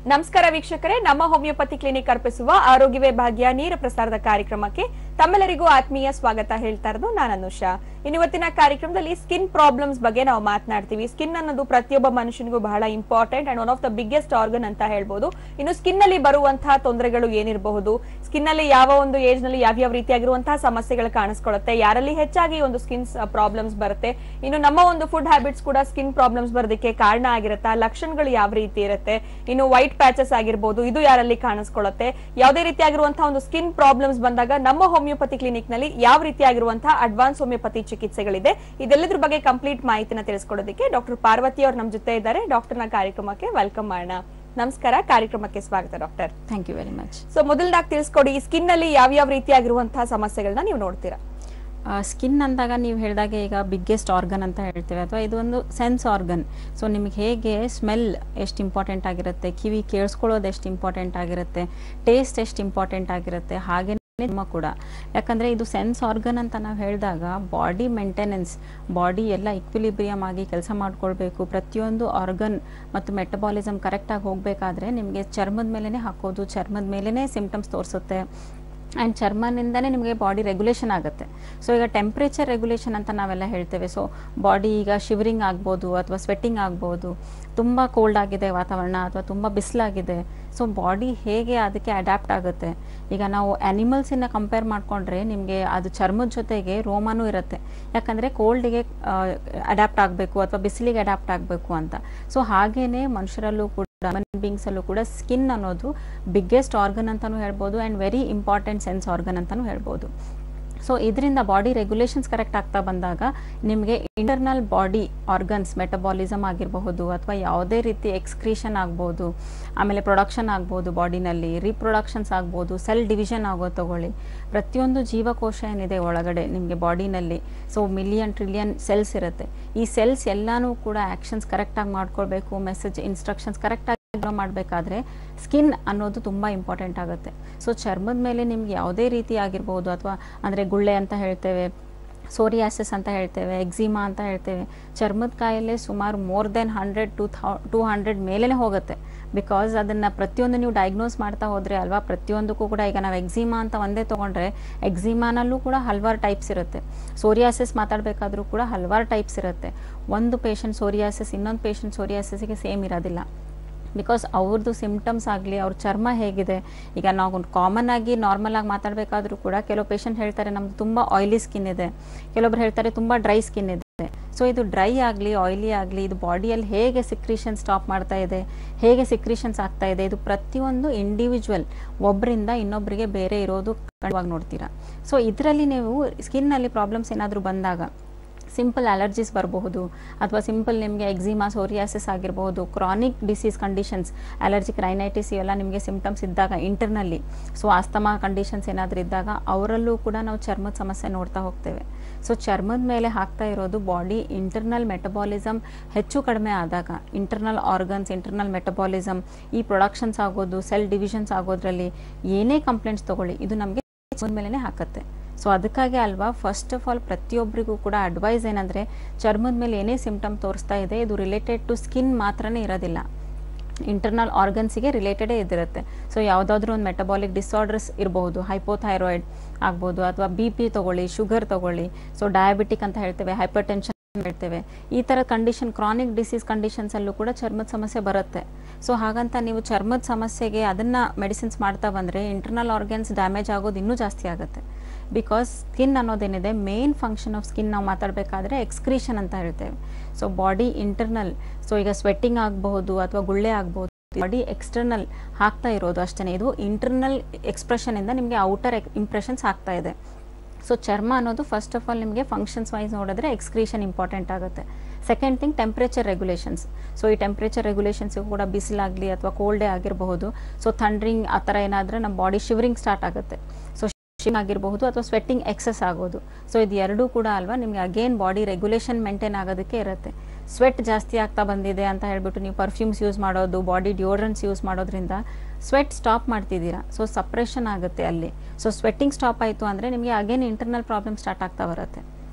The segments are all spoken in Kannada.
ನಮಸ್ಕಾರ ವೀಕ್ಷಕರೇ ನಮ್ಮ ಹೋಮಿಯೋಪತಿ ಕ್ಲಿನಿಕ್ ಅರ್ಪಿಸುವ ಆರೋಗ್ಯವೇ ಭಾಗ್ಯ ನೇರ ಪ್ರಸಾರದ ಕಾರ್ಯಕ್ರಮಕ್ಕೆ ತಮ್ಮೆಲ್ಲರಿಗೂ ಆತ್ಮೀಯ ಸ್ವಾಗತ ಹೇಳ್ತಾ ಇರೋದು ನಾನು ಅನುಷಾ ಇನ್ನು ಇವತ್ತಿನ ಕಾರ್ಯಕ್ರಮದಲ್ಲಿ ಸ್ಕಿನ್ ಪ್ರಾಬ್ಲಮ್ಸ್ ಬಗ್ಗೆ ನಾವು ಮಾತನಾಡ್ತೀವಿ ಸ್ಕಿನ್ ಅನ್ನೋದು ಪ್ರತಿಯೊಬ್ಬ ಮನುಷ್ಯನಿಗೂ ಬಹಳ important and one of the biggest organ ಅಂತ ಹೇಳ್ಬೋದು ಇನ್ನು ಸ್ಕಿನ್ ನಲ್ಲಿ ಬರುವಂತಹ ತೊಂದರೆಗಳು ಏನಿರಬಹುದು ಸ್ಕಿನ್ ನಲ್ಲಿ ಯಾವ ಒಂದು ಏಜ್ ನಲ್ಲಿ ಯಾವ್ಯಾವ ರೀತಿಯಾಗಿರುವಂತಹ ಸಮಸ್ಯೆಗಳು ಕಾಣಿಸ್ಕೊಳ್ಳುತ್ತೆ ಯಾರಲ್ಲಿ ಹೆಚ್ಚಾಗಿ ಒಂದು ಸ್ಕಿನ್ ಪ್ರಾಬ್ಲಮ್ಸ್ ಬರುತ್ತೆ ಇನ್ನು ನಮ್ಮ ಒಂದು ಫುಡ್ ಹ್ಯಾಬಿಟ್ಸ್ ಕೂಡ ಸ್ಕಿನ್ ಪ್ರಾಬ್ಲಮ್ಸ್ ಬರೋದಕ್ಕೆ ಕಾರಣ ಆಗಿರುತ್ತೆ ಆ ಲಕ್ಷಣಗಳು ಯಾವ ರೀತಿ ಇರುತ್ತೆ ಇನ್ನು ವೈಟ್ ಪ್ಯಾಚಸ್ ಆಗಿರ್ಬೋದು ಇದು ಯಾರಲ್ಲಿ ಕಾಣಿಸ್ಕೊಳ್ಳುತ್ತೆ ಯಾವುದೇ ರೀತಿಯಾಗಿರುವಂತಹ ಒಂದು ಸ್ಕಿನ್ ಪ್ರಾಬ್ಲಮ್ಸ್ ಬಂದಾಗ ನಮ್ಮ ಹೋಮಿಯೋಪತಿ ಕ್ಲಿನಿಕ್ ನಲ್ಲಿ ಯಾವ ರೀತಿಯಾಗಿರುವಂತಹ ಅಡ್ವಾನ್ಸ್ ಹೋಮಿಯೋಪತಿ ಚಿಕಿತ್ಸೆಗಳಿದೆ ಇದೆಲ್ಲದ್ರ ಬಗ್ಗೆ ಕಂಪ್ಲೀಟ್ ಮಾಹಿತಿನ ತಿಳಿಸ್ಕೊಡೋದಕ್ಕೆ ಡಾಕ್ಟರ್ ಪಾರ್ವತಿ ಅವ್ರು ನಮ್ಮ ಜೊತೆ ಇದ್ದಾರೆ ಡಾಕ್ಟರ್ನ ಕಾರ್ಯಕ್ರಮಕ್ಕೆ ವೆಲ್ಕಮ್ ಮಾಡೋಣ ನಮಸ್ಕಾರ ಕಾರ್ಯಕ್ರಮಕ್ಕೆ ಸ್ವಾಗತ doctor thank you very much so ಮೊದಲದಾಗಿ ತಿಳಿಸ್ಕೊಡಿ ಈ ಸ್ಕಿನ್ ನಲ್ಲಿ ಯಾವ್ಯಾವ ರೀತಿಯಾಗಿರುವಂತಹ ಸಮಸ್ಯೆಗಳನ್ನ ನೀವು ನೋಡ್ತೀರಾ ಸ್ಕಿನ್ ಅಂದಾಗ ನೀವು ಹೇಳಿದಾಗೆ ಈಗ ಬಿಗ್ಗೆಸ್ಟ್ ಆರ್ಗನ್ ಅಂತ ಹೇಳ್ತೇವೆ ಅಥವಾ ಇದು ಒಂದು ಸೆನ್ಸ್ ಆರ್ಗನ್ ಸೊ ನಿಮಗೆ ಹೇಗೆ ಸ್ಮೆಲ್ ಎಷ್ಟು ಇಂಪಾರ್ಟೆಂಟ್ ಆಗಿರುತ್ತೆ ಕಿವಿ ಕೇಳಿಸ್ಕೊಳ್ಳೋದು ಎಷ್ಟು ಇಂಪಾರ್ಟೆಂಟ್ ಆಗಿರುತ್ತೆ ಟೇಸ್ಟ್ ಎಷ್ಟು ಇಂಪಾರ್ಟೆಂಟ್ ಆಗಿರುತ್ತೆ ಹಾಗೆ ನಿಮ್ಮ ಕೂಡ ಯಾಕಂದರೆ ಇದು ಸೆನ್ಸ್ ಆರ್ಗನ್ ಅಂತ ನಾವು ಹೇಳಿದಾಗ ಬಾಡಿ ಮೇಂಟೆನೆನ್ಸ್ ಬಾಡಿ ಎಲ್ಲ ಇಕ್ವಿಲಿಬ್ರಿಯಮ್ ಆಗಿ ಕೆಲಸ ಮಾಡ್ಕೊಳ್ಬೇಕು ಪ್ರತಿಯೊಂದು ಆರ್ಗನ್ ಮತ್ತು ಮೆಟಬಾಲಿಸಮ್ ಕರೆಕ್ಟಾಗಿ ಹೋಗಬೇಕಾದ್ರೆ ನಿಮಗೆ ಚರ್ಮದ ಮೇಲೇ ಹಾಕೋದು ಚರ್ಮದ ಮೇಲೇ ಸಿಮ್ಟಮ್ಸ್ ತೋರಿಸುತ್ತೆ ಆ್ಯಂಡ್ ಚರ್ಮನಿಂದನೇ ನಿಮಗೆ ಬಾಡಿ ರೆಗ್ಯುಲೇಷನ್ ಆಗುತ್ತೆ ಸೊ ಈಗ ಟೆಂಪ್ರೇಚರ್ ರೆಗ್ಯುಲೇಷನ್ ಅಂತ ನಾವೆಲ್ಲ ಹೇಳ್ತೇವೆ ಸೊ ಬಾಡಿ ಈಗ ಶಿವರಿಂಗ್ ಆಗ್ಬೋದು ಅಥವಾ ಸ್ವೆಟ್ಟಿಂಗ್ ಆಗ್ಬೋದು ತುಂಬ ಕೋಲ್ಡ್ ಆಗಿದೆ ವಾತಾವರಣ ಅಥವಾ ತುಂಬ ಬಿಸಿಲಾಗಿದೆ ಸೊ ಬಾಡಿ ಹೇಗೆ ಅದಕ್ಕೆ ಅಡ್ಯಾಪ್ಟ್ ಆಗುತ್ತೆ ಈಗ ನಾವು ಆ್ಯನಿಮಲ್ಸಿನ ಕಂಪೇರ್ ಮಾಡಿಕೊಂಡ್ರೆ ನಿಮಗೆ ಅದು ಚರ್ಮದ ಜೊತೆಗೆ ರೋಮನೂ ಇರುತ್ತೆ ಯಾಕಂದರೆ ಕೋಲ್ಡಿಗೆ ಅಡ್ಯಾಪ್ಟ್ ಆಗಬೇಕು ಅಥವಾ ಬಿಸಿಲಿಗೆ ಅಡ್ಯಾಪ್ಟ್ ಆಗಬೇಕು ಅಂತ ಸೊ ಹಾಗೇನೆ ಮನುಷ್ಯರಲ್ಲೂ ಕೂಡ ಹ್ಯೂಮನ್ ಬೀಯಿಂಗ್ಸಲ್ಲೂ ಕೂಡ ಸ್ಕಿನ್ ಅನ್ನೋದು ಬಿಗ್ಗೆಸ್ಟ್ ಆರ್ಗನ್ ಅಂತಲೂ ಹೇಳ್ಬೋದು and very important sense organ ಅಂತಲೂ ಹೇಳ್ಬೋದು ಸೊ ಇದರಿಂದ ಬಾಡಿ ರೆಗ್ಯುಲೇಷನ್ಸ್ ಕರೆಕ್ಟ್ ಆಗ್ತಾ ಬಂದಾಗ ನಿಮಗೆ ಇಂಟರ್ನಲ್ ಬಾಡಿ ಆರ್ಗನ್ಸ್ ಮೆಟಬಾಲಿಸಮ್ ಆಗಿರಬಹುದು ಅಥವಾ ಯಾವುದೇ ರೀತಿ ಎಕ್ಸ್ಕ್ರೀಷನ್ ಆಗ್ಬೋದು ಆಮೇಲೆ ಪ್ರೊಡಕ್ಷನ್ ಆಗ್ಬೋದು ಬಾಡಿನಲ್ಲಿ ರೀಪ್ರೊಡಕ್ಷನ್ಸ್ ಆಗ್ಬೋದು ಸೆಲ್ ಡಿವಿಷನ್ ಆಗೋ ತಗೊಳ್ಳಿ ಪ್ರತಿಯೊಂದು ಜೀವಕೋಶ ಏನಿದೆ ಒಳಗಡೆ ನಿಮಗೆ ಬಾಡಿನಲ್ಲಿ ಸೊ ಮಿಲಿಯನ್ ಟ್ರಿಲಿಯನ್ ಸೆಲ್ಸ್ ಇರುತ್ತೆ ಈ ಸೆಲ್ಸ್ ಎಲ್ಲನೂ ಕೂಡ ಆ್ಯಕ್ಷನ್ಸ್ ಕರೆಕ್ಟಾಗಿ ಮಾಡ್ಕೊಳ್ಬೇಕು ಮೆಸೇಜ್ ಇನ್ಸ್ಟ್ರಕ್ಷನ್ಸ್ ಕರೆಕ್ಟಾಗಿ ಮಾಡಬೇಕಾದ್ರೆ ಸ್ಕಿನ್ ಅನ್ನೋದು ತುಂಬ ಇಂಪಾರ್ಟೆಂಟ್ ಆಗುತ್ತೆ ಸೊ ಚರ್ಮದ ಮೇಲೆ ನಿಮ್ಗೆ ಯಾವುದೇ ರೀತಿ ಆಗಿರ್ಬೋದು ಅಥವಾ ಅಂದರೆ ಗುಳ್ಳೆ ಅಂತ ಹೇಳ್ತೇವೆ ಸೋರಿಯಾಸಿಸ್ ಅಂತ ಹೇಳ್ತೇವೆ ಎಕ್ಸಿಮಾ ಅಂತ ಹೇಳ್ತೇವೆ ಚರ್ಮದ ಕಾಯಿಲೆ ಸುಮಾರು more than hundred two thou two hundred ಮೇಲೇ ಹೋಗುತ್ತೆ ಬಿಕಾಸ್ ಅದನ್ನು ಪ್ರತಿಯೊಂದು ನೀವು ಡಯಾಗ್ನೋಸ್ ಮಾಡ್ತಾ ಹೋದರೆ ಅಲ್ವಾ ಪ್ರತಿಯೊಂದಕ್ಕೂ ಕೂಡ ಈಗ ನಾವು ಎಕ್ಸಿಮಾ ಅಂತ ಒಂದೇ ತೊಗೊಂಡ್ರೆ ಎಕ್ಸಿಮಾನಲ್ಲೂ ಕೂಡ ಹಲವಾರು ಟೈಪ್ಸ್ ಇರುತ್ತೆ ಸೋರಿಯಾಸಿಸ್ ಮಾತಾಡಬೇಕಾದ್ರೂ ಕೂಡ ಹಲವಾರು ಟೈಪ್ಸ್ ಇರುತ್ತೆ ಒಂದು ಪೇಷಂಟ್ ಸೋರಿಯಾಸಿಸ್ ಇನ್ನೊಂದು ಪೇಷಂಟ್ ಸೋರಿಯಾಸಿಸ್ಗೆ ಸೇಮ್ ಇರೋದಿಲ್ಲ ಬಿಕಾಸ್ ಅವ್ರದ್ದು ಸಿಮ್ಟಮ್ಸ್ ಆಗಲಿ ಅವ್ರ ಚರ್ಮ ಹೇಗಿದೆ ಈಗ ನಾವು ಕಾಮನ್ ಆಗಿ ನಾರ್ಮಲ್ ಆಗಿ ಮಾತಾಡಬೇಕಾದ್ರೂ ಕೂಡ ಕೆಲವು ಪೇಷಂಟ್ ಹೇಳ್ತಾರೆ ನಮ್ದು ತುಂಬ ಆಯಿಲಿ ಸ್ಕಿನ್ ಇದೆ ಕೆಲವೊಬ್ರು ಹೇಳ್ತಾರೆ ತುಂಬ ಡ್ರೈ ಸ್ಕಿನ್ ಇದೆ ಸೊ ಇದು ಡ್ರೈ ಆಗಲಿ ಆಯಿಲಿ ಆಗಲಿ ಇದು ಬಾಡಿಯಲ್ಲಿ ಹೇಗೆ ಸಿಕ್ರೀಷನ್ ಸ್ಟಾಪ್ ಮಾಡ್ತಾ ಇದೆ ಹೇಗೆ ಸಿಕ್ರೀಷನ್ಸ್ ಆಗ್ತಾ ಇದೆ ಇದು ಪ್ರತಿಯೊಂದು ಇಂಡಿವಿಜುವಲ್ ಒಬ್ಬರಿಂದ ಇನ್ನೊಬ್ಬರಿಗೆ ಬೇರೆ ಇರೋದು ಕಂಡುವಾಗಿ ನೋಡ್ತೀರಾ ಸೊ ಇದರಲ್ಲಿ ನೀವು ಸ್ಕಿನ್ನಲ್ಲಿ ಪ್ರಾಬ್ಲಮ್ಸ್ ಏನಾದರೂ ಬಂದಾಗ ಸಿಂಪಲ್ ಅಲರ್ಜೀಸ್ ಬರಬಹುದು ಅಥವಾ ಸಿಂಪಲ್ ನಿಮಗೆ ಎಕ್ಸಿಮಾ ಸೋರಿಯಾಸಿಸ್ ಆಗಿರಬಹುದು chronic disease conditions allergic rhinitis ಇವೆಲ್ಲ ನಿಮಗೆ ಸಿಂಪ್ಟಮ್ಸ್ ಇದ್ದಾಗ ಇಂಟರ್ನಲ್ಲಿ ಸೊ ಆಸ್ತಮಾ ಕಂಡೀಷನ್ಸ್ ಏನಾದರೂ ಇದ್ದಾಗ ಅವರಲ್ಲೂ ಕೂಡ ನಾವು ಚರ್ಮದ ಸಮಸ್ಯೆ ನೋಡ್ತಾ ಹೋಗ್ತೇವೆ ಸೊ ಚರ್ಮದ ಮೇಲೆ ಹಾಕ್ತಾ ಇರೋದು ಬಾಡಿ ಇಂಟರ್ನಲ್ ಮೆಟಬಾಲಿಸಮ್ ಹೆಚ್ಚು ಕಡಿಮೆ ಆದಾಗ ಇಂಟರ್ನಲ್ ಆರ್ಗನ್ಸ್ ಇಂಟರ್ನಲ್ ಮೆಟಬಾಲಿಸಮ್ ಈ ಪ್ರೊಡಕ್ಷನ್ಸ್ ಆಗೋದು ಸೆಲ್ ಡಿವಿಷನ್ಸ್ ಆಗೋದ್ರಲ್ಲಿ ಏನೇ ಕಂಪ್ಲೇಂಟ್ಸ್ ತೊಗೊಳ್ಳಿ ಇದು ನಮಗೆ ಚರ್ಮದ ಮೇಲೇ ಹಾಕತ್ತೆ ಸೊ ಅದಕ್ಕಾಗಿ ಅಲ್ವಾ ಫಸ್ಟ್ ಆಫ್ ಆಲ್ ಪ್ರತಿಯೊಬ್ಬರಿಗೂ ಕೂಡ ಅಡ್ವೈಸ್ ಏನಂದರೆ ಚರ್ಮದ ಮೇಲೆ ಏನೇ ಸಿಮ್ಟಮ್ ತೋರಿಸ್ತಾ ಇದೆ ಇದು ರಿಲೇಟೆಡ್ ಟು ಸ್ಕಿನ್ ಮಾತ್ರನೇ ಇರೋದಿಲ್ಲ ಇಂಟರ್ನಲ್ ಆರ್ಗನ್ಸಿಗೆ ರಿಲೇಟೆಡೇ ಇದಿರುತ್ತೆ ಸೊ ಯಾವುದಾದ್ರೂ ಒಂದು ಮೆಟಬಾಲಿಕ್ ಡಿಸಾರ್ಡರ್ಸ್ ಇರಬಹುದು ಹೈಪೋಥೈರಾಯ್ಡ್ ಆಗ್ಬೋದು ಅಥವಾ ಬಿ ಪಿ ತೊಗೊಳ್ಳಿ ಶುಗರ್ ತೊಗೊಳ್ಳಿ ಸೊ ಡಯಾಬಿಟಿಕ್ ಅಂತ ಹೇಳ್ತೇವೆ ಹೈಪರ್ ಟೆನ್ಷನ್ ಹೇಳ್ತೇವೆ ಈ ಥರ ಕಂಡೀಷನ್ ಕ್ರಾನಿಕ್ ಡಿಸೀಸ್ ಕಂಡೀಷನ್ಸಲ್ಲೂ ಕೂಡ ಚರ್ಮದ ಸಮಸ್ಯೆ ಬರುತ್ತೆ ಸೊ ಹಾಗಂತ ನೀವು ಚರ್ಮದ ಸಮಸ್ಯೆಗೆ ಅದನ್ನು ಮೆಡಿಸಿನ್ಸ್ ಮಾಡ್ತಾ ಬಂದರೆ ಇಂಟರ್ನಲ್ ಆರ್ಗನ್ಸ್ ಡ್ಯಾಮೇಜ್ ಆಗೋದು ಇನ್ನೂ ಜಾಸ್ತಿ ಆಗುತ್ತೆ ಬಿಕಾಸ್ ಸ್ಕಿನ್ ಅನ್ನೋದೇನಿದೆ ಮೇನ್ ಫಂಕ್ಷನ್ ಆಫ್ ಸ್ಕಿನ್ ನಾವು ಮಾತಾಡಬೇಕಾದ್ರೆ ಎಕ್ಸ್ಕ್ರೀಷನ್ ಅಂತ ಹೇಳ್ತೇವೆ ಸೊ ಬಾಡಿ ಇಂಟರ್ನಲ್ ಸೊ ಈಗ ಸ್ವೆಟ್ಟಿಂಗ್ ಆಗಬಹುದು ಅಥವಾ ಗುಳ್ಳೆ ಆಗ್ಬೋದು ಬಾಡಿ ಎಕ್ಸ್ಟರ್ನಲ್ ಹಾಕ್ತಾ ಇರೋದು ಅಷ್ಟೇ ಇದು ಇಂಟರ್ನಲ್ ಎಕ್ಸ್ಪ್ರೆಷನಿಂದ ನಿಮಗೆ ಔಟರ್ ಇಂಪ್ರೆಷನ್ಸ್ ಆಗ್ತಾ ಇದೆ ಸೊ ಚರ್ಮ ಅನ್ನೋದು ಫಸ್ಟ್ ಆಫ್ ಆಲ್ ನಿಮಗೆ ಫಂಕ್ಷನ್ಸ್ ವೈಸ್ ನೋಡಿದ್ರೆ ಎಕ್ಸ್ಕ್ರೀಷನ್ ಇಂಪಾರ್ಟೆಂಟ್ ಆಗುತ್ತೆ second thing temperature regulations so ಈ ಟೆಂಪ್ರೇಚರ್ ರೆಗ್ಯುಲೇಷನ್ಸಿಗೂ ಕೂಡ ಬಿಸಿಲಾಗಲಿ ಅಥವಾ ಕೋಲ್ಡೇ ಆಗಿರಬಹುದು ಸೊ ಥಂಡ್ರಿಂಗ್ ಆ ಥರ ಏನಾದರೆ ನಮ್ಮ ಬಾಡಿ ಶಿವರಿಂಗ್ ಸ್ಟಾರ್ಟ್ ಆಗುತ್ತೆ ಸೊ ಶಿವರಿಂಗ್ ಆಗಿರಬಹುದು ಅಥವಾ ಸ್ವೆಟ್ಟಿಂಗ್ ಎಕ್ಸಸ್ ಆಗೋದು ಸೊ ಇದು ಎರಡೂ ಕೂಡ ಅಲ್ವಾ ನಿಮಗೆ ಅಗೇನ್ ಬಾಡಿ ರೆಗ್ಯುಲೇಷನ್ ಮೇಂಟೈನ್ ಆಗೋದಕ್ಕೆ ಇರುತ್ತೆ ಸ್ವೆಟ್ ಜಾಸ್ತಿ ಆಗ್ತಾ ಬಂದಿದೆ ಅಂತ ಹೇಳ್ಬಿಟ್ಟು ನೀವು ಪರ್ಫ್ಯೂಮ್ಸ್ ಯೂಸ್ ಮಾಡೋದು ಬಾಡಿ ಡಿಯೋಡ್ರೆಂಟ್ಸ್ ಯೂಸ್ ಮಾಡೋದ್ರಿಂದ ಸ್ವೆಟ್ ಸ್ಟಾಪ್ ಮಾಡ್ತಿದ್ದೀರಾ ಸೊ ಸಪ್ರೆಷನ್ ಆಗುತ್ತೆ ಅಲ್ಲಿ ಸೊ ಸ್ವೆಟ್ಟಿಂಗ್ ಸ್ಟಾಪ್ ಆಯಿತು ಅಂದರೆ ನಿಮಗೆ ಅಗೇನ್ ಇಂಟರ್ನಲ್ ಪ್ರಾಬ್ಲಮ್ ಸ್ಟಾರ್ಟ್ ಆಗ್ತಾ ಬರುತ್ತೆ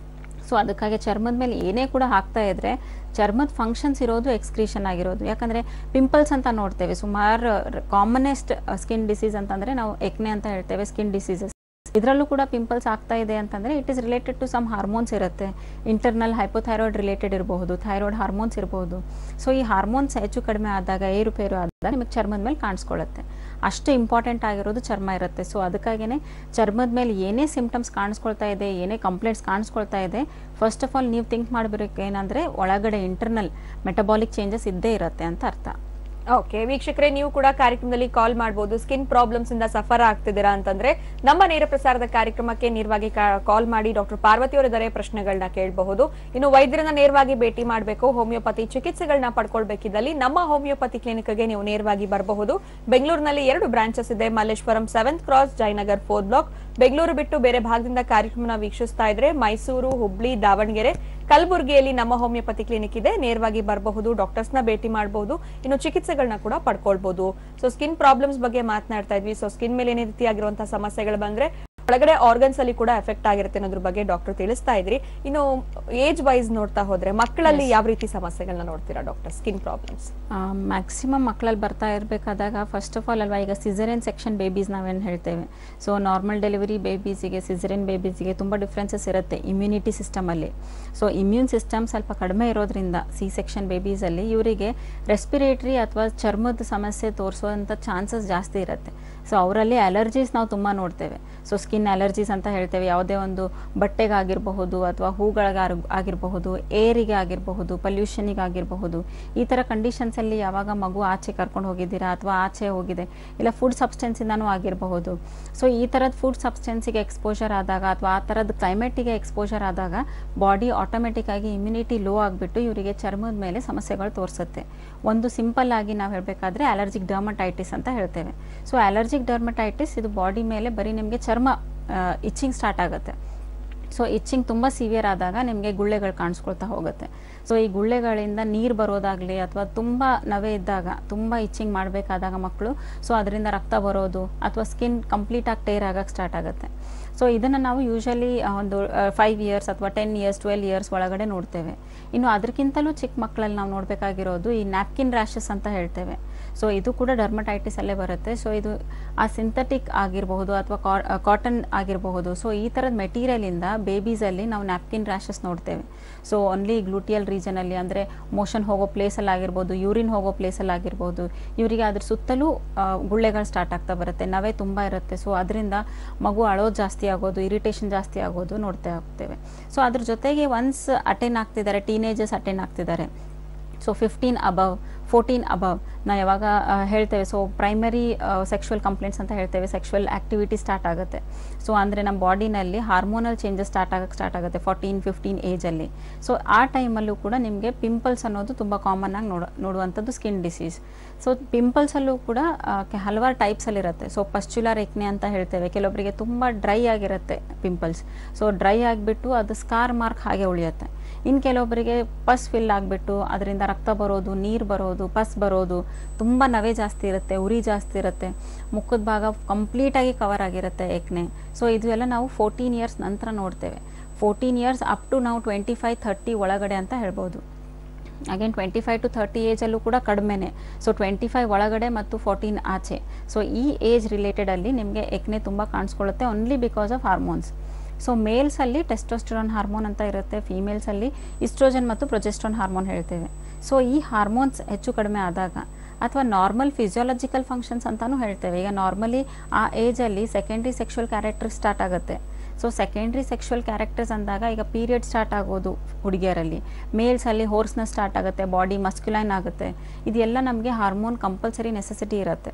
ಸೊ ಅದಕ್ಕಾಗಿ ಚರ್ಮದ ಮೇಲೆ ಏನೇ ಕೂಡ ಹಾಕ್ತಾ ಇದ್ರೆ ಚರ್ಮದ ಫಂಕ್ಷನ್ಸ್ ಇರೋದು ಎಕ್ಸ್ಕ್ರೀಷನ್ ಆಗಿರೋದು ಯಾಕಂದರೆ ಪಿಂಪಲ್ಸ್ ಅಂತ ನೋಡ್ತೇವೆ ಸುಮಾರು ಕಾಮನೆಸ್ಟ್ ಸ್ಕಿನ್ ಡಿಸೀಸ್ ಅಂತಂದರೆ ನಾವು ಎಕ್ನೆ ಅಂತ ಹೇಳ್ತೇವೆ ಸ್ಕಿನ್ ಡಿಸೀಸಸ್ ಇದರಲ್ಲೂ ಕೂಡ ಪಿಂಪಲ್ಸ್ ಆಗ್ತಾ ಇದೆ ಅಂತಂದರೆ it is related to some hormones ಇರುತ್ತೆ ಇಂಟರ್ನಲ್ ಹೈಪೋಥೈರಾಯ್ಡ್ ರಿಲೇಟೆಡ್ ಇರಬಹುದು ಥೈರಾಯ್ಡ್ ಹಾರ್ಮೋನ್ಸ್ ಇರಬಹುದು ಸೊ ಈ ಹಾರ್ಮೋನ್ಸ್ ಹೆಚ್ಚು ಕಡಿಮೆ ಆದಾಗ ಏರುಪೇರು ಆದಾಗ ನಿಮಗೆ ಚರ್ಮದ ಮೇಲೆ ಕಾಣಿಸ್ಕೊಳ್ಳುತ್ತೆ ಅಷ್ಟು ಇಂಪಾರ್ಟೆಂಟ್ ಆಗಿರೋದು ಚರ್ಮ ಇರುತ್ತೆ ಸೊ ಅದಕ್ಕಾಗಿಯೇ ಚರ್ಮದ ಮೇಲೆ ಏನೇ ಸಿಂಪ್ಟಮ್ಸ್ ಕಾಣಿಸ್ಕೊಳ್ತಾ ಇದೆ ಏನೇ ಕಂಪ್ಲೇಂಟ್ಸ್ ಕಾಣಿಸ್ಕೊಳ್ತಾ ಇದೆ ಫಸ್ಟ್ ಆಫ್ ಆಲ್ ನೀವು ಥಿಂಕ್ ಮಾಡಬೇಕು ಏನಂದರೆ ಒಳಗಡೆ ಇಂಟರ್ನಲ್ ಮೆಟಬಾಲಿಕ್ ಚೇಂಜಸ್ ಇದ್ದೇ ಇರುತ್ತೆ ಅಂತ ಅರ್ಥ ಓಕೆ ವೀಕ್ಷಕರೇ ನೀವು ಕೂಡ ಕಾರ್ಯಕ್ರಮದಲ್ಲಿ ಕಾಲ್ ಮಾಡಬಹುದು ಸ್ಕಿನ್ ಪ್ರಾಬ್ಲಮ್ಸ್ ಇಂದ ಸಫರ್ ಆಗ್ತಿದ್ದೀರಾ ಅಂತಂದ್ರೆ ನಮ್ಮ ನೇರ ಪ್ರಸಾರದ ಕಾರ್ಯಕ್ರಮಕ್ಕೆ ನೇರವಾಗಿ ಕಾಲ್ ಮಾಡಿ ಡಾಕ್ಟರ್ ಪಾರ್ವತಿ ಅವರಿದ್ದಾರೆ ಪ್ರಶ್ನೆಗಳನ್ನ ಕೇಳಬಹುದು ಇನ್ನು ವೈದ್ಯರನ್ನ ನೇರವಾಗಿ ಭೇಟಿ ಮಾಡಬೇಕು ಹೋಮಿಯೋಪತಿ ಚಿಕಿತ್ಸೆಗಳನ್ನ ಪಡ್ಕೊಳ್ಬೇಕಿದ್ದಲ್ಲಿ ನಮ್ಮ ಹೋಮಿಯೋಪತಿ ಕ್ಲಿನಿಕ್ಗೆ ನೀವು ನೇರವಾಗಿ ಬರಬಹುದು ಬೆಂಗಳೂರಿನಲ್ಲಿ ಎರಡು ಬ್ರಾಂಚಸ್ ಇದೆ Malleshwaram seventh cross Jayanagar four block Bengaluru ಬಿಟ್ಟು ಬೇರೆ ಭಾಗದಿಂದ ಕಾರ್ಯಕ್ರಮನ ವೀಕ್ಷಿಸ್ತಾ ಇದ್ರೆ ಮೈಸೂರು ಹುಬ್ಳಿ ದಾವಣಗೆರೆ ಕಲಬುರಗಿಯಲ್ಲಿ ನಮ್ಮ ಹೋಮಿಯೋಪತಿ ಕ್ಲಿನಿಕ್ ಇದೆ ನೇರವಾಗಿ ಬರಬಹುದು ಡಾಕ್ಟರ್ಸ್ ನ ಭೇಟಿ ಮಾಡಬಹುದು ಇನ್ನು ಚಿಕಿತ್ಸೆಗಳನ್ನ ಕೂಡ ಪಡ್ಕೊಳ್ಬಹುದು ಸೊ ಸ್ಕಿನ್ ಪ್ರಾಬ್ಲಮ್ಸ್ ಬಗ್ಗೆ ಮಾತನಾಡ್ತಾ ಇದ್ವಿ ಸೊ ಸ್ಕಿನ್ ಮೇಲೆ ಏನೇ ರೀತಿಯಾಗಿರುವಂತಹ ಸಮಸ್ಯೆಗಳು ಬಂದ್ರೆ ಒಳಗಡೆ ಆರ್ಗನ್ಸ್ ಅಲ್ಲಿ ಕೂಡ ಎಫೆಕ್ಟ್ ಆಗಿರುತ್ತೆ ಅನ್ನೋದ್ರ ಬಗ್ಗೆ ಡಾಕ್ಟರ್ ತಿಳಿಸ್ತಾ ಇದ್ರಿ ಇನ್ನು ಏಜ್ ವೈಸ್ ನೋಡ್ತಾ ಹೋದ್ರೆ ಮಕ್ಕಳಲ್ಲಿ ಯಾವ ರೀತಿ ಸಮಸ್ಯೆಗಳನ್ನ ನೋಡ್ತೀರಾ ಡಾಕ್ಟರ್ ಸ್ಕಿನ್ ಪ್ರಾಬ್ಲಮ್ಸ್ ಮ್ಯಾಕ್ಸಿಮಮ್ ಮಕ್ಕಳಲ್ಲಿ ಬರ್ತಾ ಇರಬೇಕಾದಾಗ ಫಸ್ಟ್ ಆಫ್ ಆಲ್ ಅಲ್ವಾ ಈಗ ಸಿಸರಿನ್ ಸೆಕ್ಷನ್ ಬೇಬೀಸ್ ನಾವೇನು ಹೇಳ್ತೇವೆ ಸೊ ನಾರ್ಮಲ್ ಡೆಲಿವರಿ ಬೇಬೀಸಿಗೆ ಸಿಸರಿನ್ ಬೇಬೀಸಿಗೆ ತುಂಬ ಡಿಫ್ರೆನ್ಸಸ್ ಇರುತ್ತೆ ಇಮ್ಯುನಿಟಿ ಸಿಸ್ಟಮಲ್ಲಿ ಸೊ ಇಮ್ಯೂನ್ ಸಿಸ್ಟಮ್ ಸ್ವಲ್ಪ ಕಡಿಮೆ ಇರೋದ್ರಿಂದ ಸಿ ಸೆಕ್ಷನ್ ಬೇಬೀಸಲ್ಲಿ ಇವರಿಗೆ ರೆಸ್ಪಿರೇಟ್ರಿ ಅಥವಾ ಚರ್ಮದ ಸಮಸ್ಯೆ ತೋರಿಸುವಂಥ ಚಾನ್ಸಸ್ ಜಾಸ್ತಿ ಇರುತ್ತೆ ಸೊ ಅವರಲ್ಲಿ ಅಲರ್ಜೀಸ್ ನಾವು ತುಂಬ ನೋಡ್ತೇವೆ ಸೊ ಸ್ಕಿನ್ ಅಲರ್ಜೀಸ್ ಅಂತ ಹೇಳ್ತೇವೆ ಯಾವುದೇ ಒಂದು ಬಟ್ಟೆಗೆ ಆಗಿರಬಹುದು ಅಥವಾ ಹೂಗಳಿಗೆ ಆಗಿರಬಹುದು ಏರಿಗೆ ಆಗಿರಬಹುದು ಪಲ್ಯೂಷನಿಗೆ ಆಗಿರಬಹುದು ಈ ಥರ ಕಂಡೀಷನ್ಸಲ್ಲಿ ಯಾವಾಗ ಮಗು ಆಚೆ ಕರ್ಕೊಂಡು ಹೋಗಿದ್ದೀರಾ ಅಥವಾ ಆಚೆ ಹೋಗಿದೆ ಇಲ್ಲ ಫುಡ್ ಸಬ್ಸ್ಟೆನ್ಸಿಂದನೂ ಆಗಿರಬಹುದು ಸೊ ಈ ಥರದ ಫುಡ್ ಸಬ್ಸ್ಟೆನ್ಸಿಗೆ ಎಕ್ಸ್ಪೋಜರ್ ಆದಾಗ ಅಥವಾ ಆ ಥರದ ಕ್ಲೈಮೇಟಿಗೆ ಎಕ್ಸ್ಪೋಜರ್ ಆದಾಗ ಬಾಡಿ ಆಟೋಮೆಟಿಕ್ ಆಗಿ ಇಮ್ಯುನಿಟಿ ಲೋ ಆಗಿಬಿಟ್ಟು ಇವರಿಗೆ ಚರ್ಮದ ಮೇಲೆ ಸಮಸ್ಯೆಗಳು ತೋರಿಸುತ್ತೆ ಒಂದು ಸಿಂಪಲ್ ಆಗಿ ನಾವು ಹೇಳಬೇಕಾದ್ರೆ ಅಲರ್ಜಿಕ್ ಡರ್ಮಟೈಟಿಸ್ ಅಂತ ಹೇಳ್ತೇವೆ ಸೊ ಅಲರ್ಜಿಕ್ ಡರ್ಮಟೈಟಿಸ್ ಇದು ಬಾಡಿ ಮೇಲೆ ಬರೀ ನಿಮಗೆ ಚರ್ಮ ಇಚ್ಚಿಂಗ್ ಸ್ಟಾರ್ಟ್ ಆಗುತ್ತೆ ಸೊ ಇಚ್ಚಿಂಗ್ ತುಂಬ ಸಿವಿಯರ್ ಆದಾಗ ನಿಮಗೆ ಗುಳ್ಳೆಗಳು ಕಾಣಿಸ್ಕೊಳ್ತಾ ಹೋಗುತ್ತೆ ಸೊ ಈ ಗುಳ್ಳೆಗಳಿಂದ ನೀರು ಬರೋದಾಗಲಿ ಅಥವಾ ತುಂಬ ನವೆ ಇದ್ದಾಗ ತುಂಬ ಇಚ್ಚಿಂಗ್ ಮಾಡಬೇಕಾದಾಗ ಮಕ್ಕಳು ಸೊ ಅದರಿಂದ ರಕ್ತ ಬರೋದು ಅಥವಾ ಸ್ಕಿನ್ ಕಂಪ್ಲೀಟಾಗಿ ಟೇರ್ ಆಗಕ್ಕೆ ಸ್ಟಾರ್ಟ್ ಆಗುತ್ತೆ ಸೊ ಇದನ್ನು ನಾವು ಯೂಶಲಿ ಒಂದು ಫೈವ್ ಇಯರ್ಸ್ ಅಥವಾ ಟೆನ್ ಇಯರ್ಸ್ ಟ್ವೆಲ್ ಇಯರ್ಸ್ ಒಳಗಡೆ ನೋಡ್ತೇವೆ ಇನ್ನು ಅದಕ್ಕಿಂತಲೂ ಚಿಕ್ಕ ಮಕ್ಕಳಲ್ಲಿ ನಾವು ನೋಡಬೇಕಾಗಿರೋದು ಈ ನ್ಯಾಪ್ಕಿನ್ ರ್ಯಾಷಸ್ ಅಂತ ಹೇಳ್ತೇವೆ ಸೊ ಇದು ಕೂಡ ಡರ್ಮಟೈಟಿಸ್ ಅಲ್ಲೇ ಬರುತ್ತೆ ಸೊ ಇದು ಆ ಸಿಂಥೆಟಿಕ್ ಆಗಿರಬಹುದು ಅಥವಾ ಕಾಟನ್ ಆಗಿರಬಹುದು ಸೊ ಈ ಥರದ ಮೆಟೀರಿಯಲಿಂದ ಬೇಬೀಸಲ್ಲಿ ನಾವು ನ್ಯಾಪ್ಕಿನ್ ರ್ಯಾಷಸ್ ನೋಡ್ತೇವೆ ಸೊ ಓನ್ಲಿ ಗ್ಲೂಟಿಯಲ್ ರೀಜನಲ್ಲಿ ಅಂದರೆ ಮೋಷನ್ ಹೋಗೋ ಪ್ಲೇಸಲ್ಲಿ ಆಗಿರ್ಬೋದು ಯೂರಿನ್ ಹೋಗೋ ಪ್ಲೇಸಲ್ಲಿ ಆಗಿರ್ಬೋದು ಇವರಿಗೆ ಅದ್ರ ಸುತ್ತಲೂ ಗುಳ್ಳೆಗಳು ಸ್ಟಾರ್ಟ್ ಆಗ್ತಾ ಬರುತ್ತೆ ನವೆ ತುಂಬ ಇರುತ್ತೆ ಸೊ ಅದರಿಂದ ಮಗು ಅಳೋದು ಜಾಸ್ತಿ ಆಗೋದು ಇರಿಟೇಷನ್ ಜಾಸ್ತಿ ಆಗೋದು ನೋಡ್ತಾ ಹೋಗ್ತೇವೆ ಸೊ ಅದ್ರ ಜೊತೆಗೆ ಒನ್ಸ್ ಅಟೆಂಡ್ ಆಗ್ತಿದ್ದಾರೆ ಟೀನೇಜರ್ಸ್ ಅಟೆಂಡ್ ಆಗ್ತಿದ್ದಾರೆ so fifteen above fourteen above ನಾವು ಯಾವಾಗ ಹೇಳ್ತೇವೆ ಸೊ ಪ್ರೈಮರಿ ಸೆಕ್ಷುವಲ್ ಕಂಪ್ಲೇಂಟ್ಸ್ ಅಂತ ಹೇಳ್ತೇವೆ ಸೆಕ್ಷುವಲ್ ಆ್ಯಕ್ಟಿವಿಟಿ ಸ್ಟಾರ್ಟ್ ಆಗುತ್ತೆ ಸೊ ಅಂದರೆ ನಮ್ಮ ಬಾಡಿನಲ್ಲಿ ಹಾರ್ಮೋನಲ್ ಚೇಂಜಸ್ ಸ್ಟಾರ್ಟ್ ಆಗಕ್ಕೆ ಸ್ಟಾರ್ಟ್ ಆಗುತ್ತೆ ಫಾರ್ಟೀನ್ ಫಿಫ್ಟೀನ್ ಏಜಲ್ಲಿ ಸೊ ಆ ಟೈಮಲ್ಲೂ ಕೂಡ ನಿಮಗೆ ಪಿಂಪಲ್ಸ್ ಅನ್ನೋದು ತುಂಬ ಕಾಮನ್ ಆಗಿ ನೋಡ ನೋಡುವಂಥದ್ದು ಸ್ಕಿನ್ ಡಿಸೀಸ್ ಸೊ ಪಿಂಪಲ್ಸಲ್ಲೂ ಕೂಡ ಹಲವಾರು ಟೈಪ್ಸಲ್ಲಿರುತ್ತೆ ಸೊ ಪಸ್ಚುಲರ್ ಎಕ್ನೆ ಅಂತ ಹೇಳ್ತೇವೆ ಕೆಲವೊಬ್ಬರಿಗೆ ತುಂಬ ಡ್ರೈ ಆಗಿರುತ್ತೆ ಪಿಂಪಲ್ಸ್ ಸೊ ಡ್ರೈ ಆಗಿಬಿಟ್ಟು ಅದು ಸ್ಕಾರ್ ಮಾರ್ಕ್ ಹಾಗೆ ಉಳಿಯುತ್ತೆ ಇನ್ನು ಕೆಲವೊಬ್ಬರಿಗೆ ಪಸ್ ಫಿಲ್ ಆಗಿಬಿಟ್ಟು ಅದರಿಂದ ರಕ್ತ ಬರೋದು ನೀರು ಬರೋದು ಪಸ್ ಬರೋದು ತುಂಬ ನವೆ ಜಾಸ್ತಿ ಇರುತ್ತೆ ಉರಿ ಜಾಸ್ತಿ ಇರುತ್ತೆ ಮುಖದ ಭಾಗ ಕಂಪ್ಲೀಟಾಗಿ ಕವರ್ ಆಗಿರುತ್ತೆ ಎಕ್ನೆ ಸೊ ಇದು ಎಲ್ಲ ನಾವು ಫೋರ್ಟೀನ್ ಇಯರ್ಸ್ ನಂತರ ನೋಡ್ತೇವೆ ಫೋರ್ಟೀನ್ ಇಯರ್ಸ್ ಅಪ್ ಟು ನಾವು ಟ್ವೆಂಟಿ ಫೈವ್ ಥರ್ಟಿ ಒಳಗಡೆ ಅಂತ ಹೇಳ್ಬೋದು again twenty five to thirty ಏಜಲ್ಲೂ ಕೂಡ ಕಡಿಮೆನೆ ಸೊ ಟ್ವೆಂಟಿ ಫೈವ್ ಒಳಗಡೆ ಮತ್ತು ಫೋರ್ಟೀನ್ ಆಚೆ ಸೊ ಈ ಏಜ್ ರಿಲೇಟೆಡಲ್ಲಿ ನಿಮಗೆ ಎಕ್ನೆ ತುಂಬ ಕಾಣಿಸ್ಕೊಳ್ಳುತ್ತೆ only because of hormones so ಮೇಲ್ಸಲ್ಲಿ ಟೆಸ್ಟೋಸ್ಟೆರಾನ್ ಹಾರ್ಮೋನ್ ಅಂತ ಇರುತ್ತೆ ಫೀಮೇಲ್ಸಲ್ಲಿ ಇಸ್ಟ್ರೋಜನ್ ಮತ್ತು ಪ್ರೊಜೆಸ್ಟ್ರಾನ್ ಹಾರ್ಮೋನ್ ಹೇಳ್ತೇವೆ ಸೊ ಈ ಹಾರ್ಮೋನ್ಸ್ ಹೆಚ್ಚು ಕಡಿಮೆ ಆದಾಗ ಅಥವಾ ನಾರ್ಮಲ್ ಫಿಸಿಯಾಲಜಿಕಲ್ ಫಂಕ್ಷನ್ಸ್ ಅಂತಲೂ ಹೇಳ್ತೇವೆ ಈಗ ನಾರ್ಮಲಿ ಆ ಏಜಲ್ಲಿ ಸೆಕೆಂಡ್ರಿ ಸೆಕ್ಷುವಲ್ ಕ್ಯಾರೆಕ್ಟರ್ ಸ್ಟಾರ್ಟ್ ಆಗುತ್ತೆ ಸೊ ಸೆಕೆಂಡ್ರಿ ಸೆಕ್ಷುವಲ್ ಕ್ಯಾರೆಕ್ಟರ್ಸ್ ಅಂದಾಗ ಈಗ ಪೀರಿಯಡ್ ಸ್ಟಾರ್ಟ್ ಆಗೋದು ಹುಡುಗಿಯರಲ್ಲಿ ಮೇಲ್ಸಲ್ಲಿ ಹೋರ್ಸ್ನ ಸ್ಟಾರ್ಟ್ ಆಗುತ್ತೆ ಬಾಡಿ ಮಸ್ಕ್ಯುಲೈನ್ ಆಗುತ್ತೆ ಇದೆಲ್ಲ ನಮಗೆ ಹಾರ್ಮೋನ್ ಕಂಪಲ್ಸರಿ ನೆಸೆಸಿಟಿ ಇರುತ್ತೆ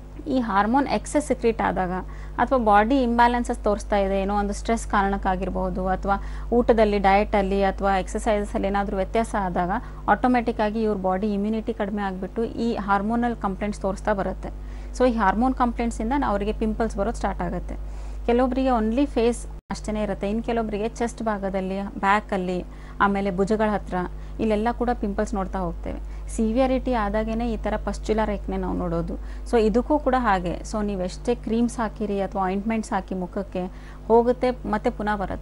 ಈ ಹಾರ್ಮೋನ್ ಎಕ್ಸೆಸ್ ಸಿಕ್ರೀಟ್ ಆದಾಗ ಅಥವಾ ಬಾಡಿ ಇಂಬ್ಯಾಲೆನ್ಸಸ್ ತೋರಿಸ್ತಾ ಇದೆ ಏನೋ ಒಂದು ಸ್ಟ್ರೆಸ್ ಕಾರಣಕ್ಕಾಗಿರ್ಬೋದು ಅಥವಾ ಊಟದಲ್ಲಿ ಡಯಟಲ್ಲಿ ಅಥವಾ ಎಕ್ಸಸೈಸಲ್ಲಿ ಏನಾದರೂ ವ್ಯತ್ಯಾಸ ಆದಾಗ ಆಟೋಮೆಟಿಕ್ ಆಗಿ ಇವ್ರ ಬಾಡಿ ಇಮ್ಯುನಿಟಿ ಕಡಿಮೆ ಆಗಿಬಿಟ್ಟು ಈ ಹಾರ್ಮೋನಲ್ ಕಂಪ್ಲೇಂಟ್ಸ್ ತೋರಿಸ್ತಾ ಬರುತ್ತೆ ಸೊ ಈ ಹಾರ್ಮೋನ್ ಕಂಪ್ಲೇಂಟ್ಸಿಂದ ಅವರಿಗೆ ಪಿಂಪಲ್ಸ್ ಬರೋದು ಸ್ಟಾರ್ಟ್ ಆಗುತ್ತೆ ಕೆಲವೊಬ್ಬರಿಗೆ ಓನ್ಲಿ ಫೇಸ್ ಅಷ್ಟೇ ಇರುತ್ತೆ ಇನ್ನು ಕೆಲವೊಬ್ಬರಿಗೆ ಚೆಸ್ಟ್ ಭಾಗದಲ್ಲಿ ಬ್ಯಾಕಲ್ಲಿ ಆಮೇಲೆ ಭುಜಗಳ ಹತ್ರ ಇಲ್ಲೆಲ್ಲ ಕೂಡ ಪಿಂಪಲ್ಸ್ ನೋಡ್ತಾ ಹೋಗ್ತೇವೆ ಸಿವಿಯರಿಟಿ ಆದಾಗೇ ಈ ಥರ ಪಸ್ಚುಲರ್ ಎಕ್ನೆ ನಾವು ನೋಡೋದು ಸೊ ಇದಕ್ಕೂ ಕೂಡ ಹಾಗೆ ಸೊ ನೀವು ಎಷ್ಟೇ ಕ್ರೀಮ್ಸ್ ಹಾಕಿರಿ ಅಥವಾ ಆಯಿಂಟ್ಮೆಂಟ್ಸ್ ಹಾಕಿ ಮುಖಕ್ಕೆ ಹೋಗುತ್ತೆ ಮತ್ತೆ ಪುನಃ ಬರುತ್ತೆ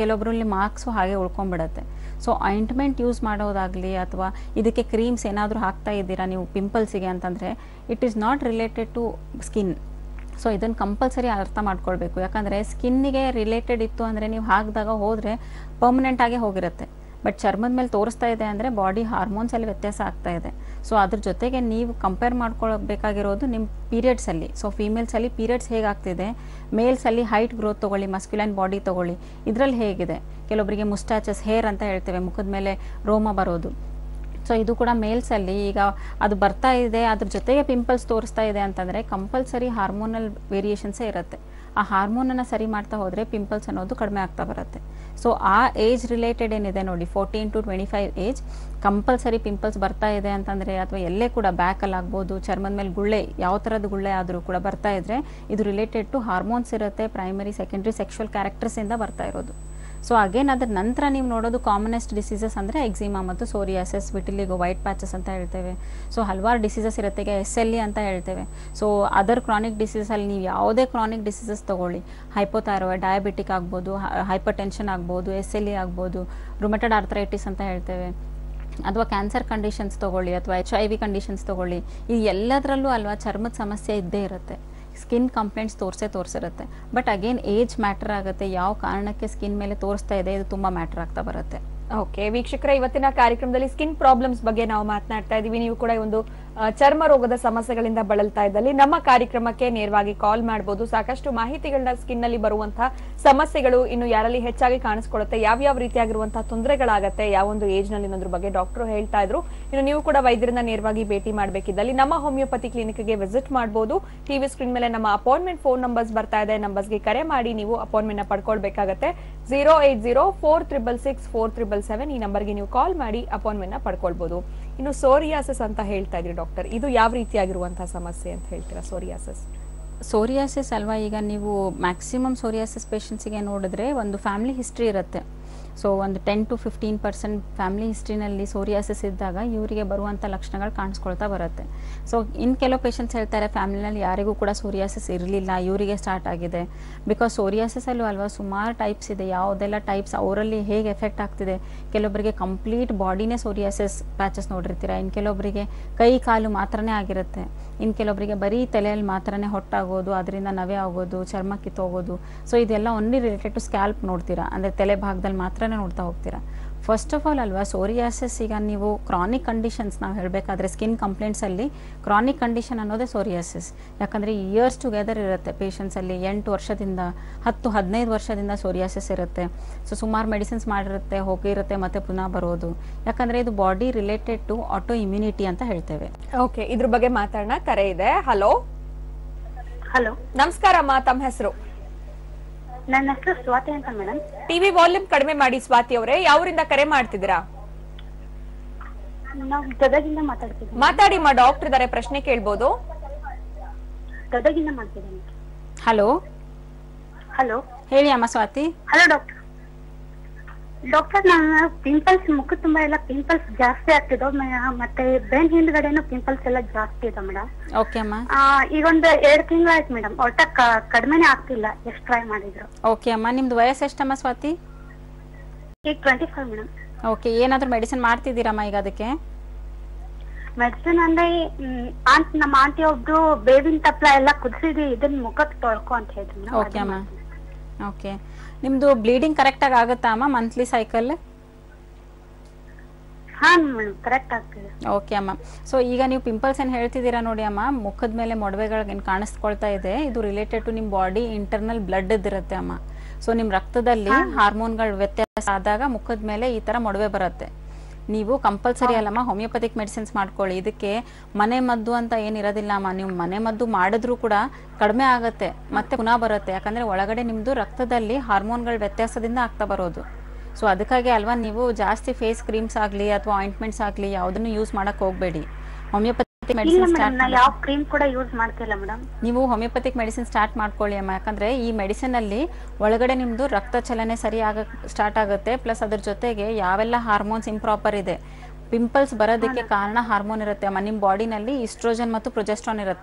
ಕೆಲವೊಬ್ಬರಲ್ಲಿ ಮಾರ್ಕ್ಸು ಹಾಗೆ ಉಳ್ಕೊಂಡ್ಬಿಡತ್ತೆ ಸೊ ಆಯಿಂಟ್ಮೆಂಟ್ ಯೂಸ್ ಮಾಡೋದಾಗಲಿ ಅಥವಾ ಇದಕ್ಕೆ ಕ್ರೀಮ್ಸ್ ಏನಾದರೂ ಹಾಕ್ತಾ ಇದ್ದೀರಾ ನೀವು ಪಿಂಪಲ್ಸಿಗೆ ಅಂತಂದರೆ it is not related to skin so ಇದನ್ನು ಕಂಪಲ್ಸರಿ ಅರ್ಥ ಮಾಡ್ಕೊಳ್ಬೇಕು ಯಾಕಂದರೆ ಸ್ಕಿನ್ನಿಗೆ ರಿಲೇಟೆಡ್ ಇತ್ತು ಅಂದರೆ ನೀವು ಹಾಕಿದಾಗ ಹೋದರೆ ಪರ್ಮನೆಂಟ್ ಆಗೇ ಹೋಗಿರುತ್ತೆ ಬಟ್ ಚರ್ಮದ ಮೇಲೆ ತೋರಿಸ್ತಾ ಇದೆ ಅಂದರೆ ಬಾಡಿ ಹಾರ್ಮೋನ್ಸಲ್ಲಿ ವ್ಯತ್ಯಾಸ ಆಗ್ತಾ ಇದೆ ಸೊ ಅದ್ರ ಜೊತೆಗೆ ನೀವು ಕಂಪೇರ್ ಮಾಡ್ಕೊಳ್ಬೇಕಾಗಿರೋದು ನಿಮ್ಮ ಪೀರಿಯಡ್ಸಲ್ಲಿ ಸೊ ಫೀಮೇಲ್ಸಲ್ಲಿ ಪೀರಿಯಡ್ಸ್ ಹೇಗಾಗ್ತಿದೆ ಮೇಲ್ಸಲ್ಲಿ ಹೈಟ್ ಗ್ರೋತ್ ತೊಗೊಳ್ಳಿ ಮಸ್ಕ್ಯುಲೈನ್ ಬಾಡಿ ತೊಗೊಳ್ಳಿ ಇದರಲ್ಲಿ ಹೇಗಿದೆ ಕೆಲವೊಬ್ಬರಿಗೆ ಮುಸ್ಟಾಚಸ್ ಹೇರ್ ಅಂತ ಹೇಳ್ತೇವೆ ಮುಖದ ಮೇಲೆ ರೋಮ ಬರೋದು ಸೊ ಇದು ಕೂಡ ಮೇಲ್ಸಲ್ಲಿ ಈಗ ಅದು ಬರ್ತಾ ಇದೆ ಅದ್ರ ಜೊತೆಗೆ ಪಿಂಪಲ್ಸ್ ತೋರಿಸ್ತಾ ಇದೆ ಅಂತಂದರೆ ಕಂಪಲ್ಸರಿ ಹಾರ್ಮೋನಲ್ ವೇರಿಯೇಷನ್ಸೇ ಇರುತ್ತೆ ಆ ಹಾರ್ಮೋನನ್ನು ಸರಿ ಮಾಡ್ತಾ ಹೋದರೆ ಪಿಂಪಲ್ಸ್ ಅನ್ನೋದು ಕಡಿಮೆ ಆಗ್ತಾ ಬರುತ್ತೆ ಸೊ ಆ ಏಜ್ ರಿಲೇಟೆಡ್ ಏನಿದೆ ನೋಡಿ fourteen to twenty five age compulsory pimples ಬರ್ತಾ ಇದೆ ಅಂತಂದರೆ ಅಥವಾ ಎಲ್ಲೇ ಕೂಡ ಬ್ಯಾಕಲ್ಲಿ ಆಗ್ಬೋದು ಚರ್ಮದ ಮೇಲೆ ಗುಳ್ಳೆ ಯಾವ ಥರದ ಗುಳ್ಳೆ ಆದರೂ ಕೂಡ ಬರ್ತಾ ಇದ್ದರೆ ಇದು ರಿಲೇಟೆಡ್ ಟು ಹಾರ್ಮೋನ್ಸ್ ಇರುತ್ತೆ ಪ್ರೈಮರಿ ಸೆಕೆಂಡ್ರಿ ಸೆಕ್ಷುವಲ್ ಕ್ಯಾರೆಕ್ಟರ್ಸಿಂದ ಬರ್ತಾ ಇರೋದು ಸೊ ಅಗೇನ್ ಅದ್ರ ನಂತರ ನೀವು ನೋಡೋದು ಕಾಮನೆಸ್ಟ್ ಡಿಸೀಸಸ್ ಅಂದರೆ ಎಕ್ಸಿಮಾ ಮತ್ತು ಸೋರಿಯಾಸಿಸ್ ವಿಟಿಲಿಗೋ ವೈಟ್ ಪ್ಯಾಚಸ್ ಅಂತ ಹೇಳ್ತೇವೆ ಸೊ ಹಲವಾರು ಡಿಸೀಸಸ್ ಇರುತ್ತೆ ಈಗ ಎಸ್ ಎಲ್ ಇ ಅಂತ ಹೇಳ್ತೇವೆ ಸೊ ಅದರ್ ಕ್ರಾನಿಕ್ ಡಿಸೀಸಲ್ಲಿ ನೀವು ಯಾವುದೇ ಕ್ರಾನಿಕ್ ಡಿಸೀಸಸ್ ತೊಗೊಳ್ಳಿ ಹೈಪೋಥೈರಾಯ್ಡ್ ಡಯಾಬಿಟಿಕ್ ಆಗ್ಬೋದು ಹೈಪರ್ ಟೆನ್ಷನ್ ಆಗ್ಬೋದು ಎಸ್ ಎಲ್ ಇ ಆಗ್ಬೋದು ರುಮೆಟೆಡ್ ಆರ್ಥರೈಟಿಸ್ ಅಂತ ಹೇಳ್ತೇವೆ ಅಥವಾ ಕ್ಯಾನ್ಸರ್ ಕಂಡೀಷನ್ಸ್ ತೊಗೊಳ್ಳಿ ಅಥವಾ ಎಚ್ ಐ ವಿ ಕಂಡೀಷನ್ಸ್ ತೊಗೊಳ್ಳಿ ಈ ಎಲ್ಲದರಲ್ಲೂ ಅಲ್ವಾ ಚರ್ಮದ ಸಮಸ್ಯೆ ಇದ್ದೇ ಇರುತ್ತೆ ಸ್ಕಿನ್ ಕಂಪ್ಲೇಂಟ್ಸ್ ತೋರಿಸೇ ತೋರಿಸಿರುತ್ತೆ ಬಟ್ ಅಗೇನ್ ಏಜ್ ಮ್ಯಾಟರ್ ಆಗುತ್ತೆ ಯಾವ ಕಾರಣಕ್ಕೆ ಸ್ಕಿನ್ ಮೇಲೆ ತೋರಿಸ್ತಾ ಇದೆ ಇದು ತುಂಬ ಮ್ಯಾಟರ್ ಆಗ್ತಾ ಬರುತ್ತೆ ಓಕೆ ವೀಕ್ಷಕರ ಇವತ್ತಿನ ಕಾರ್ಯಕ್ರಮದಲ್ಲಿ ಸ್ಕಿನ್ ಪ್ರಾಬ್ಲಮ್ಸ್ ಬಗ್ಗೆ ನಾವು ಮಾತನಾಡ್ತಾ ಇದೀವಿ ನೀವು ಕೂಡ ಈ ಒಂದು ಆ, ಚರ್ಮ ರೋಗದ ಸಮಸ್ಯೆಗಳಿಂದ ಬಳಲ್ತಾ ಇದ್ದಲ್ಲಿ ನಮ್ಮ ಕಾರ್ಯಕ್ರಮಕ್ಕೆ ನೇರವಾಗಿ ಕಾಲ್ ಮಾಡಬಹುದು ಸಾಕಷ್ಟು ಮಾಹಿತಿಗಳನ್ನ ಸ್ಕಿನ್ ನಲ್ಲಿ ಬರುವಂತಹ ಸಮಸ್ಯೆಗಳು ಇನ್ನು ಯಾರಲ್ಲಿ ಹೆಚ್ಚಾಗಿ ಕಾಣಿಸ್ಕೊಳ್ಳುತ್ತೆ ಯಾವ್ಯಾವ ರೀತಿಯಾಗಿರುವಂತಹ ತೊಂದರೆಗಳಾಗತ್ತೆ ಯಾವ ಒಂದು ಏಜ್ ನಲ್ಲಿ ಅನ್ನೋದ್ರ ಬಗ್ಗೆ ಡಾಕ್ಟರ್ ಹೇಳ್ತಾ ಇದ್ರು ಇನ್ನು ನೀವು ಕೂಡ ವೈದ್ಯರನ್ನ ನೇರವಾಗಿ ಭೇಟಿ ಮಾಡಬೇಕಿದ್ದಲ್ಲಿ ನಮ್ಮ ಹೋಮಿಯೋಪತಿ ಕ್ಲಿನಿಕ್ಗೆ ವಿಸಿಟ್ ಮಾಡಬಹುದು ಟಿವಿ ಸ್ಕ್ರೀನ್ ಮೇಲೆ ನಮ್ಮ ಅಪಾಯಿಂಟ್ಮೆಂಟ್ ಫೋನ್ ನಂಬರ್ಸ್ ಬರ್ತಾ ಇದೆ ನಂಬರ್ಸ್ಗೆ ಕರೆ ಮಾಡಿ ನೀವು ಅಪಾಯಿಂಟ್ಮೆಂಟ್ ನ ಪಡ್ಕೊಳ್ಬೇಕಾಗತ್ತೆ zero eight zero four triple six four triple seven ಈ ನಂಬರ್ಗೆ ನೀವು ಕಾಲ್ ಮಾಡಿ ಅಪಾಯಿಂಟ್ಮೆಂಟ್ ನ ಪಡ್ಕೊಳ್ಬಹುದು ಇನ್ನು ಸೋರಿಯಾಸಿಸ್ ಅಂತ ಹೇಳ್ತಾ ಇದ್ರಿ ಡಾಕ್ಟರ್ ಇದು ಯಾವ ರೀತಿಯಾಗಿರುವಂತಹ ಸಮಸ್ಯೆ ಅಂತ ಹೇಳ್ತೀರಾ ಸೋರಿಯಾಸಿಸ್ ಸೋರಿಯಾಸಿಸ್ ಅಲ್ವಾ ಈಗ ನೀವು ಮ್ಯಾಕ್ಸಿಮಮ್ ಸೋರಿಯಾಸಿಸ್ ಪೇಷಂಟ್ಸಿಗೆ ನೋಡಿದ್ರೆ ಒಂದು ಫ್ಯಾಮಿಲಿ ಹಿಸ್ಟ್ರಿ ಇರುತ್ತೆ ಸೊ ಒಂದು ten to fifteen percent family ಹಿಸ್ಟ್ರಿನಲ್ಲಿ ಸೋರಿಯಾಸಿಸ್ ಇದ್ದಾಗ ಇವರಿಗೆ ಬರುವಂಥ ಲಕ್ಷಣಗಳು ಕಾಣಿಸ್ಕೊಳ್ತಾ ಬರುತ್ತೆ ಸೊ ಇನ್ನು ಕೆಲವು ಪೇಷಂಟ್ಸ್ ಹೇಳ್ತಾರೆ ಫ್ಯಾಮಿಲಿನಲ್ಲಿ ಯಾರಿಗೂ ಕೂಡ ಸೋರಿಯಾಸಿಸ್ ಇರಲಿಲ್ಲ ಇವರಿಗೆ ಸ್ಟಾರ್ಟ್ ಆಗಿದೆ ಬಿಕಾಸ್ ಸೋರಿಯಾಸಿಸಲ್ಲೂ ಅಲ್ವಾ ಸುಮಾರು ಟೈಪ್ಸ್ ಇದೆ ಯಾವುದೆಲ್ಲ ಟೈಪ್ಸ್ ಅವರಲ್ಲಿ ಹೇಗೆ ಎಫೆಕ್ಟ್ ಆಗ್ತಿದೆ ಕೆಲವೊಬ್ಬರಿಗೆ ಕಂಪ್ಲೀಟ್ ಬಾಡಿನೇ ಸೋರಿಯಾಸಿಸ್ ಪ್ಯಾಚಸ್ ನೋಡಿರ್ತೀರ ಇನ್ನು ಕೆಲವೊಬ್ಬರಿಗೆ ಕೈ ಕಾಲು ಮಾತ್ರನೇ ಆಗಿರುತ್ತೆ ಇನ್ನು ಕೆಲವೊಬ್ಬರಿಗೆ ಬರೀ ತಲೆಯಲ್ಲಿ ಮಾತ್ರನೇ ಹೊಟ್ಟಾಗೋದು ಅದರಿಂದ ನವೆ ಆಗೋದು ಚರ್ಮ ಕಿತ್ತೋಗೋದು ಸೊ ಇದೆಲ್ಲ ಒನ್ಲಿ ರಿಲೇಟೆಡ್ ಟು ಸ್ಕ್ಯಾಲ್ಪ್ ನೋಡ್ತೀರಾ ಅಂದರೆ ತಲೆ ಭಾಗದಲ್ಲಿ ಮಾತ್ರನೇ ನೋಡ್ತಾ ಹೋಗ್ತೀರಾ ಫಸ್ಟ್ ಆಫ್ ಆಲ್ ಅಲ್ವಾ ಸೋರಿಯಾಸಿಸ್ ಈಗ ನೀವು ಕ್ರಾನಿಕ್ ಕಂಡೀಷನ್ಸ್ ನಾವು ಹೇಳಬೇಕಾದ್ರೆ ಸ್ಕಿನ್ ಕಂಪ್ಲೇಂಟ್ಸಲ್ಲಿ ಕ್ರಾನಿಕ್ ಕಂಡೀಷನ್ ಅನ್ನೋದೇ ಸೋರಿಯಾಸಿಸ್ ಯಾಕಂದರೆ ಇಯರ್ಸ್ ಟುಗೆದರ್ ಇರುತ್ತೆ ಪೇಷಂಟ್ಸಲ್ಲಿ ಎಂಟು ವರ್ಷದಿಂದ ಹತ್ತು ಹದಿನೈದು ವರ್ಷದಿಂದ ಸೋರಿಯಾಸಿಸ್ ಇರುತ್ತೆ ಸೊ ಸುಮಾರು ಮೆಡಿಸಿನ್ಸ್ ಮಾಡಿರುತ್ತೆ ಹೋಗಿರುತ್ತೆ ಮತ್ತೆ ಪುನಃ ಬರೋದು ಯಾಕಂದರೆ ಇದು body related to autoimmunity ಅಂತ ಹೇಳ್ತೇವೆ ಓಕೆ ಇದ್ರ ಬಗ್ಗೆ ಮಾತಾಡೋಣ ಕರೆ ಇದೆ ಹಲೋ ಹಲೋ ನಮಸ್ಕಾರ ಅಮ್ಮ ತಮ್ಮ ಹೆಸರು ನನ್ನ ಹೆಸರು ಸ್ವಾತಿ ಅಂತ ಮೇಡಮ್ ಟಿವಿ ವಾಲ್ಯೂಮ್ ಕಡಿಮೆ ಮಾಡಿ ಸ್ವಾತಿ ಅವರೇ ಯಾವರಿಂದ ಕರೆ ಮಾಡ್ತಿದ್ದೀರಾ ನಾವು ಗದಗಿಂದ ಮಾತಾಡ್ತಿದ್ದೀವಿ ಮಾತಾಡಿ ಮಾ ಡಾಕ್ಟರ್ ಇದಾರೆ ಪ್ರಶ್ನೆ ಕೇಳ್ಬೋದು ಗದಗಿಂದ ಮಾಡ್ತಿದ್ದೀನಿ ಹಲೋ ಹಲೋ ಹೇಳಿ ಅಮ್ಮ ಸ್ವಾತಿ ಹಲೋ ಡಾಕ್ಟರ್ ಡಾಕ್ಟರ್ ನನ್ನ ಪಿಂಪಲ್ಸ್ ಮುಖ ತುಂಬಾ ಎಲ್ಲ ಪಿಂಪಲ್ಸ್ ಜಾಸ್ತಿ ಆಗ್ತಿದೋ ಮತ್ತೆ ಬೆನ್ ಹಿಂದ್ಗಡೆನು ಪಿಂಪಲ್ಸ್ ಎಲ್ಲ ಜಾಸ್ತಿ ಇದೆ ಮೇಡಮ್ ಓಕೆ ಅಮ್ಮ ಈಗ ಒಂದು ಎರಡು ತಿಂಗಳಾಯ್ತು ಮೇಡಮ್ ಒಟ್ಟ ಕ- ಕಡಿಮೆನೇ ಆಗ್ತಿಲ್ಲ ಎಷ್ಟು ಟ್ರೈ ಮಾಡಿದ್ರು ಓಕೆ ಅಮ್ಮ ನಿಮ್ದು ವಯಸ್ಸು ಎಷ್ಟಮ್ಮ ಸ್ವಾತಿ ಈಗ ಟ್ವೆಂಟಿ ಫೈವ್ ಮೇಡಮ್ ಓಕೆ ಏನಾದರೂ ಮೆಡಿಸಿನ್ ಮಾಡ್ತಿದ್ದೀರಮ್ಮ ಈಗ ಅದಕ್ಕೆ ಮೆಡಿಸಿನ್ ಅಂದ್ರೆ ಮ್, ಆಂಟ್ ನಮ್ಮ ಆಂಟಿ ಒಬ್ರು ಬೇವಿನ ತಪ್ಪಲ ಎಲ್ಲ ಕುದಿಸಿದಿ ಇದನ್ನ ಮುಖಕ್ಕೆ ತೊಳ್ಕೊ ಅಂತ ಹೇಳಿದ್ರು madam. ಓಕೆ ಅಮ್ಮ ಓಕೆ ನಿಮ್ಮದು ಬ್ಲೀಡಿಂಗ್ ಕರೆಕ್ಟಾಗಿ ಆಗುತ್ತಾ ಅಮ್ಮ ಮಂತ್ಲಿ ಸೈಕಲ್ ಹಾ ಮೇಡಮ್ ಕರೆಕ್ಟ್ ಆಗ್ತಿದೆ ಓಕೆ ಅಮ್ಮ ಸೊ ಈಗ ನೀವು ಪಿಂಪಲ್ಸ್ ಏನು ಹೇಳ್ತಿದ್ದೀರಾ ನೋಡಿ ಅಮ್ಮ ಮುಖದ ಮೇಲೆ ಮೊಡವೆಗಳು ಏನು ಕಾಣಿಸ್ಕೊಳ್ತಾ ಇದೆ ಇದು ರಿಲೇಟೆಡ್ ಟು ನಿಮ್ಮ ಬಾಡಿ ಇಂಟರ್ನಲ್ ಬ್ಲಡ್ ಇದಿರುತ್ತೆ ಅಮ್ಮ ಸೊ ನಿಮ್ಮ ರಕ್ತದಲ್ಲಿ ಹಾರ್ಮೋನ್ಗಳ ವ್ಯತ್ಯಾಸ ಆದಾಗ ಮುಖದ ಮೇಲೆ ಈ ಥರ ಮೊಡವೆ ಬರುತ್ತೆ ನೀವು ಕಂಪಲ್ಸರಿ ಅಲ್ಲಮ್ಮ ಹೋಮಿಯೋಪತಿಕ್ ಮೆಡಿಸಿನ್ಸ್ ಮಾಡ್ಕೊಳ್ಳಿ ಇದಕ್ಕೆ ಮನೆ ಮದ್ದು ಅಂತ ಏನಿರೋದಿಲ್ಲ ಅಮ್ಮ ನೀವು ಮನೆ ಮದ್ದು ಮಾಡಿದ್ರೂ ಕೂಡ ಕಡಿಮೆ ಆಗುತ್ತೆ ಮತ್ತೆ ಪುನಃ ಬರುತ್ತೆ ಯಾಕಂದರೆ ಒಳಗಡೆ ನಿಮ್ಮದು ರಕ್ತದಲ್ಲಿ ಹಾರ್ಮೋನ್ಗಳ ವ್ಯತ್ಯಾಸದಿಂದ ಆಗ್ತಾ ಬರೋದು ಸೊ ಅದಕ್ಕಾಗಿ ಅಲ್ವಾ ನೀವು ಜಾಸ್ತಿ ಫೇಸ್ ಕ್ರೀಮ್ಸ್ ಆಗಲಿ ಅಥವಾ ಆಯಿಂಟ್ಮೆಂಟ್ಸ್ ಆಗಲಿ ಯಾವುದನ್ನು ಯೂಸ್ ಮಾಡಕ್ಕೆ ಹೋಗಬೇಡಿ ಹೋಮಿಯೋಪತಿ ಇಲ್ಲ ಮೆಡಿಸಿನ್ ಮೇಡಮ್ ಸ್ಟಾರ್ಟ್ ನಾ ಯಾವ ಕ್ರೀಮ್ ಕೂಡ ಯೂಸ್ ಮಾಡ್ತಿಲ್ಲ ಮೇಡಮ್ ನೀವು ಹೋಮಿಯೋಪತಿಕ್ ಮೆಡಿಸಿನ್ ಸ್ಟಾರ್ಟ್ ಮಾಡ್ಕೊಳ್ಳಿ ಅಮ್ಮ ಯಾಕಂದರೆ ಈ ಮೆಡಿಸಿನಲ್ಲಿ ಒಳಗಡೆ ನಿಮ್ಮದು ರಕ್ತ ಚಲನೆ ಸರಿ ಆಗ ಸ್ಟಾರ್ಟ್ ಆಗುತ್ತೆ ಪ್ಲಸ್ ಅದ್ರ ಜೊತೆಗೆ ಯಾವೆಲ್ಲ ಹಾರ್ಮೋನ್ಸ್ ಇಂಪ್ರಾಪರ್ ಇದೆ ಪಿಂಪಲ್ಸ್ ಬರೋದಕ್ಕೆ ಕಾರಣ ಹಾರ್ಮೋನ್ ಇರುತ್ತೆ ಅಮ್ಮ ನಿಮ್ಮ ಬಾಡಿನಲ್ಲಿ ಇಸ್ಟ್ರೋಜನ್ ಮತ್ತು ಪ್ರೊಜೆಸ್ಟ್ರಾನ್ ಇರುತ್ತೆ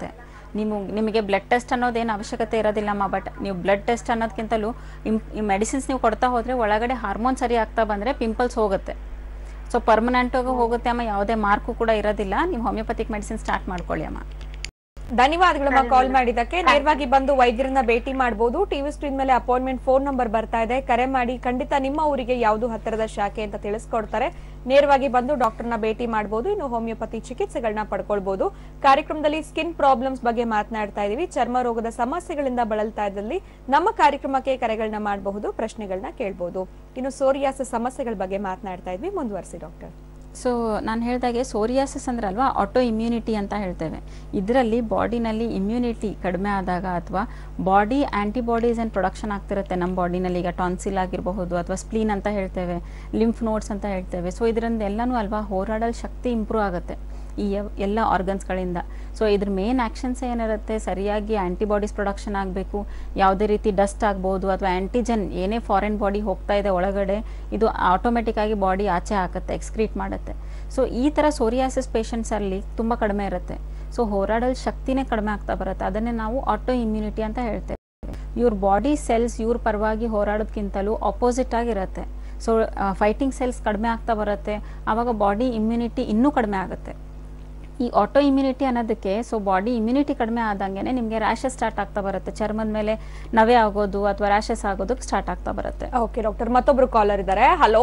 ನೀವು ನಿಮಗೆ ಬ್ಲಡ್ ಟೆಸ್ಟ್ ಅನ್ನೋದೇನು ಅವಶ್ಯಕತೆ ಇರೋದಿಲ್ಲಮ್ಮ ಬಟ್ ನೀವು ಬ್ಲಡ್ ಟೆಸ್ಟ್ ಅನ್ನೋದಕ್ಕಿಂತಲೂ ಈ ಮೆಡಿಸಿನ್ಸ್ ನೀವು ಕೊಡ್ತಾ ಹೋದರೆ ಒಳಗಡೆ ಹಾರ್ಮೋನ್ ಸರಿ ಆಗ್ತಾ ಬಂದರೆ ಪಿಂಪಲ್ಸ್ ಹೋಗುತ್ತೆ ಸೊ ಪರ್ಮನೆಂಟಾಗಿ ಹೋಗುತ್ತೆ ಅಮ್ಮ ಯಾವುದೇ ಮಾರ್ಕು ಕೂಡ ಇರೋದಿಲ್ಲ ನೀವು ಹೋಮಿಯೋಪತಿಕ್ ಮೆಡಿಸಿನ್ ಸ್ಟಾರ್ಟ್ ಮಾಡ್ಕೊಳ್ಳಿ ಅಮ್ಮ ಧನ್ಯವಾದಗಳಮ್ಮ ಕಾಲ್ ಮಾಡಿದ್ದಕ್ಕೆ ನೇರವಾಗಿ ಬಂದು ವೈದ್ಯರನ್ನ ಭೇಟಿ ಮಾಡಬಹುದು ಟಿವಿ ಸ್ಕ್ರೀನ್ ಮೇಲೆ ಅಪಾಯಿಂಟ್ಮೆಂಟ್ ಫೋನ್ ನಂಬರ್ ಬರ್ತಾ ಇದೆ ಕರೆ ಮಾಡಿ ಖಂಡಿತ ನಿಮ್ಮ ಊರಿಗೆ ಯಾವುದು ಹತ್ತಿರದ ಶಾಖೆ ಅಂತ ತಿಳಿಸ್ಕೊಡ್ತಾರೆ ನೇರವಾಗಿ ಬಂದು ಡಾಕ್ಟರ್ನ ಭೇಟಿ ಮಾಡಬಹುದು ಇನ್ನು ಹೋಮಿಯೋಪತಿ ಚಿಕಿತ್ಸೆಗಳನ್ನ ಪಡ್ಕೊಳ್ಬಹುದು ಕಾರ್ಯಕ್ರಮದಲ್ಲಿ ಸ್ಕಿನ್ ಪ್ರಾಬ್ಲಮ್ಸ್ ಬಗ್ಗೆ ಮಾತನಾಡ್ತಾ ಇದೀವಿ ಚರ್ಮ ರೋಗದ ಸಮಸ್ಯೆಗಳಿಂದ ಬಳಲ್ತಾ ಇದ್ದಲ್ಲಿ ನಮ್ಮ ಕಾರ್ಯಕ್ರಮಕ್ಕೆ ಕರೆಗಳನ್ನ ಮಾಡಬಹುದು ಪ್ರಶ್ನೆಗಳನ್ನ ಕೇಳಬಹುದು ಇನ್ನು ಸೋರಿಯಾಸ ಸಮಸ್ಯೆಗಳ ಬಗ್ಗೆ ಮಾತನಾಡ್ತಾ ಇದ್ವಿ ಮುಂದುವರಿಸಿ ಡಾಕ್ಟರ್ ಸೊ ನಾನು ಹೇಳಿದಾಗೆ ಸೋರಿಯಾಸಿಸ್ ಅಂದ್ರೆ ಅಲ್ವಾ ಆಟೋ ಇಮ್ಯುನಿಟಿ ಅಂತ ಹೇಳ್ತೇವೆ ಇದರಲ್ಲಿ ಬಾಡಿನಲ್ಲಿ ಇಮ್ಯುನಿಟಿ ಕಡಿಮೆ ಆದಾಗ ಅಥವಾ ಬಾಡಿ ಆ್ಯಂಟಿಬಾಡೀಸ್ ಏನು ಪ್ರೊಡಕ್ಷನ್ ಆಗ್ತಿರುತ್ತೆ ನಮ್ಮ ಬಾಡಿನಲ್ಲಿ ಈಗ ಟಾನ್ಸಿಲ್ ಆಗಿರಬಹುದು ಅಥವಾ ಸ್ಪ್ಲೀನ್ ಅಂತ ಹೇಳ್ತೇವೆ ಲಿಂಫ್ ನೋಟ್ಸ್ ಅಂತ ಹೇಳ್ತೇವೆ ಸೊ ಇದರಿಂದ ಎಲ್ಲನೂ ಅಲ್ವಾ ಹೋರಾಡಲ್ ಶಕ್ತಿ ಇಂಪ್ರೂವ್ ಆಗುತ್ತೆ ಈ ಎವ್- ಎಲ್ಲ ಆರ್ಗನ್ಸ್ಗಳಿಂದ ಸೊ ಇದ್ರ ಮೇನ್ ಆ್ಯಕ್ಷನ್ಸ್ ಏನಿರುತ್ತೆ ಸರಿಯಾಗಿ ಆ್ಯಂಟಿಬಾಡೀಸ್ ಪ್ರೊಡಕ್ಷನ್ ಆಗಬೇಕು ಯಾವುದೇ ರೀತಿ ಡಸ್ಟ್ ಆಗ್ಬೋದು ಅಥವಾ ಆ್ಯಂಟಿಜನ್ ಏನೇ ಫಾರಿನ್ ಬಾಡಿ ಹೋಗ್ತಾ ಇದೆ ಒಳಗಡೆ ಇದು ಆಟೋಮೆಟಿಕ್ ಆಗಿ ಬಾಡಿ ಆಚೆ ಹಾಕುತ್ತೆ ಎಕ್ಸ್ಕ್ರೀಟ್ ಮಾಡುತ್ತೆ ಸೊ ಈ ಥರ ಸೋರಿಯಾಸಿಸ್ ಪೇಷಂಟ್ಸಲ್ಲಿ ತುಂಬ ಕಡಿಮೆ ಇರುತ್ತೆ ಸೊ ಹೋರಾಡಲ್ ಶಕ್ತಿನೇ ಕಡಿಮೆ ಆಗ್ತಾ ಬರುತ್ತೆ ಅದನ್ನೇ ನಾವು ಆಟೋ ಇಮ್ಯುನಿಟಿ ಅಂತ ಹೇಳ್ತೇವೆ ಇವ್ರ ಬಾಡಿ ಸೆಲ್ಸ್ ಇವ್ರ ಪರವಾಗಿ ಹೋರಾಡೋದಕ್ಕಿಂತಲೂ ಅಪೋಸಿಟ್ ಆಗಿರುತ್ತೆ ಸೊ ಫೈಟಿಂಗ್ ಸೆಲ್ಸ್ ಕಡಿಮೆ ಆಗ್ತಾ ಬರುತ್ತೆ ಆವಾಗ ಬಾಡಿ ಇಮ್ಯುನಿಟಿ ಇನ್ನೂ ಕಡಿಮೆ ಆಗುತ್ತೆ ಈ ಆಟೋ ಇಮ್ಯುನಿಟಿ ಅನ್ನೋದಕ್ಕೆ ಸೊ ಬಾಡಿ ಇಮ್ಯುನಿಟಿ ಕಡಿಮೆ ಆದಂಗೆ ನಿಮಗೆ ರ್ಯಾಷಸ್ ಸ್ಟಾರ್ಟ್ ಆಗ್ತಾ ಬರುತ್ತೆ ಚರ್ಮದ ಮೇಲೆ ನವೆ ಆಗೋದು ಅಥವಾ ರ್ಯಾಷಸ್ ಆಗೋದಕ್ಕೆ ಸ್ಟಾರ್ಟ್ ಆಗ್ತಾ ಬರುತ್ತೆ ಓಕೆ ಡಾಕ್ಟರ್ ಮತ್ತೊಬ್ರು ಕಾಲರ್ ಇದ್ದಾರೆ ಹಲೋ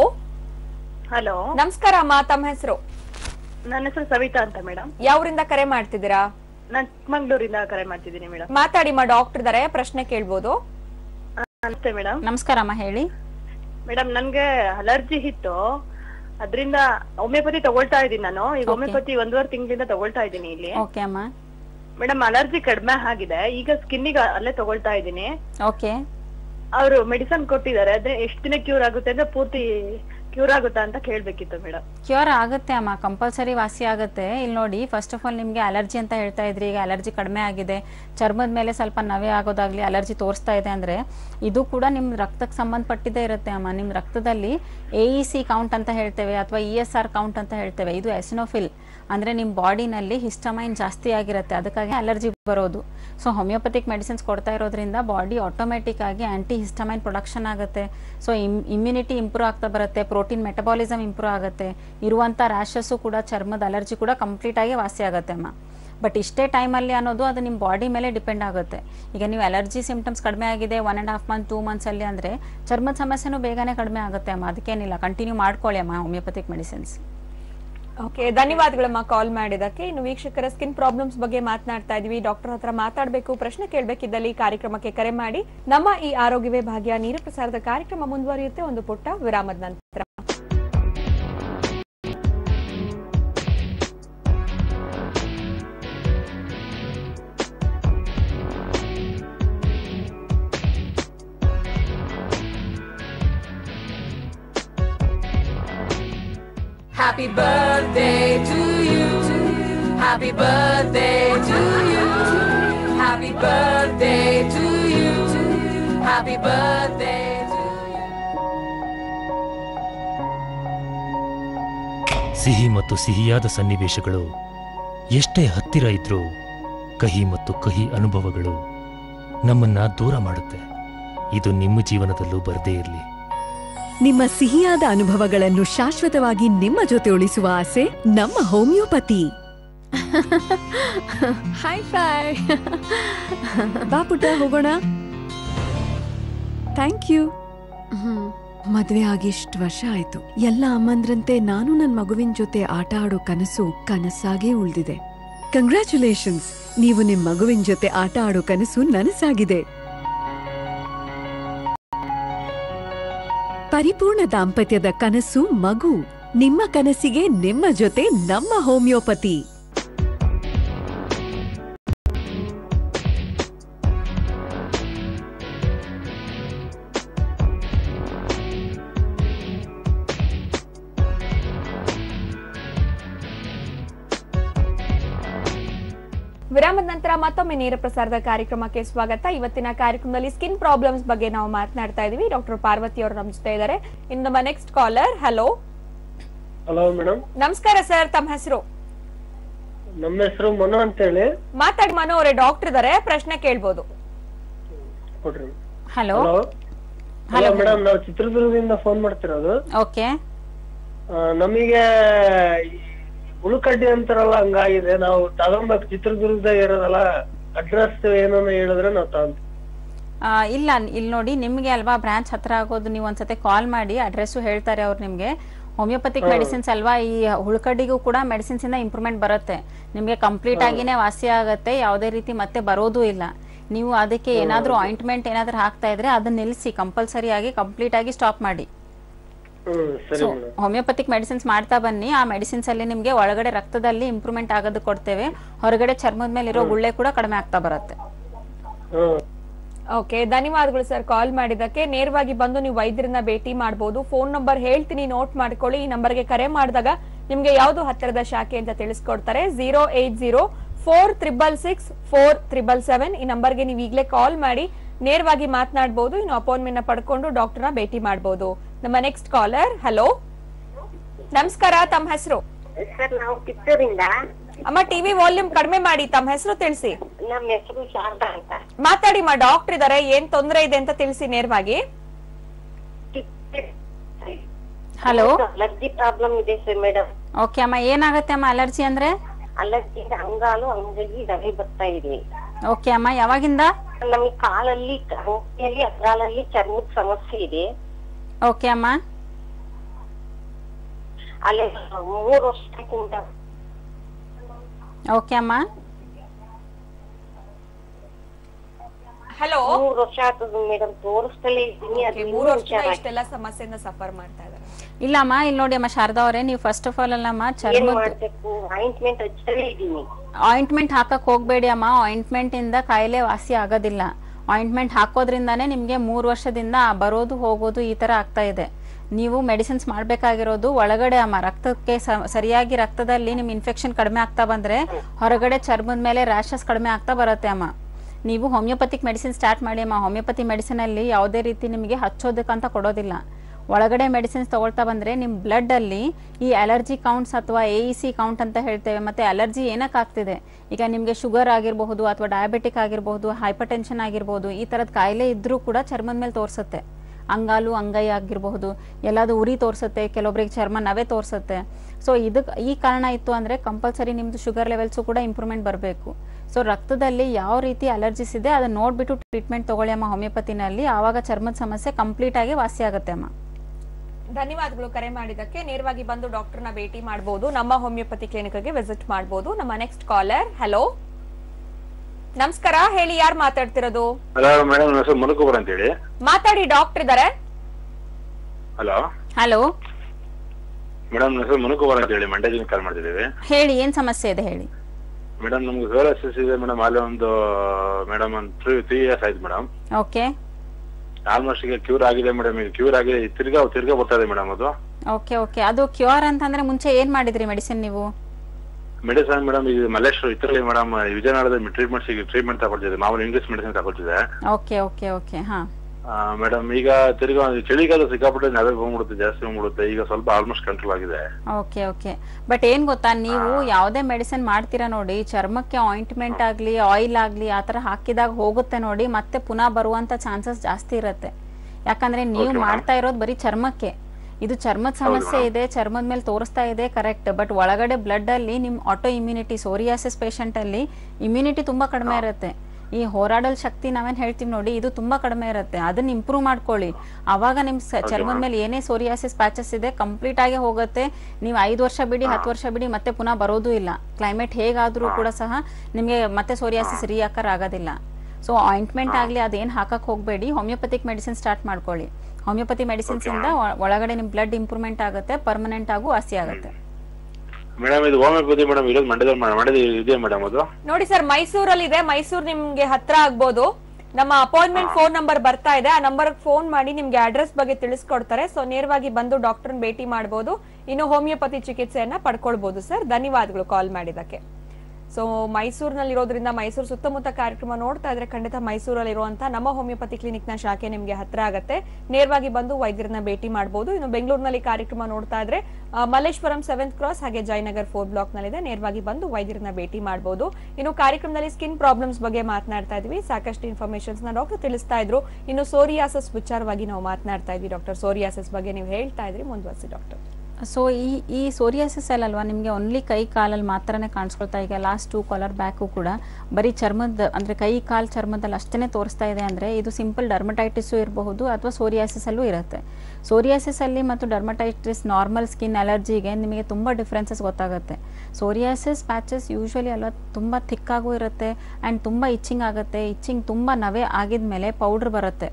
ಹಲೋ ನಮಸ್ಕಾರ ಅಮ್ಮ ತಮ್ಮ ಹೆಸರು ನನ್ನ ಹೆಸರು ಸವಿತಾ ಅಂತ ಮೇಡಮ್ ಯಾವ್ರಿಂದ ಕರೆ ಮಾಡ್ತಿದ್ದೀರಾ ನಾನ್ ಚಿಕ್ಕಮಂಗ್ಳೂರಿಂದ ಕರೆ ಮಾಡ್ತಿದ್ದೀನಿ ಮೇಡಮ್ ಮಾತಾಡಿ ಮಾ ಡಾಕ್ಟರ್ ಇದಾರೆ ಪ್ರಶ್ನೆ ಕೇಳ್ಬೋದು ನಮಸ್ತೆ ಮೇಡಮ್ ನಮಸ್ಕಾರ ಅಮ್ಮ ಹೇಳಿ ಮೇಡಮ್ ನನ್ಗೆ ಅಲರ್ಜಿ ಇತ್ತು ಅದ್ರಿಂದ ಹೋಮಿಯೋಪತಿ ತಗೊಳ್ತಾ ಇದ್ದೀನಿ ನಾನು ಈಗ Okay. ಹೋಮಿಯೋಪತಿ ಒಂದೂವರೆ ತಿಂಗಳಿಂದ ತಗೊಳ್ತಾ ಇದ್ದೀನಿ ಇಲ್ಲಿ ಓಕೆ ಅಮ್ಮ ಮೇಡಮ್ ಅಲರ್ಜಿ ಕಡಿಮೆ ಆಗಿದೆ ಈಗ ಸ್ಕಿನ್ನಿಗೆ ಅಲ್ಲೇ ತಗೊಳ್ತಾ ಇದ್ದೀನಿ ಓಕೆ ಅವರು ಮೆಡಿಸನ್ ಕೊಟ್ಟಿದ್ದಾರೆ ಅದೇ ಎಷ್ಟು ದಿನ ಕ್ಯೂರ್ ಆಗುತ್ತೆ ಅಂದ್ರೆ ಪೂರ್ತಿ ಕ್ಯೂರ್ ಆಗುತ್ತಾ ಅಂತ ಕೇಳ್ಬೇಕಿತ್ತು ಮೇಡಮ್ ಕ್ಯೂರ್ ಆಗುತ್ತೆ ಅಮ್ಮ ಕಂಪಲ್ಸರಿ ವಾಸಿ ಆಗುತ್ತೆ ಇಲ್ಲಿ ನೋಡಿ ಫಸ್ಟ್ ಆಫ್ ಆಲ್ ನಿಮಗೆ ಅಲರ್ಜಿ ಅಂತ ಹೇಳ್ತಾ ಇದ್ರಿ ಈಗ ಅಲರ್ಜಿ ಕಡಿಮೆ ಆಗಿದೆ ಚರ್ಮದ ಮೇಲೆ ಸ್ವಲ್ಪ ನವೆ ಆಗೋದಾಗ್ಲಿ ಅಲರ್ಜಿ ತೋರಿಸ್ತಾ ಇದೆ ಅಂದರೆ ಇದು ಕೂಡ ನಿಮ್ಮ ರಕ್ತಕ್ಕೆ ಸಂಬಂಧಪಟ್ಟಿದ್ದೇ ಇರುತ್ತೆ ಅಮ್ಮ ನಿಮ್ಮ ರಕ್ತದಲ್ಲಿ ಎ ಇ ಸಿ ಕೌಂಟ್ ಅಂತ ಹೇಳ್ತೇವೆ ಅಥವಾ ಇ ಎಸ್ ಆರ್ ಕೌಂಟ್ ಅಂತ ಹೇಳ್ತೇವೆ ಇದು ಎಸಿನೋಫಿಲ್ ಅಂದರೆ ನಿಮ್ಮ ಬಾಡಿನಲ್ಲಿ ಹಿಸ್ಟಮೈನ್ ಜಾಸ್ತಿ ಆಗಿರುತ್ತೆ ಅದಕ್ಕಾಗಿ ಅಲರ್ಜಿ ಬರೋದು ಸೊ ಹೋಮಿಯೋಪತಿಕ್ ಮೆಡಿಸಿನ್ಸ್ ಕೊಡ್ತಾ ಇರೋದ್ರಿಂದ ಬಾಡಿ ಆಟೋಮೆಟಿಕ್ ಆಗಿ ಆ್ಯಂಟಿ ಹಿಸ್ಟಮೈನ್ ಪ್ರೊಡಕ್ಷನ್ ಆಗುತ್ತೆ ಸೊ ಇಮ್ ಇಮ್ಯುನಿಟಿ ಇಂಪ್ರೂವ್ ಆಗ್ತಾ ಬರುತ್ತೆ ಪ್ರೋಟೀನ್ ಮೆಟಬಾಲಿಸಮ್ ಇಂಪ್ರೂವ್ ಆಗುತ್ತೆ ಇರುವಂಥ ರ್ಯಾಷಸ್ಸು ಕೂಡ ಚರ್ಮದ ಅಲರ್ಜಿ ಕೂಡ ಕಂಪ್ಲೀಟ್ ಆಗಿ ವಾಸಿ ಆಗುತ್ತೆ ಅಮ್ಮ ಬಟ್ ಇಷ್ಟೇ ಟೈಮಲ್ಲಿ ಅನ್ನೋದು ಅದು ನಿಮ್ಮ ಬಾಡಿ ಮೇಲೆ ಡಿಪೆಂಡ್ ಆಗುತ್ತೆ ಈಗ ನೀವು ಅಲರ್ಜಿ ಸಿಂಪ್ಟಮ್ಸ್ ಕಡಿಮೆ ಆಗಿದೆ one and half month two ಮಂತ್ಸಲ್ಲಿ ಅಂದರೆ ಚರ್ಮದ ಸಮಸ್ಯೆನೂ ಬೇಗನೆ ಕಡಿಮೆ ಆಗುತ್ತೆ ಅಮ್ಮ ಅದಕ್ಕೇನಿಲ್ಲ ಕಂಟಿನ್ಯೂ ಮಾಡ್ಕೊಳ್ಳಿ ಅಮ್ಮ ಹೋಮಿಯೋಪತಿಕ್ ಮೆಡಿಸಿನ್ಸ್ ಓಕೆ ಧನ್ಯವಾದಗಳಮ್ಮ ಕಾಲ್ ಮಾಡಿದಕ್ಕೆ ಇನ್ನು ವೀಕ್ಷಕರ ಸ್ಕಿನ್ ಪ್ರಾಬ್ಲಮ್ಸ್ ಬಗ್ಗೆ ಮಾತನಾಡ್ತಾ ಇದೀವಿ ಡಾಕ್ಟರ್ ಹತ್ರ ಮಾತಾಡಬೇಕು ಪ್ರಶ್ನೆ ಕೇಳಬೇಕಿದ್ದಲ್ಲಿ ಕಾರ್ಯಕ್ರಮಕ್ಕೆ ಕರೆ ಮಾಡಿ ನಮ್ಮ ಈ ಆರೋಗ್ಯವೇ ಭಾಗ್ಯ ನೀರು ಪ್ರಸಾರದ ಕಾರ್ಯಕ್ರಮ ಮುಂದುವರಿಯುತ್ತೆ ಒಂದು ಪುಟ್ಟ ವಿರಾಮದ ನಂತರ Happy birthday to you. Happy birthday to you. Happy birthday to you. Happy birthday to you. ಸಿಹಿ ಮತ್ತು ಸಿಹಿಯಾದ ಸನ್ನಿವೇಶಗಳು ಎಷ್ಟೇ ಹತ್ತಿರ ಇದ್ರೂ ಕಹಿ ಮತ್ತು ಕಹಿ ಅನುಭವಗಳು ನಮ್ಮನ್ನ ದೂರ ಮಾಡುತ್ತೆ ಇದು ನಿಮ್ಮ ಜೀವನದಲ್ಲೂ ಬರದೇ ಇರಲಿ ನಿಮ್ಮ ಸಿಹಿಯಾದ ಅನುಭವಗಳನ್ನು ಶಾಶ್ವತವಾಗಿ ನಿಮ್ಮ ಜೊತೆ ಉಳಿಸುವ ಆಸೆ ನಮ್ಮ ಹೋಮಿಯೋಪತಿ ಹಾಯ್ ಫೈ ಬಾ ಪುಟ್ಟ ಹೋಗೋಣ ಥ್ಯಾಂಕ್ ಯು ಮದ್ವೆ ಆಗಿ ಇಷ್ಟು ವರ್ಷ ಆಯ್ತು ಎಲ್ಲ ಅಮ್ಮಂದ್ರಂತೆ ನಾನು ನನ್ ಮಗುವಿನ ಜೊತೆ ಆಟ ಆಡೋ ಕನಸು ಕನಸಾಗೇ ಉಳ್ದಿದೆ ಕಂಗ್ರ್ಯಾಚುಲೇಷನ್ಸ್ ನೀವು ನಿಮ್ ಮಗುವಿನ ಜೊತೆ ಆಟ ಆಡೋ ಕನಸು ನನಸಾಗಿದೆ ಪರಿಪೂರ್ಣ ದಾಂಪತ್ಯದ ಕನಸು ಮಗು ನಿಮ್ಮ ಕನಸಿಗೆ ನಿಮ್ಮ ಜೊತೆ ನಮ್ಮ ಹೋಮಿಯೋಪತಿ ವಿರಾಮದ ನಂತರ ಮತ್ತೊಮ್ಮೆ ನೇರ ಪ್ರಸಾರದ ಕಾರ್ಯಕ್ರಮಕ್ಕೆ ಸ್ವಾಗತ ಇವತ್ತಿನ ಕಾರ್ಯಕ್ರಮದಲ್ಲಿ ಸ್ಕಿನ್ ಪ್ರಾಬ್ಲಮ್ಸ್ ಬಗ್ಗೆ ನಾವು ಮಾತನಾಡ್ತಾ ಇದೀವಿ ಡಾಕ್ಟರ್ ಪಾರ್ವತಿ ಅವರು ನಮ್ಮ ಜೊತೆ ಇದ್ದಾರೆ ಇನ್ನು ನಮ್ಮ next caller hello hello madam ನಮಸ್ಕಾರ ಸರ್ ತಮ್ಮ ಹೆಸರು ನಮ್ಮ ಹೆಸರು ಮನು ಅಂತೇಳಿ ಮಾತಾಡಿ ಮನು ಅವರೇ ಡಾಕ್ಟರ್ ಇದಾರೆ ಪ್ರಶ್ನೆ ಕೇಳ್ಬೋದು ಕೊಡ್ರಿ ಹಲೋ ಹಲೋ ಹಲೋ ಮೇಡಮ್ ನಾವು ಚಿತ್ರದುರ್ಗದಿಂದ ಫೋನ್ ಮಾಡ್ತಿರೋದು ಓಕೆ ಆ, ನಮಗೆ ಈ ಉಳುಕಡ್ಡಿ ಅಂತಾರಲ್ಲ ಹಂಗಾಗಿದೆ ನಾವು ತಗೊಂಬೇಕು ಚಿತ್ರದುರ್ಗದಾಗ ಇರೋದಲ್ಲ ಅಡ್ರೆಸ್ ಏನನ್ನ ಹೇಳಿದ್ರೆ ನಾವು ತಗೊಂತೀವಿ ಆ, ಇಲ್ಲ ಇಲ್ಲಿ ನೋಡಿ ನಿಮಗೆ ಅಲ್ವಾ ಬ್ರಾಂಚ್ ಹತ್ರ ಆಗೋದು ನೀವು ಒಂದ್ಸತಿ ಕಾಲ್ ಮಾಡಿ ಅಡ್ರೆಸ್ಸು ಹೇಳ್ತಾರೆ ಅವ್ರು ನಿಮಗೆ ಹೋಮಿಯೋಪತಿಕ್ ಮೆಡಿಸಿನ್ಸ್ ಅಲ್ವಾ ಈ ಹುಳ್ಕಡ್ಡಿಗೂ ಕೂಡ ಮೆಡಿಸಿನ್ಸ್ ಇಂದ ಇಂಪ್ರೂವ್ಮೆಂಟ್ ಬರುತ್ತೆ ನಿಮಗೆ ಕಂಪ್ಲೀಟ್ ಆಗಿನೇ ವಾಸಿ ಆಗುತ್ತೆ ಯಾವುದೇ ರೀತಿ ಮತ್ತೆ ಬರೋದೂ ಇಲ್ಲ ನೀವು ಅದಕ್ಕೆ ಏನಾದ್ರೂ ಆಯಿಂಟ್ಮೆಂಟ್ ಏನಾದ್ರೂ ಹಾಕ್ತಾ ಇದ್ರೆ ಅದನ್ನ ನಿಲ್ಲಿಸಿ ಕಂಪಲ್ಸರಿ ಆಗಿ ಕಂಪ್ಲೀಟ್ ಆಗಿ ಸ್ಟಾಪ್ ಮಾಡಿ ಹ್ಮ್ ಸರಿ ಸೊ ಮೇಡಮ್ ಹೋಮಿಯೋಪತಿಕ್ ಮೆಡಿಸಿನ್ಸ್ ಮಾಡ್ತಾ ಬನ್ನಿ ಆ ಮೆಡಿಸಿನ್ಸ್ ಅಲ್ಲಿ ನಿಮಗೆ ಒಳಗಡೆ ರಕ್ತದಲ್ಲಿ ಇಂಪ್ರೂವ್ಮೆಂಟ್ ಆಗೋದು ಕೊಡ್ತೇವೆ ಹೊರಗಡೆ ಚರ್ಮದ ಮೇಲೆ ಇರೋ ಗುಳ್ಳೆ ಕೂಡ ಕಡಿಮೆ ಆಗ್ತಾ ಬರುತ್ತೆ ಹ್ಮ್ ಓಕೆ ಧನ್ಯವಾದಗಳು ಸರ್ ಕಾಲ್ ಮಾಡಿದ್ದಕ್ಕೆ ನೇರವಾಗಿ ಬಂದು ನೀವು ವೈದ್ಯರನ್ನ ಭೇಟಿ ಮಾಡಬಹುದು ಫೋನ್ ನಂಬರ್ ಹೇಳ್ತೀನಿ ನೋಟ್ ಮಾಡ್ಕೊಳ್ಳಿ ಈ ನಂಬರ್ಗೆ ಕರೆ ಮಾಡಿದಾಗ ನಿಮ್ಗೆ ಯಾವ್ದು ಹತ್ತಿರದ ಶಾಖೆ ಅಂತ ತಿಳಿಸ್ಕೊಡ್ತಾರೆ zero eight zero four triple six four triple seven ಈ ನಂಬರ್ಗೆ ನೀವು ಈಗಲೇ ಕಾಲ್ ಮಾಡಿ ನೇರವಾಗಿ ಮಾತನಾಡಬಹುದು ಇನ್ನು ಅಪಾಯಿಂಟ್ಮೆಂಟ್ ನ ಪಡ್ಕೊಂಡು ಡಾಕ್ಟರ್ನ ಭೇಟಿ ಮಾಡಬಹುದು ನಮ್ಮ ನೆಕ್ಸ್ಟ್ ಕಾಲರ್ ಹಲೋ ನಮಸ್ಕಾರ ತಮ್ಮ ಹೆಸರು ಸರ್ ನಾವು ಕಿತ್ತೂರಿಂದ ಅಮ್ಮ ಟಿವಿ ವಾಲ್ಯೂಮ್ ಕಡಿಮೆ ಮಾಡಿ ತಮ್ಮ ಹೆಸರು ತಿಳಿಸಿ ನಮ್ಮ ಹೆಸರು ಶಾರದಾ ಅಂತ ಮಾತಾಡಿ ಮಾ ಡಾಕ್ಟರ್ ಇದಾರೆ ಏನ್ ತೊಂದರೆ ಇದೆ ಅಂತ ತಿಳಿಸಿ ನೇರವಾಗಿ ಹಲೋ ಅಲರ್ಜಿ ಪ್ರಾಬ್ಲಮ್ ಇದೆ ಸರ್ ಮೇಡಮ್ ಓಕೆ ಅಮ್ಮ ಏನಾಗುತ್ತೆ ಅಮ್ಮ ಅಲರ್ಜಿ ಅಂದ್ರೆ ಅಲರ್ಜಿ ಅಂಗಾಲು ಅಂಗಡಿ ದವೆ ಬರ್ತಾ ಇದೆ ಓಕೆ ಅಮ್ಮ ಯಾವಾಗಿಂದ ನಮಗೆ ಕಾಲಲ್ಲಿ ಅಂಗೈಯಲ್ಲಿ ಅಂಗಾಲಲ್ಲಿ ಚರ್ಮದ ಸಮಸ್ಯೆ ಇದೆ ಓಕೆ ಅಮ್ಮ ಅಲ್ಲಿ ಮೂರು ವರ್ಷಕ್ಕಿಂತ ಓಕೆ ಅಮ್ಮ ಹಲೋ ಮೂರು ವರ್ಷ ಆಗ್ತದ ಮೇಡಮ್ ತೋರಿಸ್ತಲೇ ಇದ್ದೀನಿ ಅದು ಇನ್ನೂ ಮೂರು ವರ್ಷ ಹುಷಾರಾಗಿ ಇಷ್ಟೆಲ್ಲ ಸಮಸ್ಯೆಯಿಂದ ಸಫರ್ ಮಾಡ್ತಾ ಇದಾರೆ ಇಲ್ಲ ಅಮ್ಮ ಇಲ್ಲಿ ನೋಡಿ ಅಮ್ಮ ಶಾರದಾ ಅವರೇ ನೀವು ಫಸ್ಟ್ ಆಫ್ ಆಲ್ ಅಲ್ಲಮ್ಮ ಏನ್ ಚರ್ಮದ ಮಾಡ್ಬೇಕು ಆಯಿಂಟ್ಮೆಂಟ್ ಹಚ್ಚಲೇ ಇದ್ದೀನಿ ಆಯಿಂಟ್ಮೆಂಟ್ ಹಾಕಕ್ ಹೋಗ್ಬೇಡಿ ಅಮ್ಮ ಆಯಿಂಟ್ಮೆಂಟ್ ಇಂದ ಕಾಯಿಲೆ ವಾಸಿ ಆಗೋದಿಲ್ಲ ಆಯಿಂಟ್ಮೆಂಟ್ ಹಾಕೋದ್ರಿಂದಾನೇ ನಿಮ್ಗೆ ಮೂರು ವರ್ಷದಿಂದ ಆ ಬರೋದು ಹೋಗೋದು ಈ ತರ ಆಗ್ತಾ ಇದೆ ನೀವು ಮೆಡಿಸಿನ್ಸ್ ಮಾಡ್ಬೇಕಾಗಿರೋದು ಒಳಗಡೆ ಅಮ್ಮ ರಕ್ತಕ್ಕೆ ಸ- ಸರಿಯಾಗಿ ರಕ್ತದಲ್ಲಿ ನಿಮ್ ಇನ್ಫೆಕ್ಷನ್ ಕಡಿಮೆ ಆಗ್ತಾ ಬಂದ್ರೆ ಹೊರಗಡೆ ಚರ್ಮದ ಮೇಲೆ ರ್ಯಾಷಸ್ ಕಡಿಮೆ ಆಗ್ತಾ ಬರುತ್ತೆ ಅಮ್ಮ ನೀವು ಹೋಮಿಯೋಪತಿಕ್ ಮೆಡಿಸಿನ್ ಸ್ಟಾರ್ಟ್ ಮಾಡಿ ಅಮ್ಮ ಹೋಮಿಯೋಪತಿ ಮೆಡಿಸಿನ್ ಅಲ್ಲಿ ಯಾವುದೇ ರೀತಿ ನಿಮಗೆ ಹಚ್ಚೋದಕ್ಕಂತ ಕೊಡೋದಿಲ್ಲ ಒಳಗಡೆ ಮೆಡಿಸಿನ್ಸ್ ತಗೊಳ್ತಾ ಬಂದ್ರೆ ನಿಮ್ಮ ಬ್ಲಡ್ ಅಲ್ಲಿ ಈ ಅಲರ್ಜಿ ಕೌಂಟ್ಸ್ ಅಥವಾ ಎ ಇ ಸಿ ಕೌಂಟ್ ಅಂತ ಹೇಳ್ತೇವೆ ಮತ್ತೆ ಅಲರ್ಜಿ ಏನಕ್ಕೆ ಆಗ್ತಿದೆ ಈಗ ನಿಮಗೆ ಶುಗರ್ ಆಗಿರಬಹುದು ಅಥವಾ ಡಯಾಬಿಟಿಕ್ ಆಗಿರಬಹುದು ಹೈಪರ್ ಟೆನ್ಷನ್ ಆಗಿರಬಹುದು ಈ ತರದ ಕಾಯಿಲೆ ಇದ್ರೂ ಕೂಡ ಚರ್ಮದ ಮೇಲೆ ತೋರಿಸುತ್ತೆ ಅಂಗಾಲು ಅಂಗೈ ಆಗಿರಬಹುದು ಎಲ್ಲಾದು ಉರಿ ತೋರಿಸುತ್ತೆ ಕೆಲವೊಬ್ಬರಿಗೆ ಚರ್ಮ ನವೆ ತೋರಿಸುತ್ತೆ ಸೊ ಇದಕ್ಕೆ ಈ ಕಾರಣ ಇತ್ತು ಅಂದ್ರೆ ಕಂಪಲ್ಸರಿ ನಿಮ್ದು ಶುಗರ್ ಲೆವೆಲ್ಸು ಕೂಡ ಇಂಪ್ರೂವ್ಮೆಂಟ್ ಬರಬೇಕು ಸೊ ರಕ್ತದಲ್ಲಿ ಯಾವ ರೀತಿ ಅಲರ್ಜಿಸ್ ಇದೆ ಅದನ್ನ ನೋಡ್ಬಿಟ್ಟು ಟ್ರೀಟ್ಮೆಂಟ್ ತಗೊಳ್ಳಿ ಅಮ್ಮ ಹೋಮಿಯೋಪತಿನಲ್ಲಿ ಆವಾಗ ಚರ್ಮದ ಸಮಸ್ಯೆ ಕಂಪ್ಲೀಟ್ ಆಗಿ ವಾಸಿ ಆಗುತ್ತೆ ಅಮ್ಮ ಧನ್ಯವಾದಗಳು ಕರೆ ಮಾಡಿದಕ್ಕೆ ನೇರವಾಗಿ ಬಂದು ಡಾಕ್ಟರ್ನ ಭೇಟಿ ಮಾಡಬಹುದು ನಮ್ಮ ಹೋಮಿಯೋಪತಿ ಕ್ಲಿನಿಕ್ಗೆ ವಿಸಿಟ್ ಮಾಡಬಹುದು ನಮ್ಮ ನೆಕ್ಸ್ಟ್ ಕಾಲರ್ ಹಲೋ ನಮಸ್ಕಾರ ಹೇಳಿ ಯಾರು ಮಾತಾಡ್ತಿರೋದು ಹಲೋ ಮೇಡಮ್ ನನ್ನ ಹೆಸರು ಮನುಕುಮಾರ್ ಅಂತೇಳಿ ಮಾತಾಡಿ ಡಾಕ್ಟರ್ ಇದಾರೆ ಹಲೋ ಹಲೋ ಮೇಡಮ್ ನನ್ನ ಹೆಸರು ಮನುಕುಮಾರ್ ಅಂತೇಳಿ ಮಂಡ್ಯದಿಂದ ಕಾಲ್ ಮಾಡ್ತಿದ್ದೀವಿ ಹೇಳಿ ಏನ್ ಸಮಸ್ಯೆ ಇದೆ ಹೇಳಿ ಮೇಡಮ್ ನಮ್ಗೆ ಸೋಲಾಸಿಸ್ ಇದೆ ಮೇಡಮ್ ಅಲ್ಲಿ ಒಂದು ಮೇಡಮ್ ಒಂದು ತ್ರೀ ತ್ರೀ ಇಯರ್ಸ್ ಆಯ್ತು ಮೇಡಮ್ ಓಕೆ ಆಲ್ಮೋಸ್ಟ್ ಈಗ ಕ್ಯೂರ್ ಆಗಿದೆ ಮೇಡಮ್ ಈಗ ಕ್ಯೂರ್ ಆಗಿದೆ ತಿರ್ಗಾ ತಿರ್ಗಾ ಬರ್ತಾ ಇದೆ ಮೇಡಮ್ ಅದು ಓಕೆ ಓಕೆ ಅದು ಕ್ಯೂರ್ ಅಂತಂದ್ರೆ ಮುಂಚೆ ಏನ್ ಮಾಡಿದ್ರಿ ಮೆಡಿಸಿನ್ ನೀವು ಮೆಡಿಸನ್ ಮೇಡಮ್ ಈಗ ಮಲ್ಲೇಶ್ವರ ಇತ್ತರಲ್ಲಿ ಮೇಡಮ್ ವಿಜಯನಗರದ ಟ್ರೀಟ್ಮೆಂಟ್ ಟ್ರೀಟ್ಮೆಂಟ್ ತಗೊಳ್ತಿದೆ ಮಾಮೂಲಿ ಇಂಗ್ಲಿಷ್ ಮೆಡಿಸಿನ್ ತಗೊಳ್ತಿದೆ ಓಕೆ ಓಕೆ ಓಕೆ ಹಾ ಮೇಡಮ್ ಈಗ ತಿರ್ಗಾ ಒಂದು ಚಳಿಗಾಲ ಸಿಕ್ಕಾಪಟ್ಟೆ ನವೆ ಬಂದ್ಬಿಡುತ್ತೆ ಜಾಸ್ತಿ ಬಂದ್ಬಿಡುತ್ತೆ ಈಗ ಸ್ವಲ್ಪ ಆಲ್ಮೋಸ್ಟ್ ಕಂಟ್ರೋಲ್ ಆಗಿದೆ ಓಕೆ ಓಕೆ ಬಟ್ ಏನ್ ಗೊತ್ತಾ ನೀವು ಯಾವುದೇ ಮೆಡಿಸಿನ್ ಮಾಡ್ತೀರಾ ನೋಡಿ ಚರ್ಮಕ್ಕೆ ಆಯಿಂಟ್ಮೆಂಟ್ ಆಗ್ಲಿ ಆಯಿಲ್ ಆಗ್ಲಿ ಆ ತರ ಹಾಕಿದಾಗ ಹೋಗುತ್ತೆ ನೋಡಿ ಮತ್ತೆ ಪುನಃ ಬರುವಂತ ಚಾನ್ಸಸ್ ಜಾಸ್ತಿ ಇರುತ್ತೆ ಯಾಕಂದ್ರೆ ನೀವು Okay, madam. ಮಾಡ್ತಾ ಇರೋದು ಬರೀ ಚರ್ಮಕ್ಕೆ ಇದು ಚರ್ಮದ ಸಮಸ್ಯೆ ಇದೆ ಚರ್ಮದ ಮೇಲೆ ತೋರಿಸ್ತಾ ಇದೆ ಕರೆಕ್ಟ್ ಬಟ್ ಒಳಗಡೆ ಬ್ಲಡ್ ಅಲ್ಲಿ ನಿಮ್ ಆಟೋ ಇಮ್ಯುನಿಟಿ ಸೋರಿಯಾಸಿಸ್ ಪೇಷಂಟ್ ಅಲ್ಲಿ ಇಮ್ಯುನಿಟಿ ತುಂಬಾ ಕಡಿಮೆ ಇರುತ್ತೆ ಈ ಹೋರಾಡಲ್ ಶಕ್ತಿ ನಾವೇನ್ ಹೇಳ್ತೀವಿ ನೋಡಿ ಇದು ತುಂಬಾ ಕಡಿಮೆ ಇರುತ್ತೆ ಅದನ್ನ ಇಂಪ್ರೂವ್ ಮಾಡ್ಕೊಳ್ಳಿ ಅವಾಗ ನಿಮ್ ಸ- ಚರ್ಮದ ಮೇಲೆ ಏನೇ ಸೋರಿಯಾಸಿಸ್ ಪ್ಯಾಚಸ್ ಇದೆ ಕಂಪ್ಲೀಟ್ ಆಗಿ ಹೋಗುತ್ತೆ ನೀವು ಐದು ವರ್ಷ ಬಿಡಿ ಹತ್ತು ವರ್ಷ ಬಿಡಿ ಮತ್ತೆ ಪುನಃ ಬರೋದು ಇಲ್ಲ ಕ್ಲೈಮೇಟ್ ಹೇಗಾದ್ರೂ ಕೂಡ ಸಹ ನಿಮಗೆ ಮತ್ತೆ ಸೋರಿಯಾಸಿಸ್ ರಿಯಾಕರ್ ಆಗೋದಿಲ್ಲ ಸೊ ಆಯಿಂಟ್ಮೆಂಟ್ ಆಗ್ಲಿ ಅದೇನ್ ಹಾಕಕ್ ಹೋಗ್ಬೇಡಿ ಹೋಮಿಯೋಪತಿಕ್ ಮೆಡಿಸಿನ್ ಸ್ಟಾರ್ಟ್ ಮಾಡ್ಕೊಳ್ಳಿ ಹೋಮಿಯೋಪತಿ ಮೆಡಿಸಿನ್ಸ್ ಇಂದ ಒ- ಒಳಗಡೆ ನಿಮ್ ಬ್ಲಡ್ ಇಂಪ್ರೂವ್ಮೆಂಟ್ ಆಗುತ್ತೆ ಪರ್ಮನೆಂಟ್ ಆಗು ವಾಸಿ ಆಗುತ್ತೆ ಮೇಡಮ್ ಇದು ಹೋಮಿಯೋಪತಿ ಮೇಡಮ್ ಇರೋದು ಮಂಡ್ಯದಲ್ಲಿ ಮಂಡ್ಯದ ಇದೆ ಮೇಡಮ್ ಅದು ನೋಡಿ ಸರ್ ಮೈಸೂರಲ್ಲಿ ಇದೆ ಮೈಸೂರು ನಿಮ್ಗೆ ಹತ್ರ ಆಗ್ಬೋದು ನಮ್ಮ ಅಪಾಯಿಂಟ್ಮೆಂಟ್ ಫೋನ್ ನಂಬರ್ ಬರ್ತಾ ಇದೆ ಆ ನಂಬರ್ ಫೋನ್ ಮಾಡಿ ನಿಮ್ಗೆ ಅಡ್ರೆಸ್ ಬಗ್ಗೆ ತಿಳಿಸ್ಕೊಡ್ತಾರೆ ಸೊ ನೇರವಾಗಿ ಬಂದು ಡಾಕ್ಟರ್ ಭೇಟಿ ಮಾಡಬಹುದು ಇನ್ನು ಹೋಮಿಯೋಪತಿ ಚಿಕಿತ್ಸೆಯನ್ನ ಪಡ್ಕೊಳ್ಬಹುದು ಸರ್ ಧನ್ಯವಾದಗಳು ಕಾಲ್ ಮಾಡಿದಕ್ಕೆ ಸೊ ಮೈಸೂರಿನಲ್ಲಿ ಇರೋದ್ರಿಂದ ಮೈಸೂರು ಸುತ್ತಮುತ್ತ ಕಾರ್ಯಕ್ರಮ ನೋಡ್ತಾ ಇದ್ರೆ ಖಂಡಿತ ಮೈಸೂರಲ್ಲಿ ಇರುವಂತ ನಮ್ಮ ಹೋಮಿಯೋಪತಿ ಕ್ಲಿನಿಕ್ ನ ಶಾಖೆ ನಿಮ್ಗೆ ಹತ್ರ ಆಗತ್ತೆ ನೇರವಾಗಿ ಬಂದು ವೈದ್ಯರನ್ನ ಭೇಟಿ ಮಾಡಬಹುದು ಇನ್ನು ಬೆಂಗಳೂರಿನಲ್ಲಿ ಕಾರ್ಯಕ್ರಮ ನೋಡ್ತಾ ಇದ್ರೆ ಆ, ಮಲ್ಲೇಶ್ವರಂ ಸೆವೆಂತ್ ಕ್ರಾಸ್ ಹಾಗೆ ಜಯನಗರ್ ಫೋರ್ ಬ್ಲಾಕ್ ನಲ್ಲಿದೆ ನೇರವಾಗಿ ಬಂದು ವೈದ್ಯರನ್ನ ಭೇಟಿ ಮಾಡಬಹುದು ಇನ್ನು ಕಾರ್ಯಕ್ರಮದಲ್ಲಿ ಸ್ಕಿನ್ ಪ್ರಾಬ್ಲಮ್ಸ್ ಬಗ್ಗೆ ಮಾತನಾಡ್ತಾ ಇದ್ವಿ ಸಾಕಷ್ಟು ಇನ್ಫಾರ್ಮೇಶನ್ಸ್ ನ ಡಾಕ್ಟರ್ ತಿಳಿಸ್ತಾ ಇದ್ರು ಇನ್ನು ಸೋರಿಯಾಸಸ್ ವಿಚಾರವಾಗಿ ನಾವು ಮಾತನಾಡ್ತಾ ಇದ್ವಿ ಡಾಕ್ಟರ್ ಸೋರಿಯಾಸಸ್ ಬಗ್ಗೆ ನೀವು ಹೇಳ್ತಾ ಇದ್ರಿ ಮುಂದುವರಿಸಿ ಡಾಕ್ಟರ್ ಸೊ ಈ ಈ ಸೋರಿಯಾಸಿಸ್ ಅಲ್ವಾ ನಿಮಗೆ ಓನ್ಲಿ ಕೈ ಕಾಲಲ್ಲಿ ಮಾತ್ರನೇ ಕಾಣಿಸ್ಕೊಳ್ತಾ ಈಗ ಲಾಸ್ಟ್ ಟೂ ಕಾಲರ್ ಬ್ಯಾಕು ಕೂಡ ಬರೀ ಚರ್ಮದ ಅಂದರೆ ಕೈ ಕಾಲು ಚರ್ಮದಲ್ಲಿ ಅಷ್ಟೇ ತೋರಿಸ್ತಾ ಇದೆ ಅಂದರೆ ಇದು ಸಿಂಪಲ್ ಡರ್ಮಟೈಟಿಸು ಇರಬಹುದು ಅಥವಾ ಸೋರಿಯಾಸಿಸಲ್ಲೂ ಇರುತ್ತೆ ಸೋರಿಯಾಸಿಸಲ್ಲಿ ಮತ್ತು ಡರ್ಮಟೈಟಿಸ್ ನಾರ್ಮಲ್ ಸ್ಕಿನ್ ಅಲರ್ಜಿಗೆ ನಿಮಗೆ ತುಂಬ ಡಿಫ್ರೆನ್ಸಸ್ ಗೊತ್ತಾಗುತ್ತೆ ಸೋರಿಯಾಸಿಸ್ ಪ್ಯಾಚಸ್ ಯೂಶ್ವಲಿ ಅಲ್ವಾ ತುಂಬ ಥಿಕ್ಕಾಗೂ ಇರುತ್ತೆ ಆ್ಯಂಡ್ ತುಂಬ ಇಚ್ಚಿಂಗ್ ಆಗುತ್ತೆ ಇಚ್ಚಿಂಗ್ ತುಂಬ ನವೆ ಆಗಿದ ಮೇಲೆ ಪೌಡ್ರ್ ಬರುತ್ತೆ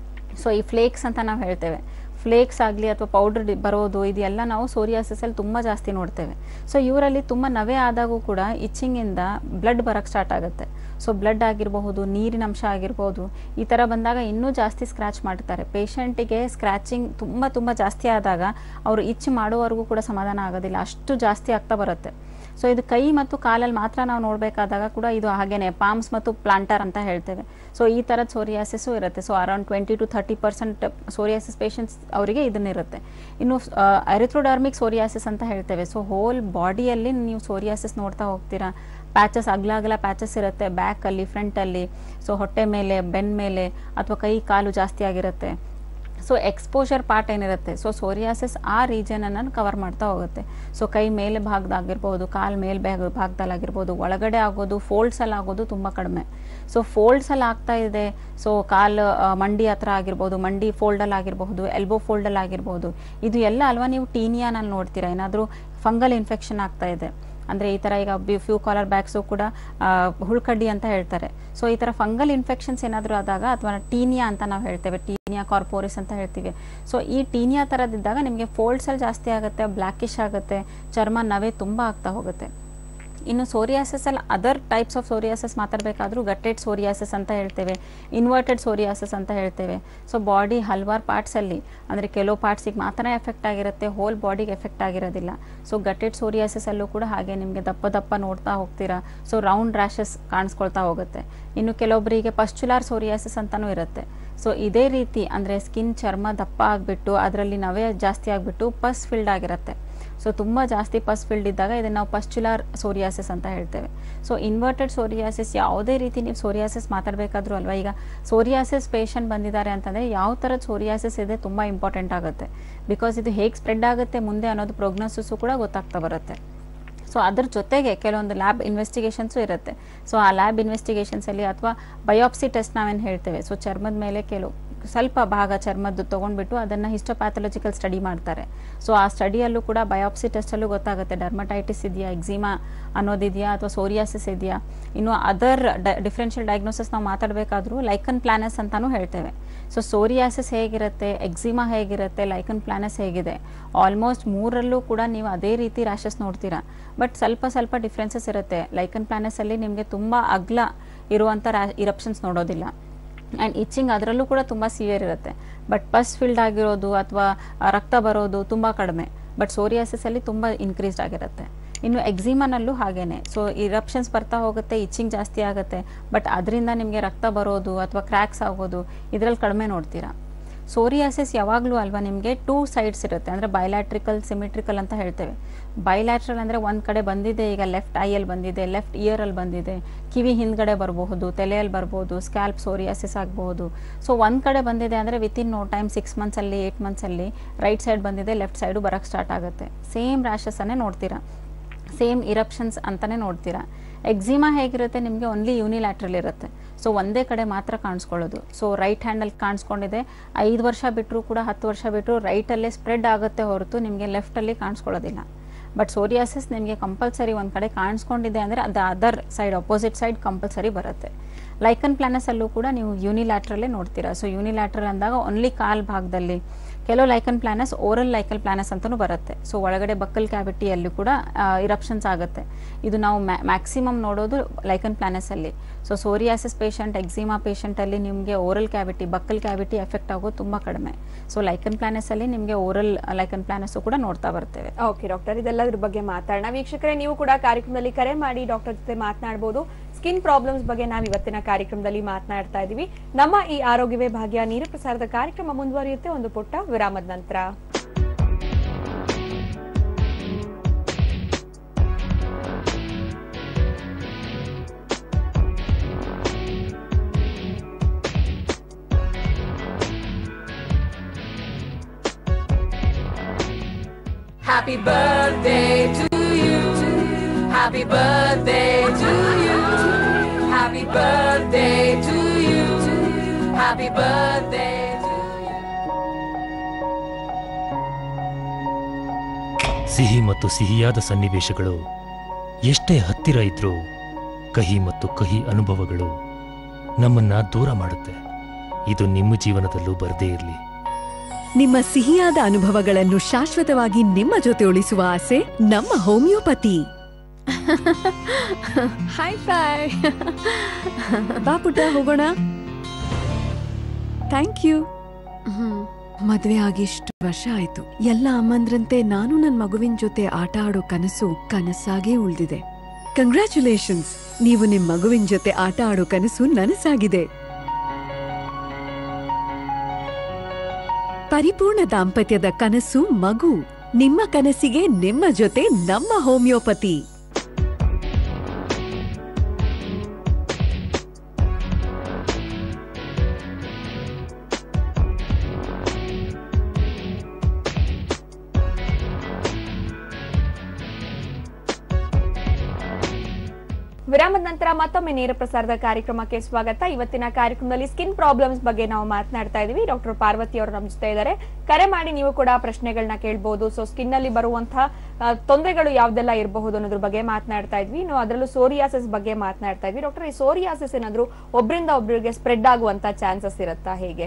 ಸೊ ಈ ಫ್ಲೇಕ್ಸ್ ಅಂತ ನಾವು ಹೇಳ್ತೇವೆ ಫ್ಲೇಕ್ಸ್ ಆಗಲಿ ಅಥವಾ ಪೌಡರ್ ಬರೋದು ಇದೆಲ್ಲ ನಾವು ಸೋರಿಯಾಸಿಸಲ್ಲಿ ತುಂಬ ಜಾಸ್ತಿ ನೋಡ್ತೇವೆ ಸೊ ಇವರಲ್ಲಿ ತುಂಬ ನವೆ ಆದಾಗೂ ಕೂಡ ಇಚ್ಚಿಂಗಿಂದ ಬ್ಲಡ್ ಬರೋಕ್ಕೆ ಸ್ಟಾರ್ಟ್ ಆಗುತ್ತೆ ಸೊ ಬ್ಲಡ್ ಆಗಿರಬಹುದು ನೀರಿನ ಅಂಶ ಆಗಿರ್ಬೋದು ಈ ಥರ ಬಂದಾಗ ಇನ್ನೂ ಜಾಸ್ತಿ ಸ್ಕ್ರ್ಯಾಚ್ ಮಾಡ್ತಾರೆ ಪೇಷಂಟಿಗೆ ಸ್ಕ್ರ್ಯಾಚಿಂಗ್ ತುಂಬ ತುಂಬ ಜಾಸ್ತಿ ಆದಾಗ ಅವರು ಇಚ್ ಮಾಡೋವರೆಗೂ ಕೂಡ ಸಮಾಧಾನ ಆಗೋದಿಲ್ಲ ಅಷ್ಟು ಜಾಸ್ತಿ ಆಗ್ತಾ ಬರುತ್ತೆ ಸೊ ಇದು ಕೈ ಮತ್ತು ಕಾಲಲ್ಲಿ ಮಾತ್ರ ನಾವು ನೋಡಬೇಕಾದಾಗ ಕೂಡ ಇದು ಹಾಗೇನೆ ಪಾಮ್ಸ್ ಮತ್ತು ಪ್ಲಾಂಟರ್ ಅಂತ ಹೇಳ್ತೇವೆ ಸೊ ಈ ಥರದ ಸೋರಿಯಾಸಿಸು ಇರುತ್ತೆ so around twenty to thirty percent psoriasis patients ಅವರಿಗೆ ಇದನ್ನಿರುತ್ತೆ ಇನ್ನು ಎರಿಥ್ರೋಡರ್ಮಿಕ್ ಸೋರಿಯಾಸಿಸ್ ಅಂತ ಹೇಳ್ತೇವೆ ಸೊ ಹೋಲ್ ಬಾಡಿಯಲ್ಲಿ ನೀವು ಸೋರಿಯಾಸಿಸ್ ನೋಡ್ತಾ ಹೋಗ್ತೀರಾ ಪ್ಯಾಚಸ್ ಅಗ್ಲ ಅಗಲ ಪ್ಯಾಚಸ್ ಇರುತ್ತೆ ಬ್ಯಾಕಲ್ಲಿ ಫ್ರಂಟಲ್ಲಿ ಸೊ ಹೊಟ್ಟೆ ಮೇಲೆ ಬೆನ್ ಮೇಲೆ ಅಥವಾ ಕೈ ಕಾಲು ಜಾಸ್ತಿ ಆಗಿರುತ್ತೆ ಸೊ ಎಕ್ಸ್ಪೋಜರ್ ಪಾರ್ಟ್ ಏನಿರುತ್ತೆ ಸೊ ಸೋರಿಯಾಸಿಸ್ ಆ ರೀಜನನ್ನು ಕವರ್ ಮಾಡ್ತಾ ಹೋಗುತ್ತೆ ಸೊ ಕೈ ಮೇಲೆ ಭಾಗದಾಗಿರ್ಬೋದು ಕಾಲು ಮೇಲ್ ಭಾಗ ಭಾಗದಲ್ಲಾಗಿರ್ಬೋದು ಒಳಗಡೆ ಆಗೋದು ಫೋಲ್ಡ್ಸಲ್ಲಿ ಆಗೋದು ತುಂಬ ಕಡಿಮೆ ಸೊ ಫೋಲ್ಡ್ಸಲ್ಲಿ ಆಗ್ತಾ ಇದೆ ಸೊ ಕಾಲು ಆ, ಮಂಡಿ ಹತ್ರ ಆಗಿರ್ಬೋದು ಮಂಡಿ ಫೋಲ್ಡಲ್ಲಿ ಆಗಿರಬಹುದು ಎಲ್ಬೋ ಫೋಲ್ಡಲ್ಲಿ ಆಗಿರ್ಬೋದು ಇದು ಎಲ್ಲ ಅಲ್ವಾ ನೀವು ಟೀನಿಯಾನಲ್ಲಿ ನೋಡ್ತೀರಾ ಏನಾದರೂ ಫಂಗಲ್ ಇನ್ಫೆಕ್ಷನ್ ಆಗ್ತಾ ಇದೆ ಅಂದರೆ ಈ ಥರ ಈಗ ಫ್ಯೂ ಕಾಲರ್ ಬ್ಯಾಗ್ಸು ಕೂಡ ಆ, ಹುಳ್ಕಡ್ಡಿ ಅಂತ ಹೇಳ್ತಾರೆ ಸೊ ಈ ಥರ ಫಂಗಲ್ ಇನ್ಫೆಕ್ಷನ್ಸ್ ಏನಾದರೂ ಆದಾಗ ಅಥವಾ ಟೀನಿಯಾ ಅಂತ ನಾವು ಹೇಳ್ತೇವೆ ಟೀನಿಯಾ ಕಾರ್ಪೋರಿಸ್ ಅಂತ ಹೇಳ್ತೀವಿ ಸೊ ಈ ಟೀನಿಯಾ ಥರದಿದ್ದಾಗ ನಿಮಗೆ ಫೋಲ್ಡ್ಸಲ್ಲಿ ಜಾಸ್ತಿ ಆಗುತ್ತೆ ಬ್ಲ್ಯಾಕಿಶ್ ಆಗುತ್ತೆ ಚರ್ಮ ನವೆ ತುಂಬ ಆಗ್ತಾ ಹೋಗುತ್ತೆ ಇನ್ನು ಸೋರಿಯಾಸಿಸ್ ಅಲ್ಲಿ ಅದರ್ ಟೈಪ್ಸ್ ಆಫ್ ಸೋರಿಯಾಸಿಸ್ ಮಾತಾಡಬೇಕಾದ್ರೂ ಗಟ್ಟೆಡ್ ಸೋರಿಯಾಸಿಸ್ ಅಂತ ಹೇಳ್ತೇವೆ ಇನ್ವರ್ಟೆಡ್ ಸೋರಿಯಾಸಿಸ್ ಅಂತ ಹೇಳ್ತೇವೆ ಸೊ ಬಾಡಿ ಹಲವಾರು ಪಾರ್ಟ್ಸಲ್ಲಿ ಅಂದರೆ ಕೆಲವು ಪಾರ್ಟ್ಸಿಗೆ ಮಾತ್ರ ಎಫೆಕ್ಟ್ ಆಗಿರುತ್ತೆ ಹೋಲ್ ಬಾಡಿಗೆ ಎಫೆಕ್ಟ್ ಆಗಿರೋದಿಲ್ಲ ಸೊ ಗಟ್ಟೆಡ್ ಸೋರಿಯಾಸಿಸಲ್ಲೂ ಕೂಡ ಹಾಗೆ ನಿಮಗೆ ದಪ್ಪ ದಪ್ಪ ನೋಡ್ತಾ ಹೋಗ್ತೀರಾ ಸೊ ರೌಂಡ್ ರ್ಯಾಷಸ್ ಕಾಣಿಸ್ಕೊಳ್ತಾ ಹೋಗುತ್ತೆ ಇನ್ನು ಕೆಲವೊಬ್ಬರಿಗೆ ಪಸ್ಚುಲಾರ್ ಸೋರಿಯಾಸಿಸ್ ಅಂತಲೂ ಇರುತ್ತೆ ಸೊ ಇದೇ ರೀತಿ ಅಂದರೆ ಸ್ಕಿನ್ ಚರ್ಮ ದಪ್ಪ ಆಗಿಬಿಟ್ಟು ಅದರಲ್ಲಿ ನವೆ ಜಾಸ್ತಿ ಆಗಿಬಿಟ್ಟು ಪಸ್ ಫಿಲ್ಡ್ ಆಗಿರುತ್ತೆ ಸೊ ತುಂಬ ಜಾಸ್ತಿ ಪಸ್ ಫಿಲ್ಡ್ ಇದ್ದಾಗ ಇದನ್ನು ನಾವು ಪಸ್ಚುಲಾರ್ ಸೋರಿಯಾಸಿಸ್ ಅಂತ ಹೇಳ್ತೇವೆ ಸೊ ಇನ್ವರ್ಟೆಡ್ ಸೋರಿಯಾಸಿಸ್ ಯಾವುದೇ ರೀತಿ ನೀವು ಸೋರಿಯಾಸಿಸ್ ಮಾತಾಡಬೇಕಾದ್ರೂ ಅಲ್ವಾ ಈಗ ಸೋರಿಯಾಸಿಸ್ ಪೇಷಂಟ್ ಬಂದಿದ್ದಾರೆ ಅಂತಂದರೆ ಯಾವ ಥರದ ಸೋರಿಯಾಸಿಸ್ ಇದೆ ತುಂಬ ಇಂಪಾರ್ಟೆಂಟ್ ಆಗುತ್ತೆ ಬಿಕಾಸ್ ಇದು ಹೇಗೆ ಸ್ಪ್ರೆಡ್ ಆಗುತ್ತೆ ಮುಂದೆ ಅನ್ನೋದು ಪ್ರೋಗ್ನೋಸಿಸು ಕೂಡ ಗೊತ್ತಾಗ್ತಾ ಬರುತ್ತೆ ಸೊ ಅದ್ರ ಜೊತೆಗೆ ಕೆಲವೊಂದು ಲ್ಯಾಬ್ ಇನ್ವೆಸ್ಟಿಗೇಷನ್ಸು ಇರುತ್ತೆ ಸೊ ಆ ಲ್ಯಾಬ್ ಇನ್ವೆಸ್ಟಿಗೇಷನ್ಸಲ್ಲಿ ಅಥವಾ ಬಯೋಪ್ಸಿ ಟೆಸ್ಟ್ ನಾವೇನು ಹೇಳ್ತೇವೆ ಸೊ ಚರ್ಮದ ಮೇಲೆ ಕೆಲವು ಸ್ವಲ್ಪ ಭಾಗ ಚರ್ಮದ್ದು ತೊಗೊಂಡ್ಬಿಟ್ಟು ಅದನ್ನು ಹಿಸ್ಟೋಪ್ಯಾಥೊಲಜಿಕಲ್ ಸ್ಟಡಿ ಮಾಡ್ತಾರೆ ಸೊ ಆ ಸ್ಟಡಿಯಲ್ಲೂ ಕೂಡ ಬಯೋಪ್ಸಿ ಟೆಸ್ಟಲ್ಲೂ ಗೊತ್ತಾಗುತ್ತೆ ಡರ್ಮಟೈಟಿಸ್ ಇದೆಯಾ ಎಕ್ಸಿಮಾ ಅನ್ನೋದಿದೆಯಾ ಅಥವಾ ಸೋರಿಯಾಸಿಸ್ ಇದೆಯಾ ಇನ್ನು ಅದರ್ ಡಿಫ್ರೆನ್ಷಿಯಲ್ ಡಯಾಗ್ನೋಸಿಸ್ ನಾವು ಮಾತಾಡಬೇಕಾದ್ರೂ ಲೈಕನ್ ಪ್ಲಾನಸ್ ಅಂತಾನೂ ಹೇಳ್ತೇವೆ ಸೊ ಸೋರಿಯಾಸಿಸ್ ಹೇಗಿರುತ್ತೆ ಎಕ್ಸಿಮಾ ಹೇಗಿರುತ್ತೆ ಲೈಕನ್ ಪ್ಲಾನಸ್ ಹೇಗಿದೆ ಆಲ್ಮೋಸ್ಟ್ ಮೂರಲ್ಲೂ ಕೂಡ ನೀವು ಅದೇ ರೀತಿ ರ್ಯಾಷಸ್ ನೋಡ್ತೀರಾ ಬಟ್ ಸ್ವಲ್ಪ ಸ್ವಲ್ಪ ಡಿಫ್ರೆನ್ಸಸ್ ಇರುತ್ತೆ ಲೈಕನ್ ಪ್ಲಾನಸಲ್ಲಿ ನಿಮಗೆ ತುಂಬ ಅಗ್ಲ ಇರುವಂಥ ರ್ಯಾ ಇರಪ್ಷನ್ಸ್ ನೋಡೋದಿಲ್ಲ ಆ್ಯಂಡ್ ಇಚ್ಚಿಂಗ್ ಅದರಲ್ಲೂ ಕೂಡ ತುಂಬ ಸಿವಿಯರ್ ಇರುತ್ತೆ ಬಟ್ ಪಸ್ ಫಿಲ್ಡ್ ಆಗಿರೋದು ಅಥವಾ ರಕ್ತ ಬರೋದು ತುಂಬ ಕಡಿಮೆ ಬಟ್ ಸೋರಿಯಾಸಿಸಲ್ಲಿ ತುಂಬ ಇನ್ಕ್ರೀಸ್ಡ್ ಆಗಿರುತ್ತೆ ಇನ್ನು ಎಕ್ಸಿಮನಲ್ಲೂ ಹಾಗೇನೆ ಸೊ ಇರಪ್ಷನ್ಸ್ ಬರ್ತಾ ಹೋಗುತ್ತೆ ಇಚ್ಚಿಂಗ್ ಜಾಸ್ತಿ ಆಗುತ್ತೆ ಬಟ್ ಅದರಿಂದ ನಿಮಗೆ ರಕ್ತ ಬರೋದು ಅಥವಾ ಕ್ರ್ಯಾಕ್ಸ್ ಆಗೋದು ಇದರಲ್ಲಿ ಕಡಿಮೆ ನೋಡ್ತೀರಾ ಸೋರಿಯಾಸಿಸ್ ಯಾವಾಗಲೂ ಅಲ್ವಾ ನಿಮಗೆ ಟೂ ಸೈಡ್ಸ್ ಇರುತ್ತೆ ಅಂದರೆ ಬೈಲ್ಯಾಟ್ರಿಕಲ್ ಸಿಮಿಟ್ರಿಕಲ್ ಅಂತ ಹೇಳ್ತೇವೆ ಬೈಲ್ಯಾಟ್ರಲ್ ಅಂದರೆ ಒಂದು ಕಡೆ ಬಂದಿದೆ ಈಗ ಲೆಫ್ಟ್ ಐಯಲ್ಲಿ ಬಂದಿದೆ ಲೆಫ್ಟ್ ಇಯರಲ್ಲಿ ಬಂದಿದೆ ಕಿವಿ ಹಿಂದ್ಗಡೆ ಬರಬಹುದು ತಲೆಯಲ್ಲಿ ಬರ್ಬೋದು ಸ್ಕ್ಯಾಲ್ಪ್ ಸೋರಿಯಾಸಿಸ್ ಆಗಬಹುದು ಸೊ ಒಂದು ಕಡೆ ಬಂದಿದೆ ಅಂದರೆ ವಿತಿನ್ ನೋ ಟೈಮ್ ಸಿಕ್ಸ್ ಮಂತ್ಸಲ್ಲಿ ಏಯ್ಟ್ ಮಂತ್ಸಲ್ಲಿ ರೈಟ್ ಸೈಡ್ ಬಂದಿದೆ ಲೆಫ್ಟ್ ಸೈಡು ಬರೋಕ್ಕೆ ಸ್ಟಾರ್ಟ್ ಆಗುತ್ತೆ ಸೇಮ್ ರ್ಯಾಷಸನ್ನೇ ನೋಡ್ತೀರಾ ಸೇಮ್ ಇರಪ್ಷನ್ಸ್ ಅಂತಲೇ ನೋಡ್ತೀರಾ ಎಕ್ಸಿಮಾ ಹೇಗಿರುತ್ತೆ ನಿಮಗೆ ಓನ್ಲಿ ಯೂನಿಲ್ಯಾಟ್ರಲ್ ಇರುತ್ತೆ ಸೊ ಒಂದೇ ಕಡೆ ಮಾತ್ರ ಕಾಣಿಸ್ಕೊಳ್ಳೋದು ಸೊ ರೈಟ್ ಹ್ಯಾಂಡಲ್ಲಿ ಕಾಣಿಸ್ಕೊಂಡಿದೆ ಐದು ವರ್ಷ ಬಿಟ್ಟರು ಕೂಡ ಹತ್ತು ವರ್ಷ ಬಿಟ್ಟರು ರೈಟಲ್ಲೇ ಸ್ಪ್ರೆಡ್ ಆಗುತ್ತೆ ಹೊರತು ನಿಮಗೆ ಲೆಫ್ಟಲ್ಲಿ ಕಾಣಿಸ್ಕೊಳ್ಳೋದಿಲ್ಲ ಬಟ್ ಸೋರಿಯಾಸಿಸ್ ನಿಮಗೆ ಕಂಪಲ್ಸರಿ ಒಂದು ಕಡೆ ಕಾಣಿಸ್ಕೊಂಡಿದೆ ಅಂದರೆ ಅದು other side opposite side compulsory ಬರುತ್ತೆ ಲೈಕನ್ ಪ್ಲಾನಸಲ್ಲೂ ಕೂಡ ನೀವು ಯೂನಿಲ್ಯಾಟ್ರಲ್ಲೇ ನೋಡ್ತೀರಾ ಸೊ ಯೂನಿಲ್ಯಾಟ್ರಲ್ ಅಂದಾಗ ಓನ್ಲಿ ಕಾಲ್ ಭಾಗದಲ್ಲಿ ಕೆಲವು ಲೈಕನ್ ಪ್ಲಾನಸ್ ಓರಲ್ ಲೈಕಲ್ ಪ್ಲಾನಸ್ ಅಂತಲೂ ಬರುತ್ತೆ ಸೊ ಒಳಗಡೆ ಬಕ್ಕಲ್ ಕ್ಯಾವಿಟಿಯಲ್ಲೂ ಕೂಡ ಇರಪ್ಷನ್ಸ್ ಆಗುತ್ತೆ ಇದು ನಾವು ಮ್ಯಾಕ್ಸಿಮಮ್ ನೋಡೋದು ಲೈಕನ್ ಪ್ಲಾನಸಲ್ಲಿ ಸೊ ಸೋರಿಯಾಸಿಸ್ ಪೇಷಂಟ್ ಎಕ್ಸಿಮಾ ಪೇಷಂಟಲ್ಲಿ ನಿಮಗೆ oral cavity buccal cavity effect ಆಗೋದು ತುಂಬ ಕಡಿಮೆ ಸೊ ಲೈಕನ್ ಪ್ಲಾನಸಲ್ಲಿ ನಿಮಗೆ ಓರಲ್ ಲೈಕನ್ ಪ್ಲಾನಸ್ಸು ಕೂಡ ನೋಡ್ತಾ ಬರ್ತೇವೆ ಓಕೆ ಡಾಕ್ಟರ್ ಇದೆಲ್ಲದ್ರ ಬಗ್ಗೆ ಮಾತಾಡೋಣ ವೀಕ್ಷಕರೇ ನೀವು ಕೂಡ ಕಾರ್ಯಕ್ರಮದಲ್ಲಿ ಕರೆ ಮಾಡಿ ಡಾಕ್ಟರ್ ಜೊತೆ ಮಾತನಾಡಬಹುದು ಸ್ಕಿನ್ ಪ್ರಾಬ್ಲಮ್ಸ್ ಬಗ್ಗೆ ನಾವು ಇವತ್ತಿನ ಕಾರ್ಯಕ್ರಮದಲ್ಲಿ ಮಾತನಾಡ್ತಾ ಇದೀವಿ ನಮ್ಮ ಈ ಆರೋಗ್ಯವೇ ಭಾಗ್ಯ ನೀರು ಪ್ರಸಾರದ ಕಾರ್ಯಕ್ರಮ ಮುಂದುವರಿಯುತ್ತೆ ಒಂದು ಪುಟ್ಟ ವಿರಾಮದ ನಂತರ Happy birthday to you. Happy birthday to you. Happy birthday to you. Happy birthday to you. ಸಿಹಿ ಮತ್ತು ಸಿಹಿಯಾದ ಸನ್ನಿವೇಶಗಳು ಎಷ್ಟೇ ಹತ್ತಿರ ಇದ್ರೂ ಕಹಿ ಮತ್ತು ಕಹಿ ಅನುಭವಗಳು ನಮ್ಮನ್ನ ದೂರ ಮಾಡುತ್ತೆ ಇದು ನಿಮ್ಮ ಜೀವನದಲ್ಲೂ ಬರದೇ ಇರಲಿ ನಿಮ್ಮ ಸಿಹಿಯಾದ ಅನುಭವಗಳನ್ನು ಶಾಶ್ವತವಾಗಿ ನಿಮ್ಮ ಜೊತೆ ಉಳಿಸುವ ಆಸೆ ನಮ್ಮ ಹೋಮಿಯೋಪತಿ ಹಾಯ್ ಫೈ ಬಾ ಪುಟ್ಟ ಹೋಗೋಣ ಥ್ಯಾಂಕ್ ಯು ಮದ್ವೆ ಆಗಿ ಇಷ್ಟು ವರ್ಷ ಆಯ್ತು ಎಲ್ಲ ಅಮ್ಮಂದ್ರಂತೆ ನಾನು ನನ್ ಮಗುವಿನ ಜೊತೆ ಆಟ ಆಡೋ ಕನಸು ಕನಸಾಗೇ ಉಳ್ದಿದೆ ಕಂಗ್ರ್ಯಾಚುಲೇಷನ್ಸ್ ನೀವು ನಿಮ್ ಮಗುವಿನ ಜೊತೆ ಆಟ ಆಡೋ ಕನಸು ನನಸಾಗಿದೆ ಪರಿಪೂರ್ಣ ದಾಂಪತ್ಯದ ಕನಸು ಮಗು ನಿಮ್ಮ ಕನಸಿಗೆ ನಿಮ್ಮ ಜೊತೆ ನಮ್ಮ ಹೋಮಿಯೋಪತಿ ವಿರಾಮದ ನಂತರ ಮತ್ತೊಮ್ಮೆ ನೇರ ಪ್ರಸಾರದ ಕಾರ್ಯಕ್ರಮಕ್ಕೆ ಸ್ವಾಗತ ಇವತ್ತಿನ ಕಾರ್ಯಕ್ರಮದಲ್ಲಿ ಸ್ಕಿನ್ ಪ್ರಾಬ್ಲಮ್ಸ್ ಬಗ್ಗೆ ನಾವು ಮಾತನಾಡ್ತಾ ಇದೀವಿ ಡಾಕ್ಟರ್ ಪಾರ್ವತಿ ಅವರು ನಮ್ಮ ಜೊತೆ ಇದ್ದಾರೆ ಕರೆ ಮಾಡಿ ನೀವು ಕೂಡ ಪ್ರಶ್ನೆಗಳನ್ನ ಕೇಳಬಹುದು ಸೊ ಸ್ಕಿನ್ ಅಲ್ಲಿ ಬರುವಂತಹ ಆ, ತೊಂದರೆಗಳು ಯಾವ್ದೆಲ್ಲ ಇರಬಹುದು ಅನ್ನೋದ್ರ ಬಗ್ಗೆ ಮಾತನಾಡ್ತಾ ಇದ್ವಿ ಇನ್ನು ಅದರಲ್ಲೂ ಸೋರಿಯಾಸಿಸ್ ಬಗ್ಗೆ ಮಾತನಾಡ್ತಾ ಇದ್ವಿ ಡಾಕ್ಟರ್ ಈ ಸೋರಿಯಾಸಿಸ್ ಏನಾದ್ರು ಒಬ್ರಿಂದ ಒಬ್ರಿಗೆ ಸ್ಪ್ರೆಡ್ ಆಗುವಂತ ಚಾನ್ಸಸ್ ಇರುತ್ತಾ ಹೇಗೆ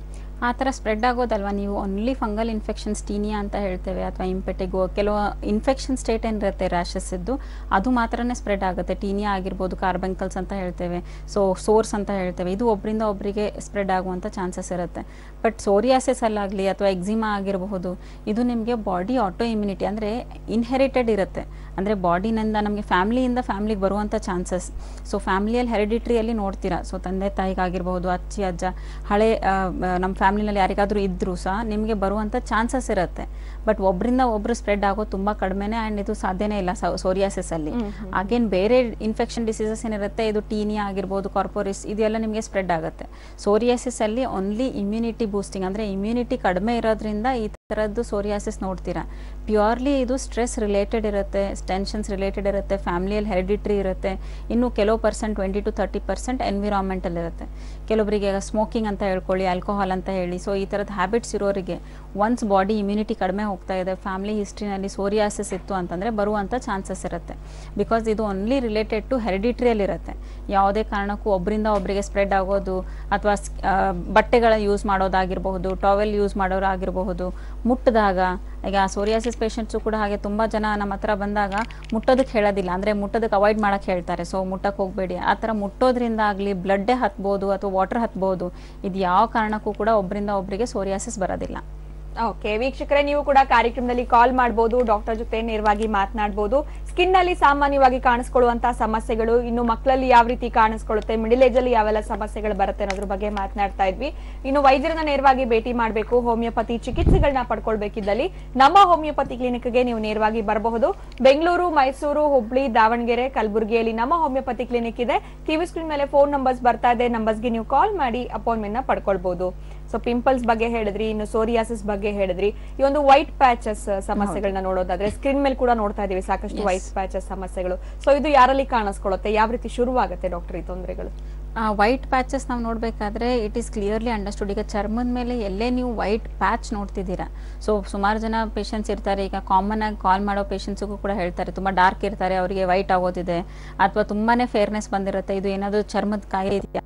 ಆ ಥರ ಸ್ಪ್ರೆಡ್ ಆಗೋದಲ್ವಾ ನೀವು ಓನ್ಲಿ ಫಂಗಲ್ ಇನ್ಫೆಕ್ಷನ್ಸ್ ಟೀನಿಯಾ ಅಂತ ಹೇಳ್ತೇವೆ ಅಥವಾ ಇಂಪೆಟಿಗೋ ಕೆಲವು ಇನ್ಫೆಕ್ಷನ್ ಸ್ಟೇಟ್ ಏನಿರುತ್ತೆ ರ್ಯಾಷಸ್ ಇದ್ದು ಅದು ಮಾತ್ರನೇ ಸ್ಪ್ರೆಡ್ ಆಗುತ್ತೆ ಟೀನಿಯಾ ಆಗಿರ್ಬೋದು ಕಾರ್ಬಂಕಲ್ಸ್ ಅಂತ ಹೇಳ್ತೇವೆ ಸೊ ಸೋರ್ಸ್ ಅಂತ ಹೇಳ್ತೇವೆ ಇದು ಒಬ್ಬರಿಂದ ಒಬ್ಬರಿಗೆ ಸ್ಪ್ರೆಡ್ ಆಗುವಂಥ ಚಾನ್ಸಸ್ ಇರುತ್ತೆ ಬಟ್ ಸೋರಿಯಾಸಿಸ್ ಅಲ್ಲಾಗಲಿ ಅಥವಾ ಎಕ್ಸಿಮಾ ಆಗಿರಬಹುದು ಇದು ನಿಮಗೆ ಬಾಡಿ ಆಟೋ ಇಮ್ಯುನಿಟಿ ಅಂದರೆ ಇನ್ಹೆರಿಟೆಡ್ ಇರುತ್ತೆ ಅಂದರೆ ಬಾಡಿನಿಂದ ನಮಗೆ ಫ್ಯಾಮ್ಲಿಯಿಂದ ಫ್ಯಾಮ್ಲಿಗೆ ಬರುವಂಥ ಚಾನ್ಸಸ್ ಸೊ ಫ್ಯಾಮ್ಲಿಯಲ್ಲಿ ಹೆರಿಡಿಟ್ರಿಯಲ್ಲಿ ನೋಡ್ತೀರಾ ಸೊ ತಂದೆ ತಾಯಿಗಾಗಿರ್ಬೋದು ಅಜ್ಜಿ ಅಜ್ಜ ಹಳೆ ಆ, ಆ, ನಮ್ಮ ಫ್ಯಾಮ್ಲಿನಲ್ಲಿ ಯಾರಿಗಾದರೂ ಇದ್ದರೂ ಸಹ ನಿಮಗೆ ಬರುವಂಥ ಚಾನ್ಸಸ್ ಇರುತ್ತೆ ಬಟ್ ಒಬ್ಬರಿಂದ ಒಬ್ಬರು ಸ್ಪ್ರೆಡ್ ಆಗೋದು ತುಂಬ ಕಡಿಮೆನೇ ಆ್ಯಂಡ್ ಇದು ಸಾಧ್ಯನೇ ಇಲ್ಲ ಸೋರಿಯಾಸಿಸಲ್ಲಿ ಅಗೇನ್ ಬೇರೆ ಇನ್ಫೆಕ್ಷನ್ ಡಿಸೀಸಸ್ ಏನಿರುತ್ತೆ ಇದು ಟೀನಿಯಾ ಆಗಿರ್ಬೋದು ಕಾರ್ಪೋರಿಸ್ ಇದೆಲ್ಲ ನಿಮಗೆ ಸ್ಪ್ರೆಡ್ ಆಗುತ್ತೆ ಸೋರಿಯಾಸಿಸ್ ಅಲ್ಲಿ ಓನ್ಲಿ ಇಮ್ಯುನಿಟಿ ಬೂಸ್ಟಿಂಗ್ ಅಂದರೆ ಇಮ್ಯುನಿಟಿ ಕಡಿಮೆ ಇರೋದ್ರಿಂದ ಈ ಥರದ್ದು ಸೋರಿಯಾಸಿಸ್ ನೋಡ್ತೀರಾ ಪ್ಯೂರ್ಲಿ ಇದು ಸ್ಟ್ರೆಸ್ ರಿಲೇಟೆಡ್ ಇರುತ್ತೆ ಟೆನ್ಷನ್ಸ್ ರಿಲೇಟೆಡ್ ಇರುತ್ತೆ ಫ್ಯಾಮಿಲಿಯಲ್ಲಿ ಹೆರಿಡಿಟ್ರಿ ಇರುತ್ತೆ ಇನ್ನು ಕೆಲವು percent twenty to thirty percent environmental ಇರುತ್ತೆ ಕೆಲವೊಬ್ಬರಿಗೆ ಸ್ಮೋಕಿಂಗ್ ಅಂತ ಹೇಳ್ಕೊಳ್ಳಿ ಆಲ್ಕೋಹಾಲ್ ಅಂತ ಹೇಳಿ ಸೊ ಈ ಥರದ ಹ್ಯಾಬಿಟ್ಸ್ ಇರೋರಿಗೆ ಒನ್ಸ್ ಬಾಡಿ ಇಮ್ಯುನಿಟಿ ಕಡಿಮೆ ಹೋಗ್ತಾ ಇದೆ ಫ್ಯಾಮಿಲಿ ಹಿಸ್ಟ್ರಿನಲ್ಲಿ ಸೋರಿಯಾಸಿಸ್ ಇತ್ತು ಅಂತಂದರೆ ಬರುವಂಥ ಚಾನ್ಸಸ್ ಇರುತ್ತೆ ಬಿಕಾಸ್ ಇದು ಓನ್ಲಿ ರಿಲೇಟೆಡ್ ಟು ಹೆರಿಡಿಟ್ರಿಯಲ್ಲಿ ಇರುತ್ತೆ ಯಾವುದೇ ಕಾರಣಕ್ಕೂ ಒಬ್ಬರಿಂದ ಒಬ್ಬರಿಗೆ ಸ್ಪ್ರೆಡ್ ಆಗೋದು ಅಥವಾ ಬಟ್ಟೆಗಳ ಯೂಸ್ ಮಾಡೋದಾಗಿರಬಹುದು ಟಾವೆಲ್ ಯೂಸ್ ಮಾಡೋರಾಗಿರಬಹುದು ಮುಟ್ಟಿದಾಗ ಈಗ ಸೋರಿಯಾಸಿಸ್ ಪೇಷಂಟ್ಸು ಕೂಡ ಹಾಗೆ ತುಂಬ ಜನ ನಮ್ಮ ಹತ್ರ ಬಂದಾಗ ಮುಟ್ಟೋದಕ್ಕೆ ಹೇಳೋದಿಲ್ಲ ಅಂದರೆ ಮುಟ್ಟೋದಕ್ಕೆ ಅವಾಯ್ಡ್ ಮಾಡೋಕ್ಕೆ ಹೇಳ್ತಾರೆ ಸೊ ಮುಟ್ಟಕ್ಕೆ ಹೋಗಬೇಡಿ ಆ ಥರ ಮುಟ್ಟೋದ್ರಿಂದ ಆಗಲಿ ಬ್ಲಡ್ಡೇ ಹತ್ಬೋದು ಅಥವಾ ವಾಟರ್ ಹತ್ಬೋದು ಇದು ಯಾವ ಕಾರಣಕ್ಕೂ ಕೂಡ ಒಬ್ಬರಿಂದ ಒಬ್ಬರಿಗೆ ಸೋರಿಯಾಸಿಸ್ ಬರೋದಿಲ್ಲ ಓಕೆ ವೀಕ್ಷಕರೇ ನೀವು ಕೂಡ ಕಾರ್ಯಕ್ರಮದಲ್ಲಿ ಕಾಲ್ ಮಾಡಬಹುದು ಡಾಕ್ಟರ್ ಜೊತೆ ನೇರವಾಗಿ ಮಾತನಾಡಬಹುದು ಸ್ಕಿನ್ ನಲ್ಲಿ ಸಾಮಾನ್ಯವಾಗಿ ಕಾಣಿಸ್ಕೊಳ್ಳುವಂತಹ ಸಮಸ್ಯೆಗಳು ಇನ್ನು ಮಕ್ಕಳಲ್ಲಿ ಯಾವ ರೀತಿ ಕಾಣಿಸ್ಕೊಳ್ಳುತ್ತೆ ಮಿಡಿಲ್ ಏಜ್ ಅಲ್ಲಿ ಯಾವೆಲ್ಲ ಸಮಸ್ಯೆಗಳು ಬರುತ್ತೆ ಅನ್ನೋದ್ರ ಬಗ್ಗೆ ಮಾತನಾಡ್ತಾ ಇದ್ವಿ ಇನ್ನು ವೈದ್ಯರನ್ನ ನೇರವಾಗಿ ಭೇಟಿ ಮಾಡಬೇಕು ಹೋಮಿಯೋಪತಿ ಚಿಕಿತ್ಸೆಗಳನ್ನ ಪಡ್ಕೊಳ್ಬೇಕಿದ್ದಲ್ಲಿ ನಮ್ಮ ಹೋಮಿಯೋಪತಿ ಕ್ಲಿನಿಕ್ಗೆ ನೀವು ನೇರವಾಗಿ ಬರಬಹುದು ಬೆಂಗಳೂರು ಮೈಸೂರು ಹುಬ್ಳಿ ದಾವಣಗೆರೆ ಕಲಬುರಗಿಯಲ್ಲಿ ನಮ್ಮ ಹೋಮಿಯೋಪತಿ ಕ್ಲಿನಿಕ್ ಇದೆ ಟಿವಿ ಸ್ಕ್ರೀನ್ ಮೇಲೆ ಫೋನ್ ನಂಬರ್ಸ್ ಬರ್ತಾ ಇದೆ ನಂಬರ್ಸ್ಗೆ ನೀವು ಕಾಲ್ ಮಾಡಿ ಅಪಾಯಿಂಟ್ಮೆಂಟ್ ನ ಪಡ್ಕೊಳ್ಬಹುದು ಸೊ ಪಿಂಪಲ್ಸ್ ಬಗ್ಗೆ ಹೇಳಿದ್ರಿ ಇನ್ನು ಸೋರಿಯಾಸಿಸ್ ಬಗ್ಗೆ ಹೇಳಿದ್ರಿ ಈ ಒಂದು ವೈಟ್ ಪ್ಯಾಚಸ್ ಸಮಸ್ಯೆಗಳನ್ನ ನೋಡೋದಾದ್ರೆ ಸ್ಕ್ರೀನ್ ಮೇಲೆ ಕೂಡ ನೋಡ್ತಾ ಇದೀವಿ ಸಾಕಷ್ಟು Yes. ವೈಟ್ ಪ್ಯಾಚಸ್ ಸಮಸ್ಯೆಗಳು ಸೊ ಇದು ಯಾರಲ್ಲಿ ಕಾಣಿಸ್ಕೊಳ್ಳುತ್ತೆ ಯಾವ ರೀತಿ ಶುರುವಾಗುತ್ತೆ ಡಾಕ್ಟರ್ ಈ ತೊಂದರೆಗಳು ವೈಟ್ ಪ್ಯಾಚಸ್ ನಾವು ನೋಡಬೇಕಾದ್ರೆ ಇಟ್ ಈಸ್ ಕ್ಲಿಯರ್ಲಿ ಅಂಡರ್ಸ್ಟುಡ್ ಈಗ ಚರ್ಮದ ಮೇಲೆ ಎಲ್ಲೇ ನೀವು ವೈಟ್ ಪ್ಯಾಚ್ ನೋಡ್ತಿದ್ದೀರಾ ಸೊ ಸುಮಾರು ಜನ ಪೇಷಂಟ್ಸ್ ಇರ್ತಾರೆ ಈಗ ಕಾಮನ್ ಆಗಿ ಕಾಲ್ ಮಾಡೋ ಪೇಷಂಟ್ಸಿಗೂ ಕೂಡ ಹೇಳ್ತಾರೆ ತುಂಬ ಡಾರ್ಕ್ ಇರ್ತಾರೆ ಅವರಿಗೆ ವೈಟ್ ಆಗೋದಿದೆ ಅಥವಾ ತುಂಬಾನೇ ಫೇರ್ನೆಸ್ ಬಂದಿರುತ್ತೆ ಇದು ಏನಾದರೂ ಚರ್ಮದ ಕಾಯಿಲೆ ಇದೆಯಾ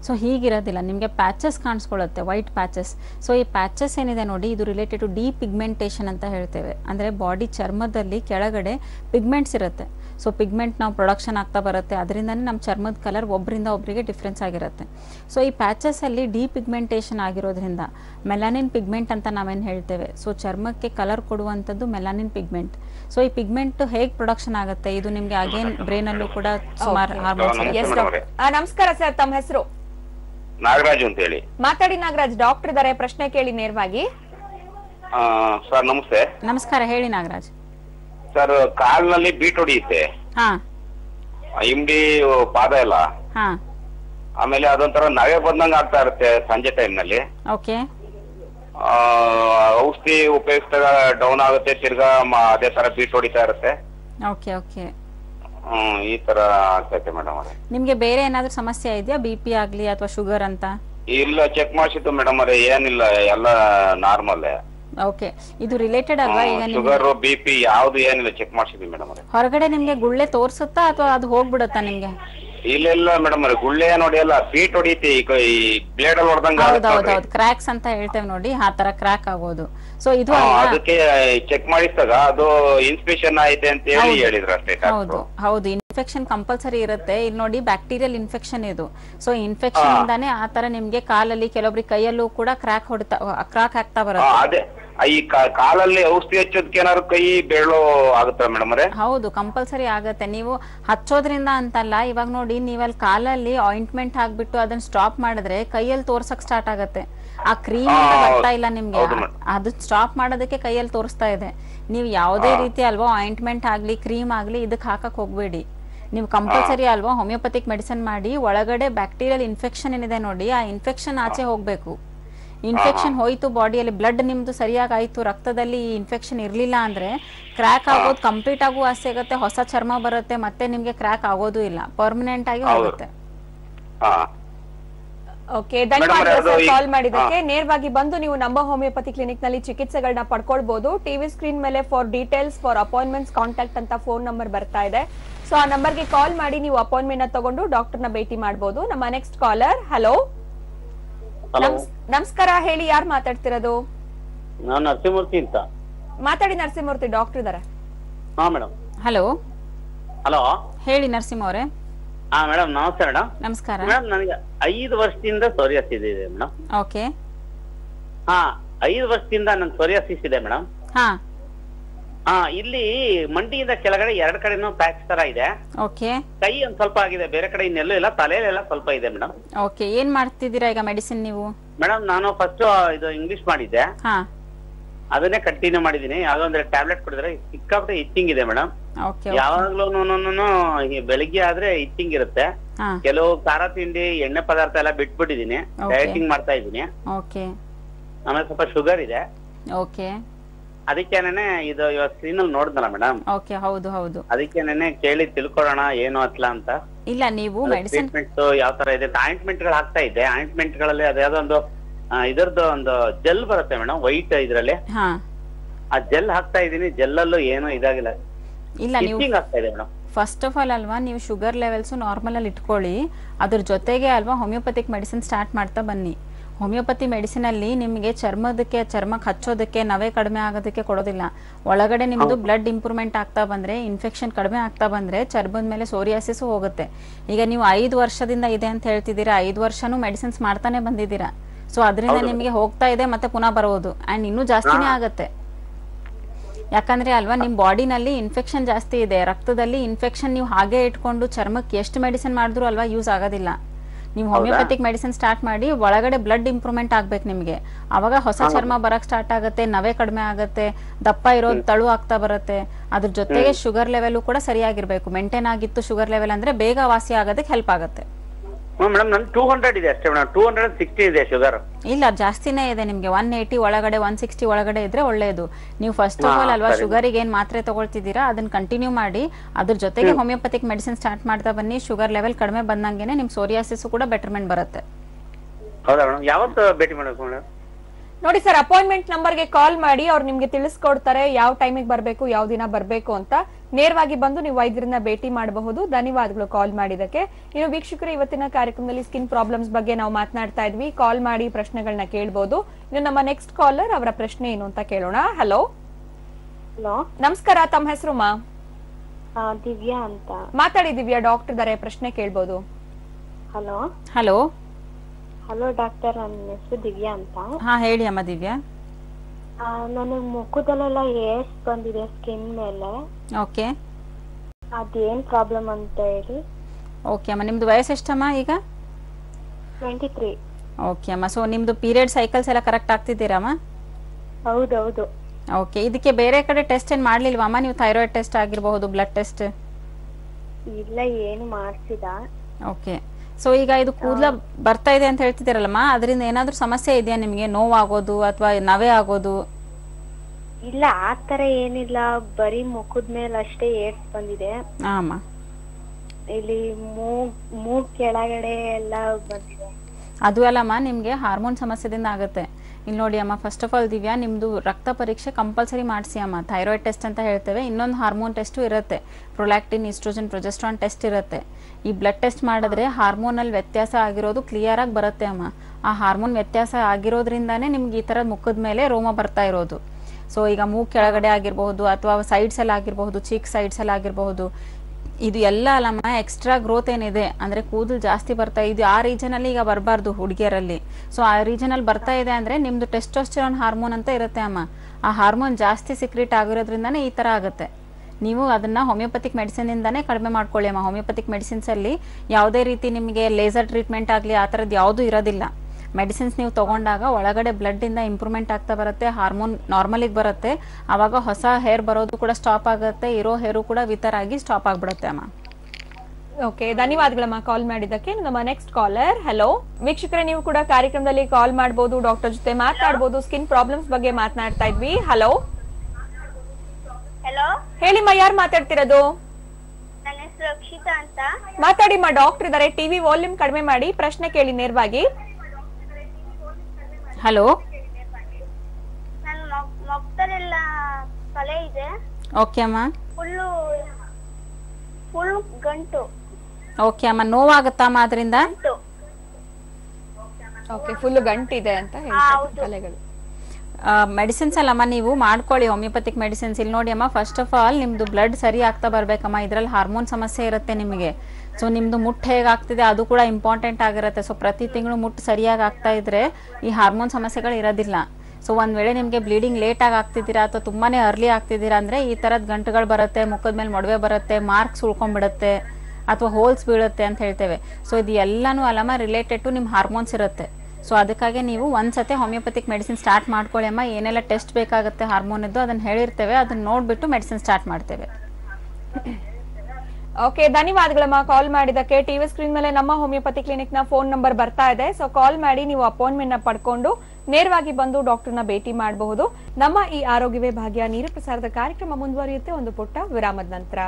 ಸೊ ಹೀಗಿರೋದಿಲ್ಲ ನಿಮಗೆ ಪ್ಯಾಚಸ್ ಕಾಣಿಸ್ಕೊಳ್ಳುತ್ತೆ ವೈಟ್ ಪ್ಯಾಚಸ್ ಸೊ ಈ ಪ್ಯಾಚಸ್ ಏನಿದೆ ನೋಡಿ ಇದು ರಿಲೇಟೆಡ್ ಟು ಡಿ ಪಿಗ್ಮೆಂಟೇಷನ್ ಅಂತ ಹೇಳ್ತೇವೆ ಅಂದರೆ ಬಾಡಿ ಚರ್ಮದಲ್ಲಿ ಕೆಳಗಡೆ ಪಿಗ್ಮೆಂಟ್ಸ್ ಇರುತ್ತೆ ಸೊ ಪಿಗ್ಮೆಂಟ್ ನಾವು ಪ್ರೊಡಕ್ಷನ್ ಆಗ್ತಾ ಬರುತ್ತೆ ಅದರಿಂದನೇ ನಮ್ಮ ಚರ್ಮದ ಕಲರ್ ಒಬ್ಬರಿಂದ ಒಬ್ಬರಿಗೆ ಡಿಫ್ರೆನ್ಸ್ ಆಗಿರುತ್ತೆ ಸೊ ಈ ಪ್ಯಾಚಸಲ್ಲಿ ಡಿ ಪಿಗ್ಮೆಂಟೇಷನ್ ಆಗಿರೋದ್ರಿಂದ ಮೆಲಾನಿನ್ ಪಿಗ್ಮೆಂಟ್ ಅಂತ ನಾವೇನು ಹೇಳ್ತೇವೆ ಸೊ ಚರ್ಮಕ್ಕೆ ಕಲರ್ ಕೊಡುವಂಥದ್ದು ಮೆಲಾನಿನ್ ಪಿಗ್ಮೆಂಟ್ ಸೊ ಈ ಪಿಗ್ಮೆಂಟ್ ಹೇಗೆ ಪ್ರೊಡಕ್ಷನ್ ಆಗುತ್ತೆ ಇದು ನಿಮಗೆ ಅಗೇನ್ ಬ್ರೈನಲ್ಲೂ ಕೂಡ ಸುಮಾರು ಹಾರ್ಮೋನ್ಸ್ ನಮಸ್ತೆ ಎಸ್ ಮೇಡಮ್ ಅವರೇ. ನಮಸ್ಕಾರ ಸರ್ ತಮ್ಮ ಹೆಸರು ನಾಗರಾಜು ಅಂತ ಹೇಳಿ ಮಾತಾಡಿ ನಾಗರಾಜ್ ಡಾಕ್ಟರ್ ಇದಾರೆ ಪ್ರಶ್ನೆ ಕೇಳಿ ನೇರವಾಗಿ ಆ, ಸರ್ ನಮಸ್ತೆ ನಮಸ್ಕಾರ ಹೇಳಿ ನಾಗರಾಜ್ ಸರ್ ಕಾಲ್ನಲ್ಲಿ ಬೀಟ್ ಹೊಡಿಯುತ್ತೆ ಹಾ ಹಿಂಡಿ ಪಾದ ಎಲ್ಲ ಹಾ ಆಮೇಲೆ ಅದೊಂಥರ ನವೆ ಬಂದಂಗ ಆಗ್ತಾ ಇರುತ್ತೆ ಸಂಜೆ ಟೈಮ್ ನಲ್ಲಿ ಓಕೆ ಆ, ಔಷಧಿ ಉಪಯೋಗಿಸಿದಾಗ ಡೌನ್ ಆಗುತ್ತೆ ತಿರ್ಗಾ ಮ- ಅದೇ ತರ ಬೀಟ್ ಹೊಡಿತಾ ಇರುತ್ತೆ ಓಕೆ ಓಕೆ ಹ್ಮ್ ಈ ತರ ಆಗ್ತೈತೆ ಮೇಡಮ್ ಅವರೇ ನಿಮಗೆ ಬೇರೆ ಏನಾದರೂ ಸಮಸ್ಯೆ ಇದೆಯಾ ಬಿ ಪಿ ಆಗಲಿ ಅಥವಾ ಶುಗರ್ ಅಂತ ಇಲ್ಲ ಚೆಕ್ ಮಾಡಿಸಿದ್ದು ಮೇಡಮ್ ಅವರೇ ಏನಿಲ್ಲ ಎಲ್ಲ ನಾರ್ಮಲ್ ಓಕೆ ಇದು ರಿಲೇಟೆಡ್ ಅಲ್ವಾ ಈಗ ನಿಮ್ಗೆ ಶುಗರ್ ಬಿ ಪಿ ಯಾವ್ದು ಏನಿಲ್ಲ ಚೆಕ್ ಮಾಡಿಸಿದ್ವಿ ಮೇಡಮ್ ಅವರೇ ಹೊರಗಡೆ ನಿಮ್ಗೆ ಗುಳ್ಳೆ ತೋರ್ಸುತ್ತಾ ಅಥವಾ ಅದು ಹೋಗ್ಬಿಡುತ್ತಾ ನಿಮ್ಗೆ ಇಲ್ಲ ಇಲ್ಲ ಮೇಡಮ್ ಅವ್ರೆ ಗುಳ್ಳೆ ನೋಡಿ ಅಲ್ಲ ಬೀಟ್ ಹೊಡಿತಿ ಈಗ ಈ ಬ್ಲೇಡ್ ಅಲ್ಲಿ ಹೊಡೆದಂಗ ಹೌದೌದೌದು ಕ್ರ್ಯಾಕ್ಸ್ ಅಂತ ಹೇಳ್ತೇವೆ ನೋಡಿ ಆ ತರ ಕ್ರ್ಯಾಕ್ ಆಗೋದು ಸೊ ಇದು ಅಲ್ವಾ ಅದಕ್ಕೆ ಚೆಕ್ ಮಾಡಿಸಿದಾಗ ಅದು ಇನ್ಸ್ಪೆಕ್ಷನ್ ಐತೆ ಅಂತ ಹೇಳಿ ಹೌದು. ಹೇಳಿದ್ರು ಅಷ್ಟೇ ಹೌದು ಡಾಕ್ಟ್ರು ಹೌದು ಇನ್ಫೆಕ್ಷನ್ ಕಂಪಲ್ಸರಿ ಇರುತ್ತೆ ಇಲ್ಲಿ ನೋಡಿ ಬ್ಯಾಕ್ಟೀರಿಯಲ್ ಇನ್ಫೆಕ್ಷನ್ ಇದು ಸೊ ಇನ್ಫೆಕ್ಷನ್ ಇಂದಾನೆ ಆ ತರ ನಿಮ್ಗೆ ಕಾಲಲ್ಲಿ ಕೆಲವೊಬ್ರಿಗೆ ಕೈಯಲ್ಲೂ ಕೂಡ ಕ್ರ್ಯಾಕ್ ಹೊಡ್ತಾ ಕ್ರಾಕ್ ಆಗ್ತಾ ಆ, ಬರುತ್ತೆ ಅದೇ ಆ, ಈ ಕಾ- ಕಾಲಲ್ಲಿ ಔಷಧಿ ಹಚ್ಚೋದಕ್ಕೆ ಏನಾದ್ರು ಕೈ ಬೆರಳು ಆಗುತ್ತಾ ಮೇಡಮ್ ಅವರೇ ಹೌದು ಕಂಪಲ್ಸರಿ ಆಗತ್ತೆ ನೀವು ಹಚ್ಚೋದ್ರಿಂದ ಅಂತಲ್ಲ ಇವಾಗ ನೋಡಿ ನೀವಲ್ಲಿ ಕಾಲಲ್ಲಿ ಆಯಿಂಟ್ಮೆಂಟ್ ಹಾಕ್ಬಿಟ್ಟು ಅದನ್ನ ಸ್ಟಾಪ್ ಮಾಡಿದ್ರೆ ಕೈಯಲ್ಲಿ ತೋರ್ಸಕ್ ಸ್ಟಾರ್ಟ್ ಆಗತ್ತೆ ಆ ಕ್ರೀಮ್ ಆ, ಅಂತ ಹೌದು. ಬರ್ತಾ ಇಲ್ಲ ನಿಮ್ಗೆ ಹೌದು madam. ಅದು ಸ್ಟಾಪ್ ಮಾಡೋದಕ್ಕೆ ಕೈಯಲ್ಲಿ ತೋರಿಸ್ತಾ ಇದೆ ನೀವು ಯಾವುದೇ ರೀತಿ ಅಲ್ವಾ ಆಯಿಂಟ್ಮೆಂಟ್ ಆಗ್ಲಿ ಕ್ರೀಮ್ ಆಗ್ಲಿ ಇದಕ್ಕೆ ಹಾಕಕ್ ಹೋಗ್ಬೇಡಿ ನೀವು ಕಂಪಲ್ಸರಿ ಅಲ್ವಾ ಹೋಮಿಯೋಪತಿಕ್ ಮೆಡಿಸಿನ್ ಮಾಡಿ ಒಳಗಡೆ ಬ್ಯಾಕ್ಟೀರಿಯಲ್ ಇನ್ಫೆಕ್ಷನ್ ಏನಿದೆ ನೋಡಿ ಆ ಇನ್ಫೆಕ್ಷನ್ ಆಚೆ ಹೋಗ್ಬೇಕು ಇನ್ಫೆಕ್ಷನ್ ಹೋಯ್ತು ಬಾಡಿಯಲ್ಲಿ ಬ್ಲಡ್ ನಿಮ್ದು ಸರಿಯಾಗಿ ಆಯ್ತು ರಕ್ತದಲ್ಲಿ ಈ ಇನ್ಫೆಕ್ಷನ್ ಇರ್ಲಿಲ್ಲ ಅಂದ್ರೆ ಕ್ರ್ಯಾಕ್ ಆಗೋದು ಕಂಪ್ಲೀಟ್ ಆಗು ಆಸೆ ಆಗುತ್ತೆ ಹೊಸ ಚರ್ಮ ಬರುತ್ತೆ ಮತ್ತೆ ನಿಮ್ಗೆ ಕ್ರ್ಯಾಕ್ ಆಗೋದು ಇಲ್ಲ ಪರ್ಮನೆಂಟ್ ಆಗಿ ಹೌದು. ಹೋಗುತ್ತೆ ಹಾ ಓಕೆ ಧನ್ಯವಾದ ಅದು ಸರ್ ಈ- ಕಾಲ್ ಮಾಡಿದ್ದಕ್ಕೆ ನೇರವಾಗಿ ಬಂದು ನೀವು ನಮ್ಮ ಹೋಮಿಯೋಪತಿ ಕ್ಲಿನಿಕ್ ನಲ್ಲಿ ಚಿಕಿತ್ಸೆಗಳನ್ನ ಪಡ್ಕೊಳ್ಬಹುದು ಟಿವಿ ಸ್ಕ್ರೀನ್ ಮೇಲೆ for details for appointments contact ಅಂತ ಫೋನ್ ನಂಬರ್ ಬರ್ತಾ ಇದೆ ಸೊ ಆ ನಂಬರ್ಗೆ ಕಾಲ್ ಮಾಡಿ ನೀವು ಅಪಾಯಿಂಟ್ಮೆಂಟ್ ನ ತಗೊಂಡು ಡಾಕ್ಟರ್ನ ಭೇಟಿ ಮಾಡಬಹುದು ನಮ್ಮ ನೆಕ್ಸ್ಟ್ ಕಾಲರ್ ಹಲೋ ನಮಸ್ಕಾರ ಹೇಳಿ ಯಾರು ಮಾತಾಡ್ತಿರೋದು ನಾನು ನರಸಿಂಹಮೂರ್ತಿ ಅಂತ ಮಾತಾಡಿ ನರಸಿಂಹಮೂರ್ತಿ ಡಾಕ್ಟರ್ ಇದಾರೆ ಹಾ ಮೇಡಮ್ ಹಲೋ ಹಲೋ ಹೇಳಿ ನರಸಿಂಹ ಅವರೇ ಹಾ ಮೇಡಮ್ ನಮಸ್ತೆ ಮೇಡಮ್ ನಮಸ್ಕಾರ ಮೇಡಮ್ ನನಗೆ ಐದು ವರ್ಷದಿಂದ ಸೋರಿಯಾಸಿಸ್ ಇದೆ ಮೇಡಮ್ ಓಕೆ ಹಾ ಐದು ವರ್ಷದಿಂದ ನನ್ ಸೋರಿಯಾಸಿಸ್ ಇದೆ ಮೇಡಮ್ ಹಾ ಹಾ ಇಲ್ಲಿ ಮಂಡಿಯಿಂದ ಕೆಳಗಡೆ ಎರಡ್ ಕಡೆನೂ ಪ್ಯಾಚ್ ತರ ಇದೆ ಓಕೆ ಕೈ ಒಂದ್ ಸ್ವಲ್ಪ ಆಗಿದೆ ಬೇರೆ ಕಡೆ ಇನ್ನೆಲ್ಲೂ ಇಲ್ಲ ತಲೆಯಲ್ಲೆಲ್ಲ ಸ್ವಲ್ಪ ಇದೆ ಮೇಡಮ್ ಓಕೆ ಏನ್ ಮಾಡ್ತಿದ್ದೀರಾ ಈಗ ಮೆಡಿಸಿನ್ ನೀವು ಮೇಡಮ್ ನಾನು ಫಸ್ಟ್ ಇದು ಇಂಗ್ಲಿಷ್ ಮಾಡಿದ್ದೆ ಹಾ ಅದನ್ನೇ ಕಂಟಿನ್ಯೂ ಮಾಡಿದೀನಿ ಯಾವ್ದೋ ಒಂದು ಟ್ಯಾಬ್ಲೆಟ್ ಕೊಡಿದ್ರೆ ಸಿಕ್ಕಾಪಟ್ಟೆ ಇಚ್ಚಿಂಗ್ ಇದೆ ಮೇಡಮ್ ಓಕೆ ಯಾವಾಗ್ಲೂ ಬೆಳಿಗ್ಗೆ ಆದ್ರೆ ಇಚ್ಚಿಂಗ್ ಇರುತ್ತೆ ಹಾ ಕೆಲವು ಖಾರ ತಿಂಡಿ ಎಣ್ಣೆ ಪದಾರ್ಥ ಎಲ್ಲ ಬಿಟ್ಬಿಟ್ಟಿದೀನಿ Okay. ಡಯಟಿಂಗ್ ಮಾಡ್ತಾ ಇದ್ದೀನಿ ಓಕೆ ಆಮೇಲೆ ಸ್ವಲ್ಪ ಶುಗರ್ ಇದೆ ಓಕೆ ಅದಕ್ಕೇನೆ ಇದು ಇವಾಗ ಸ್ಕ್ರೀನ್ ಅಲ್ಲಿ ನೋಡಿದ್ನಲ್ಲ ಮೇಡಮ್ ಓಕೆ ಹೌದು ಹೌದು ಅದಕ್ಕೇನೆ ಕೇಳಿ ತಿಳ್ಕೊಳ್ಳೋಣ ಏನು ಅತ್ಲ ಅಂತ ಇಲ್ಲ ನೀವು ಮೆಡಿಸಿನ್ ಟ್ರೀಟ್ಮೆಂಟ್ ಯಾವ ತರ ಇದೆ ಆಯಿಂಟ್ಮೆಂಟ್ ಗಳು ಹಾಕ್ತಾ ಇದ್ದೆ ಆಯಿಂಟ್ಮೆಂಟ್ ಗಳಲ್ಲಿ ಅದ್ಯಾವ್ದೋ ಒಂದು ಆ, ಇದರದ್ದು ಒಂದು ಜೆಲ್ ಬರುತ್ತೆ ಮೇಡಮ್ ವೈಟ್ ಇದ್ರಲ್ಲಿ ಹಾ ಆ ಜೆಲ್ ಹಾಕ್ತಾ ಇದೀನಿ ಜೆಲ್ ಅಲ್ಲೂ ಏನೂ ಇದಾಗಿಲ್ಲ ಇಲ್ಲ ನೀವು Itching ಆಗ್ತಾ ಇದೆ ಮೇಡಮ್ ಫಸ್ಟ್ ಆಫ್ ಆಲ್ ಅಲ್ವಾ ನೀವು ಶುಗರ್ ಲೆವೆಲ್ಸ್ ನಾರ್ಮಲ್ ಅಲ್ಲಿ ಇಟ್ಕೊಳ್ಳಿ ಅದ್ರ ಜೊತೆಗೆ ಅಲ್ವಾ ಹೋಮಿಯೋಪತಿಕ್ ಮೆಡಿಸಿನ್ ಸ್ಟಾರ್ಟ್ ಮಾಡ್ತಾ ಬನ್ನಿ ಹೋಮಿಯೋಪತಿ ಮೆಡಿಸಿನ್ ಅಲ್ಲಿ ನಿಮಗೆ ಚರ್ಮದಕ್ಕೆ ಚರ್ಮಕ್ಕೆ ಹಚ್ಚೋದಕ್ಕೆ ನವೆ ಕಡಿಮೆ ಆಗೋದಕ್ಕೆ ಕೊಡೋದಿಲ್ಲ ಒಳಗಡೆ ನಿಮ್ದು ಬ್ಲಡ್ ಇಂಪ್ರೂವ್ಮೆಂಟ್ ಆಗ್ತಾ ಬಂದ್ರೆ ಇನ್ಫೆಕ್ಷನ್ ಕಡಿಮೆ ಆಗ್ತಾ ಬಂದ್ರೆ ಚರ್ಮದ ಮೇಲೆ ಸೋರಿಯಾಸಿಸ್ ಹೋಗುತ್ತೆ ಈಗ ನೀವು ಐದು ವರ್ಷದಿಂದ ಇದೆ ಅಂತ ಹೇಳ್ತಿದ್ದೀರಾ ಐದು ವರ್ಷನೂ ಮೆಡಿಸಿನ್ಸ್ ಮಾಡ್ತಾನೆ ಬಂದಿದ್ದೀರಾ ಸೊ ಅದರಿಂದ ನಿಮಗೆ ಹೋಗ್ತಾ ಇದೆ ಮತ್ತೆ ಪುನಃ ಬರೋದು ಅಂಡ್ ಇನ್ನೂ ಜಾಸ್ತಿನೇ ಆಗತ್ತೆ ಯಾಕಂದ್ರೆ ಅಲ್ವಾ ನಿಮ್ ಬಾಡಿನಲ್ಲಿ ಇನ್ಫೆಕ್ಷನ್ ಜಾಸ್ತಿ ಇದೆ ರಕ್ತದಲ್ಲಿ ಇನ್ಫೆಕ್ಷನ್ ನೀವು ಹಾಗೆ ಇಟ್ಕೊಂಡು ಚರ್ಮಕ್ಕೆ ಎಷ್ಟು ಮೆಡಿಸಿನ್ ಮಾಡಿದ್ರು ಅಲ್ವಾ ಯೂಸ್ ಆಗೋದಿಲ್ಲ ನೀವು ಹೋಮಿಯೋಪತಿಕ್ ಮೆಡಿಸಿನ್ ಸ್ಟಾರ್ಟ್ ಮಾಡಿ ಒಳಗಡೆ ಬ್ಲಡ್ ಇಂಪ್ರೂವ್ಮೆಂಟ್ ಆಗ್ಬೇಕು ನಿಮಗೆ ಅವಾಗ ಹೊಸ ಚರ್ಮ ಬರಕ್ ಸ್ಟಾರ್ಟ್ ಆಗುತ್ತೆ ನವೆ ಕಡಿಮೆ ಆಗುತ್ತೆ ದಪ್ಪ ಇರೋದು ತಳು ಆಗ್ತಾ ಬರುತ್ತೆ ಅದ್ರ ಜೊತೆಗೆ ಶುಗರ್ ಲೆವೆಲ್ ಕೂಡ ಸರಿಯಾಗಿರ್ಬೇಕು ಮೇಂಟೈನ್ ಆಗಿತ್ತು ಶುಗರ್ ಲೆವೆಲ್ ಅಂದ್ರೆ ಬೇಗ ವಾಸಿ ಆಗೋದಕ್ಕೆ ಹೆಲ್ಪ್ ಆಗುತ್ತೆ ಮೇಡಮ್ ನನ್ ಟೂ ಹಂಡ್ರೆಡ್ ಇದೆ ಅಷ್ಟೇ ಮೇಡಮ್ ಟೂ ಹಂಡ್ರೆಡ್ ಸಿಕ್ಸ್ಟಿ ಇದೆ ಶುಗರ್ ಇಲ್ಲ ಜಾಸ್ತಿನೇ ಇದೆ ನಿಮ್ಗೆ ಒನ್ ಏಯ್ಟಿ ಒಳಗಡೆ ಒನ್ ಸಿಕ್ಸ್ಟಿ ಒಳಗಡೆ ಇದ್ರೆ ಒಳ್ಳೇದು ನೀವು ಫಸ್ಟ್ ಆಫ್ ಆಲ್ ಹಾ, ಅಲ್ವಾ ಸರಿ. ಶುಗರಿಗೆ ಏನ್ ಮಾತ್ರೆ ತಗೊಳ್ತಿದ್ದೀರಾ ಅದನ್ನ ಕಂಟಿನ್ಯೂ ಮಾಡಿ ಅದ್ರ ಜೊತೆಗೆ ಹೋಮಿಯೋಪತಿಕ್ ಮೆಡಿಸಿನ್ ಸ್ಟಾರ್ಟ್ ಮಾಡ್ತಾ ಬನ್ನಿ ಶುಗರ್ ಲೆವೆಲ್ ಕಡಿಮೆ ಬಂದಂಗೆನೆ ನಿಮ್ ಸೋರಿಯಾಸಿಸ್ ಕೂಡ ಬೆಟರ್ಮೆಂಟ್ ಬರುತ್ತೆ ಹೌದಾ ಮೇಡಮ್ ಯಾವತ್ತು ಭೇಟಿ ಮಾಡಬೇಕು ಮೇಡಮ್ ನೋಡಿ ಸರ್ ಅಪಾಯಿಂಟ್ಮೆಂಟ್ ನಂಬರ್ಗೆ ಕಾಲ್ ಮಾಡಿ ಅವ್ರು ನಿಮ್ಗೆ ತಿಳಿಸ್ಕೊಡ್ತಾರೆ ಯಾವ ಟೈಮಿಗೆ ಬರಬೇಕು ಯಾವ ದಿನ ಬರಬೇಕು ಅಂತ ನೇರವಾಗಿ ಬಂದು ನೀವು ವೈದ್ಯರನ್ನ ಭೇಟಿ ಮಾಡಬಹುದು ಧನ್ಯವಾದಗಳು ಕಾಲ್ ಮಾಡಿದಕ್ಕೆ ಇನ್ನು ವೀಕ್ಷಕರು ಇವತ್ತಿನ ಕಾರ್ಯಕ್ರಮದಲ್ಲಿ ಸ್ಕಿನ್ ಪ್ರಾಬ್ಲಮ್ಸ್ ಬಗ್ಗೆ ನಾವು ಮಾತನಾಡ್ತಾ ಇದ್ವಿ ಕಾಲ್ ಮಾಡಿ ಪ್ರಶ್ನೆಗಳನ್ನ ಕೇಳಬಹುದು ಇನ್ನು ನಮ್ಮ ನೆಕ್ಸ್ಟ್ ಕಾಲರ್ ಅವರ ಪ್ರಶ್ನೆ ಏನು ಅಂತ ಕೇಳೋಣ ಹಲೋ ಹಲೋ ನಮಸ್ಕಾರ ತಮ್ಮ ಹೆಸರು ಮಾ ದಿವ್ಯಾ ಅಂತ ಮಾತಾಡಿ ದಿವ್ಯಾ ಡಾಕ್ಟರ್ ಇದಾರೆ ಪ್ರಶ್ನೆ ಕೇಳ್ಬೋದು ಹಲೋ ಹಲೋ ಹಲೋ ಡಾಕ್ಟರ್ ನನ್ನ ಹೆಸರು ದಿವ್ಯಾ ಅಂತ ಹಾ ಹೇಳಿ ಅಮ್ಮ ದಿವ್ಯಾ ನನಗೆ ಮುಖದಲ್ಲೆಲ್ಲ ಏರ್ಸ್ ಬಂದಿದೆ ಸ್ಕಿನ್ ಮೇಲೆ ಓಕೆ ಅದೇನ್ ಪ್ರಾಬ್ಲಮ್ ಅಂತ ಹೇಳಿ ಓಕೆ ಅಮ್ಮ ನಿಮ್ದು ವಯಸ್ಸು ಎಷ್ಟಮ್ಮ ಈಗ ಟ್ವೆಂಟಿ ತ್ರೀ ಓಕೆ ಅಮ್ಮ ಸೊ ನಿಮ್ದು ಪೀರಿಯಡ್ ಸೈಕಲ್ಸ್ ಎಲ್ಲ ಕರೆಕ್ಟ್ ಆಗ್ತಿದ್ದೀರಮ್ಮ ಹೌದೌದು ಓಕೆ ಇದಕ್ಕೆ ಬೇರೆ ಕಡೆ ಟೆಸ್ಟ್ ಏನು ಮಾಡ್ಲಿಲ್ವಮ್ಮ ನೀವು ಥೈರಾಯ್ಡ್ ಟೆಸ್ಟ್ ಆಗಿರಬಹುದು ಬ್ಲಡ್ ಟೆಸ್ಟ್ ಇಲ್ಲ ಏನು ಮಾಡ್ಸಿದ ಓಕೆ ಸೊ ಈಗ ಇದು ಕೂದಲ ಬರ್ತಾ ಇದೆ ಅಂತ ಹೇಳ್ತಿದ್ದೀರಲ್ಲಮ್ಮ ಅದರಿಂದ ಏನಾದರೂ ಸಮಸ್ಯೆ ಇದೆಯಾ ನಿಮಗೆ ನೋವಾಗೋದು ಅಥವಾ ನವೆ ಆಗೋದು ಇಲ್ಲ ಆ ತರ ಏನಿಲ್ಲ ಬರೀ ಮುಖದ ಮೇಲೆ ಅಷ್ಟೇ ಏರ್ಸ್ ಬಂದಿದೆ ಹಾಂ ಅಮ್ಮ ಇಲ್ಲಿ ಮೂಗ್ ಮೂಗ್ ಕೆಳಗಡೆ ಎಲ್ಲ ಬಂದಿದೆ ಅದು ಅಲ್ಲಮ್ಮ ನಿಮಗೆ ಹಾರ್ಮೋನ್ ಸಮಸ್ಯೆದಿಂದ ಆಗುತ್ತೆ ಇಲ್ಲಿ ನೋಡಿ ಅಮ್ಮ ಫಸ್ಟ್ ಆಫ್ ಆಲ್ ದಿವ್ಯಾ ನಿಮ್ಮದು ರಕ್ತ ಪರೀಕ್ಷೆ ಕಂಪಲ್ಸರಿ ಮಾಡಿಸಿ ಅಮ್ಮ ಥೈರಾಯ್ಡ್ ಟೆಸ್ಟ್ ಅಂತ ಹೇಳ್ತೇವೆ ಇನ್ನೊಂದು ಹಾರ್ಮೋನ್ ಟೆಸ್ಟು ಇರುತ್ತೆ ಪ್ರೊಲ್ಯಾಕ್ಟಿನ್ ಇಸ್ಟ್ರೋಜನ್ ಪ್ರೊಜೆಸ್ಟ್ರಾನ್ ಟೆಸ್ಟ್ ಇರುತ್ತೆ ಈ ಬ್ಲಡ್ ಟೆಸ್ಟ್ ಮಾಡಿದ್ರೆ ಹಾರ್ಮೋನಲ್ ವ್ಯತ್ಯಾಸ ಆಗಿರೋದು ಕ್ಲಿಯರ್ ಆಗಿ ಬರುತ್ತೆ ಅಮ್ಮ ಆ ಹಾರ್ಮೋನ್ ವ್ಯತ್ಯಾಸ ಆಗಿರೋದ್ರಿಂದಾನೇ ನಿಮ್ಗೆ ಈ ಥರ ಮುಖದ ಮೇಲೆ ರೋಮ ಬರ್ತಾ ಇರೋದು ಸೊ ಈಗ ಮೂಗ್ ಕೆಳಗಡೆ ಆಗಿರಬಹುದು ಅಥವಾ ಸೈಡ್ಸ್ ಅಲ್ಲಿ ಆಗಿರಬಹುದು ಚೀಕ್ ಸೈಡ್ಸ್ ಅಲ್ಲಿ ಆಗಿರಬಹುದು ಇದು ಎಲ್ಲ ಅಲ್ಲಮ್ಮ ಎಕ್ಸ್ಟ್ರಾ ಗ್ರೋತ್ ಏನಿದೆ ಅಂದ್ರೆ ಕೂದಲು ಜಾಸ್ತಿ ಬರ್ತಾ ಇದು ಆ ರೀಜನ್ ಅಲ್ಲಿ ಈಗ ಬರಬಾರ್ದು ಹುಡುಗಿಯರಲ್ಲಿ ಸೊ ಆ ರೀಜನ್ ಅಲ್ಲಿ ಬರ್ತಾ ಇದೆ ಅಂದ್ರೆ ನಿಮ್ದು ಟೆಸ್ಟೋಸ್ಟಿರಾನ್ ಹಾರ್ಮೋನ್ ಅಂತ ಇರುತ್ತೆ ಅಮ್ಮ ಆ ಹಾರ್ಮೋನ್ ಜಾಸ್ತಿ ಸಿಕ್ರಿಟ್ ಆಗಿರೋದ್ರಿಂದಾನೇ ಈ ತರ ಆಗುತ್ತೆ ನೀವು ಅದನ್ನ ಹೋಮಿಯೋಪತಿಕ್ ಮೆಡಿಸಿನ್ ಇಂದಾನೇ ಕಡಿಮೆ ಮಾಡ್ಕೊಳ್ಳಿ ಅಮ್ಮ ಹೋಮಿಯೋಪತಿಕ್ ಮೆಡಿಸಿನ್ಸ್ ಅಲ್ಲಿ ಯಾವುದೇ ರೀತಿ ನಿಮಗೆ ಲೇಸರ್ ಟ್ರೀಟ್ಮೆಂಟ್ ಆಗಲಿ ಆ ಥರದ್ದು ಯಾವುದೂ ಇರೋದಿಲ್ಲ ಮೆಡಿಸಿನ್ಸ್ ನೀವು ತಗೊಂಡಾಗ ಒಳಗಡೆ ಬ್ಲಡ್ ಇಂದ ಇಂಪ್ರೂವ್ಮೆಂಟ್ ಆಗ್ತಾ ಬರುತ್ತೆ ಹಾರ್ಮೋನ್ ನಾರ್ಮಲಿಗೆ ಬರುತ್ತೆ ಆವಾಗ ಹೊಸ ಹೇರ್ ಬರೋದು ಕೂಡ ಸ್ಟಾಪ್ ಆಗುತ್ತೆ ಇರೋ ಹೇರು ಕೂಡ ವಿತರ್ ಆಗಿ ಸ್ಟಾಪ್ ಆಗ್ಬಿಡುತ್ತೆ ಅಮ್ಮ ಓಕೆ ಧನ್ಯವಾದಗಳಮ್ಮ ಕಾಲ್ ಮಾಡಿದ್ದಕ್ಕೆ ಇನ್ನು ನಮ್ಮ ನೆಕ್ಸ್ಟ್ ಕಾಲರ್ ಹಲೋ ವೀಕ್ಷಕರೇ ನೀವು ಕೂಡ ಕಾರ್ಯಕ್ರಮದಲ್ಲಿ ಕಾಲ್ ಮಾಡಬಹುದು ಡಾಕ್ಟರ್ ಜೊತೆ ಮಾತಾಡಬಹುದು ಸ್ಕಿನ್ ಪ್ರಾಬ್ಲಮ್ಸ್ ಬಗ್ಗೆ ಮಾತನಾಡ್ತಾ ಇದ್ವಿ ಹಲೋ ಹಲೋ ಹೇಳಿಮ್ಮ ಯಾರು ಮಾತಾಡ್ತಿರೋದು ನನ್ನ ಹೆಸರು ಅಕ್ಷಿತಾ ಅಂತ ಮಾತಾಡಿಮ್ಮ ಡಾಕ್ಟರ್ ಇದಾರೆ ಟಿವಿ ವಾಲ್ಯೂಮ್ ಕಡಿಮೆ ಮಾಡಿ ಪ್ರಶ್ನೆ ಕೇಳಿ ನೇರವಾಗಿ ಹಲೋ ನನ್ನ ಮೊಕ್ಕದಲ್ಲೆಲ್ಲ ಕಲೆ ಇದೆ ಓಕೆ ಅಮ್ಮ ಫುಲ್ಲು ಫುಲ್ ಗಂಟು ಓಕೆ ಅಮ್ಮ ನೋವಾಗುತ್ತಾ ಅಮ್ಮ ಅದರಿಂದ ಓಕೆ ಫುಲ್ ಗಂಟಿದೆ ಅಂತ ಹೇಳ್ತಾರೆ ಕಲೆಗಳು ಮೆಡಿಸಿನ್ಸ್ ಅಲ್ಲಮ್ಮ ನೀವು ಮಾಡ್ಕೊಳ್ಳಿ ಹೋಮಿಯೋಪತಿಕ್ ಮೆಡಿಸಿನ್ಸ್ ಇಲ್ಲಿ ನೋಡಿ ಅಮ್ಮ ಫಸ್ಟ್ ಆಫ್ ಆಲ್ ನಿಮ್ದು ಬ್ಲಡ್ ಸರಿ ಆಗ್ತಾ ಬರ್ಬೇಕಮ್ಮ ಇದರಲ್ಲಿ ಹಾರ್ಮೋನ್ ಸಮಸ್ಯೆ ಇರುತ್ತೆ ನಿಮಗೆ ಸೊ ನಿಮ್ದು ಮುಟ್ಟು ಹೇಗೆ ಆಗ್ತಿದೆ ಅದು ಕೂಡ ಇಂಪಾರ್ಟೆಂಟ್ ಆಗಿರುತ್ತೆ ಸೊ ಪ್ರತಿ ತಿಂಗಳು ಮುಟ್ಟು ಸರಿಯಾಗಿ ಆಗ್ತಾ ಇದ್ರೆ ಈ ಹಾರ್ಮೋನ್ ಸಮಸ್ಯೆಗಳು ಇರೋದಿಲ್ಲ ಸೊ ಒಂದ್ ವೇಳೆ ನಿಮಗೆ ಬ್ಲೀಡಿಂಗ್ ಲೇಟ್ ಆಗಿ ಆಗ್ತಿದ್ದೀರಾ ಅಥವಾ ತುಂಬಾನೇ ಅರ್ಲಿ ಆಗ್ತಿದ್ದೀರಾ ಅಂದ್ರೆ ಈ ತರದ್ ಗಂಟುಗಳು ಬರುತ್ತೆ ಮುಖದ ಮೇಲೆ ಮೊಡವೆ ಬರುತ್ತೆ ಮಾರ್ಕ್ಸ್ ಉಳ್ಕೊಂಡ್ಬಿಡುತ್ತೆ ಅಥವಾ ಹೋಲ್ಸ್ ಬೀಳುತ್ತೆ ಅಂತ ಹೇಳ್ತೇವೆ ಸೊ ಇದು ಎಲ್ಲಾನು ಅಲ್ಲಮ್ಮ ರಿಲೇಟೆಡ್ ಟು ನಿಮ್ಮ ಹಾರ್ಮೋನ್ಸ್ ಇರುತ್ತೆ ಸೊ ಅದಕ್ಕಾಗಿ ನೀವು ಒಂದ್ಸತಿ ಹೋಮಿಯೋಪತಿಕ್ ಮೆಡಿಸಿನ್ ಸ್ಟಾರ್ಟ್ ಮಾಡ್ಕೊಳ್ಳಿ ಅಮ್ಮ ಏನೆಲ್ಲ ಟೆಸ್ಟ್ ಬೇಕಾಗುತ್ತೆ ಹಾರ್ಮೋನ್ ಇದ್ದು ಅದನ್ನ ಹೇಳಿರ್ತೇವೆ ಅದನ್ನ ನೋಡ್ಬಿಟ್ಟು ಮೆಡಿಸಿನ್ ಸ್ಟಾರ್ಟ್ ಮಾಡ್ತೇವೆ ಓಕೆ ಧನ್ಯವಾದಗಳಮ್ಮ ಕಾಲ್ ಮಾಡಿದಕ್ಕೆ ಟಿವಿ ಸ್ಕ್ರೀನ್ ಮೇಲೆ ನಮ್ಮ ಹೋಮಿಯೋಪತಿ ಕ್ಲಿನಿಕ್ ನ ಫೋನ್ ನಂಬರ್ ಬರ್ತಾ ಇದೆ ಸೊ ಕಾಲ್ ಮಾಡಿ ನೀವು ಅಪಾಯಿಂಟ್ಮೆಂಟ್ ನ ಪಡ್ಕೊಂಡು ನೇರವಾಗಿ ಬಂದು ಡಾಕ್ಟರ್ನ ಭೇಟಿ ಮಾಡಬಹುದು ನಮ್ಮ ಈ ಆರೋಗ್ಯವೇ ಭಾಗ್ಯ ನೀರು ಪ್ರಸಾರದ ಕಾರ್ಯಕ್ರಮ ಮುಂದುವರಿಯುತ್ತೆ ಒಂದು ಪುಟ್ಟ ವಿರಾಮದ ನಂತರ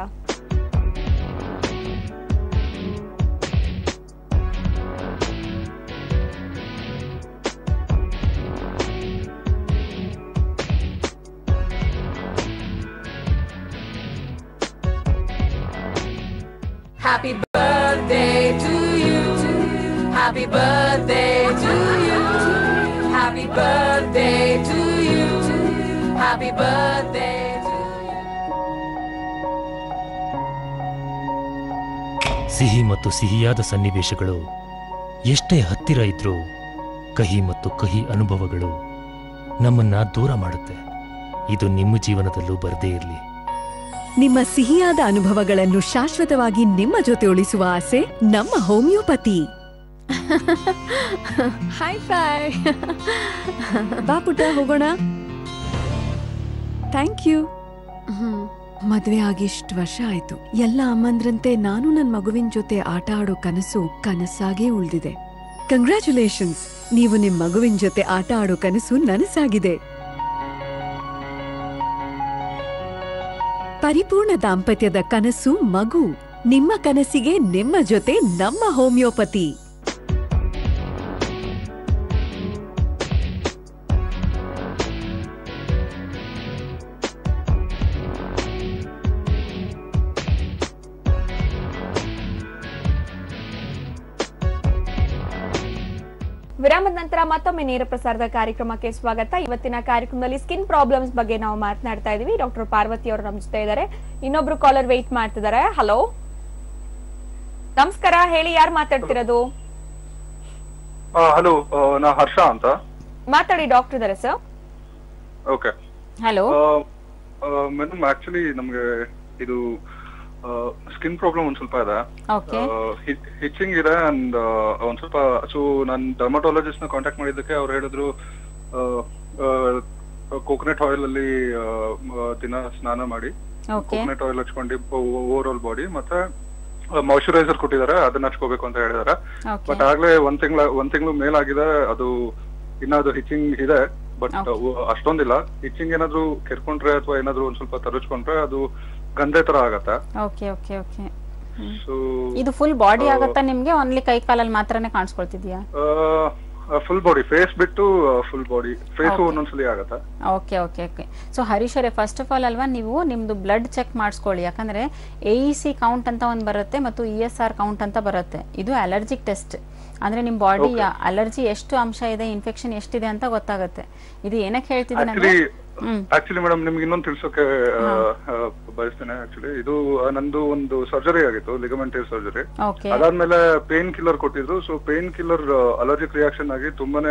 Happy birthday to you. Happy birthday to you. Happy birthday to you. Happy birthday to ಸಿಹಿ ಮತ್ತು ಸಿಹಿಯಾದ ಸನ್ನಿವೇಶಗಳು ಎಷ್ಟೇ ಹತ್ತಿರ ಇದ್ರೂ ಕಹಿ ಮತ್ತು ಕಹಿ ಅನುಭವಗಳು ನಮ್ಮನ್ನ ದೂರ ಮಾಡುತ್ತೆ ಇದು ನಿಮ್ಮ ಜೀವನದಲ್ಲೂ ಬರದೇ ಇರಲಿ ನಿಮ್ಮ ಸಿಹಿಯಾದ ಅನುಭವಗಳನ್ನು ಶಾಶ್ವತವಾಗಿ ನಿಮ್ಮ ಜೊತೆ ಉಳಿಸುವ ಆಸೆ ನಮ್ಮ ಹೋಮಿಯೋಪತಿ ಹಾಯ್ ಫೈ ಬಾ ಪುಟ್ಟ ಹೋಗೋಣ ಥ್ಯಾಂಕ್ ಯು ಮದ್ವೆ ಆಗಿ ಇಷ್ಟು ವರ್ಷ ಆಯ್ತು ಎಲ್ಲ ಅಮ್ಮಂದ್ರಂತೆ ನಾನು ನನ್ ಮಗುವಿನ ಜೊತೆ ಆಟ ಆಡೋ ಕನಸು ಕನಸಾಗೇ ಉಳ್ದಿದೆ ಕಂಗ್ರ್ಯಾಚುಲೇಷನ್ಸ್ ನೀವು ನಿಮ್ ಮಗುವಿನ ಜೊತೆ ಆಟ ಆಡೋ ಕನಸು ನನಸಾಗಿದೆ ಪರಿಪೂರ್ಣ ದಾಂಪತ್ಯದ ಕನಸು ಮಗು ನಿಮ್ಮ ಕನಸಿಗೆ ನಿಮ್ಮ ಜೊತೆ ನಮ್ಮ ಹೋಮಿಯೋಪತಿ ವಿರಾಮದ ನಂತರ ಮತ್ತೊಮ್ಮೆ ನೇರ ಪ್ರಸಾರದ ಕಾರ್ಯಕ್ರಮಕ್ಕೆ ಸ್ವಾಗತ ಇವತ್ತಿನ ಕಾರ್ಯಕ್ರಮದಲ್ಲಿ ಸ್ಕಿನ್ ಪ್ರಾಬ್ಲಮ್ಸ್ ಬಗ್ಗೆ ನಾವು ಮಾತನಾಡ್ತಾ ಇದೀವಿ ಡಾಕ್ಟರ್ ಪಾರ್ವತಿ ಅವರು ನಮ್ಮ ಜೊತೆ ಇದ್ದಾರೆ ಇನ್ನೊಬ್ರು ಕಾಲರ್ ವೆಯ್ಟ್ ಮಾಡ್ತಿದ್ದಾರೆ ಹಲೋ ನಮಸ್ಕಾರ ಹೇಳಿ ಯಾರು ಮಾತಾಡ್ತಿರೋದು ಹಲೋ ನಾ ಹರ್ಷ ಅಂತ ಮಾತಾಡಿ ಡಾಕ್ಟರ್ ಇದಾರೆ sir okay hello madam actually ನಮ್ಗೆ ಇದು ಸ್ಕಿನ್ ಪ್ರಾಬ್ಲಮ್ ಒಂದ್ ಸ್ವಲ್ಪ ಇದೆ Okay. ಹಿಚ್ಚಿಂಗ್ ಇದೆ ಅಂಡ್ ಒಂದ್ ಸ್ವಲ್ಪ ಸೊ ನಾನ್ ಡರ್ಮಟೋಲಜಿಸ್ಟ್ ನ ಕಾಂಟ್ಯಾಕ್ಟ್ ಮಾಡಿದ್ದಕ್ಕೆ ಅವ್ರು ಹೇಳಿದ್ರು ಕೋಕೋನಟ್ ಆಯಿಲ್ ಅಲ್ಲಿ ಆ, ಆ, ದಿನ ಸ್ನಾನ ಮಾಡಿ ಓಕೆ ಕೋಕೋನಟ್ ಆಯಿಲ್ ಹಚ್ಕೊಂಡು ಓವರ್ ಆಲ್ ಬಾಡಿ ಮತ್ತೆ ಮಾಯ್ಚರೈಸರ್ ಕೊಟ್ಟಿದ್ದಾರೆ ಅದನ್ನ ಹಚ್ಕೋಬೇಕು ಅಂತ ಹೇಳಿದಾರೆ Okay. ಬಟ್ ಆಗ್ಲೇ ಒಂದ್ ತಿಂಗಳ ಒಂದ್ ತಿಂಗಳು ಮೇಲಾಗಿದೆ ಅದು ಇನ್ನ ಅದು ಹಿಚಿಂಗ್ ಇದೆ ಬಟ್ ಅಷ್ಟೊಂದಿಲ್ಲ ಹಿಚಿಂಗ್ ಏನಾದ್ರು ಕೆರ್ಕೊಂಡ್ರೆ ಅಥವಾ ಏನಾದ್ರು ಒಂದ್ ಸ್ವಲ್ಪ ತರಚ್ಕೊಂಡ್ರೆ ಅದು ಗಂಧೆ ತರ ಆಗತ್ತೆ ಓಕೆ ಓಕೆ ಓಕೆ ಸೊ ಇದು ಫುಲ್ ಬಾಡಿ ಆಗತ್ತಾ ನಿಮ್ಗೆ ಓನ್ಲಿ ಕೈ ಕಾಲಲ್ಲಿ ಮಾತ್ರನೇ ಕಾಣಿಸ್ಕೊಳ್ತಿದ್ಯಾ ಫುಲ್ ಬಾಡಿ ಫೇಸ್ ಬಿಟ್ಟು ಫುಲ್ ಬಾಡಿ ಫೇಸ್ Okay. ಒಂದೊಂದ್ಸಲಿ ಆಗತ್ತೆ okay okay okay so Harish ಅವರೇ ಫಸ್ಟ್ ಆಫ್ ಆಲ್ ಅಲ್ವಾ ನೀವು ನಿಮ್ದು ಬ್ಲಡ್ ಚೆಕ್ ಮಾಡಿಸ್ಕೊಳ್ಳಿ ಯಾಕಂದ್ರೆ ಎ ಇ ಸಿ ಕೌಂಟ್ ಅಂತ ಒಂದು ಬರುತ್ತೆ ಮತ್ತು ಇ ಎಸ್ ಆರ್ ಕೌಂಟ್ ಅಂತ ಬರುತ್ತೆ ಇದು ಅಲರ್ಜಿಕ್ ಟೆಸ್ಟ್ ಅಂದ್ರೆ ನಿಮ್ ಬಾಡಿ Okay. ಅಲರ್ಜಿ ಎಷ್ಟು ಅಂಶ ಇದೆ ಇನ್ಫೆಕ್ಷನ್ ಎಷ್ಟಿದೆ ಅಂತ ಗೊತ್ತಾಗುತ್ತೆ ಇದು ಏನಕ್ಕೆ ಹೇಳ್ತಿದ್ದೀನಿ ಅಂದ್ರೆ ಆಕ್ಚುಲಿ ಹ್ಮ್ ಆಕ್ಚುಲಿ ಮೇಡಮ್ ನಿಮ್ಗೆ ಇನ್ನೊಂದು ತಿಳ್ಸೋಕೆ ಆ, ಆ, ಬಯಸ್ತೇನೆ ಆಕ್ಚುಲಿ ಇದು ಆ, ನಂದು ಒಂದು ಸರ್ಜರಿ ಆಗಿತ್ತು ಲಿಗಮೆಂಟೇರ್ ಸರ್ಜರಿ ಓಕೆ ಅದಾದ್ಮೇಲೆ ಪೇನ್ ಕಿಲ್ಲರ್ ಕೊಟ್ಟಿದ್ರು so pain killer allergic reaction ಆಗಿ ತುಂಬಾನೇ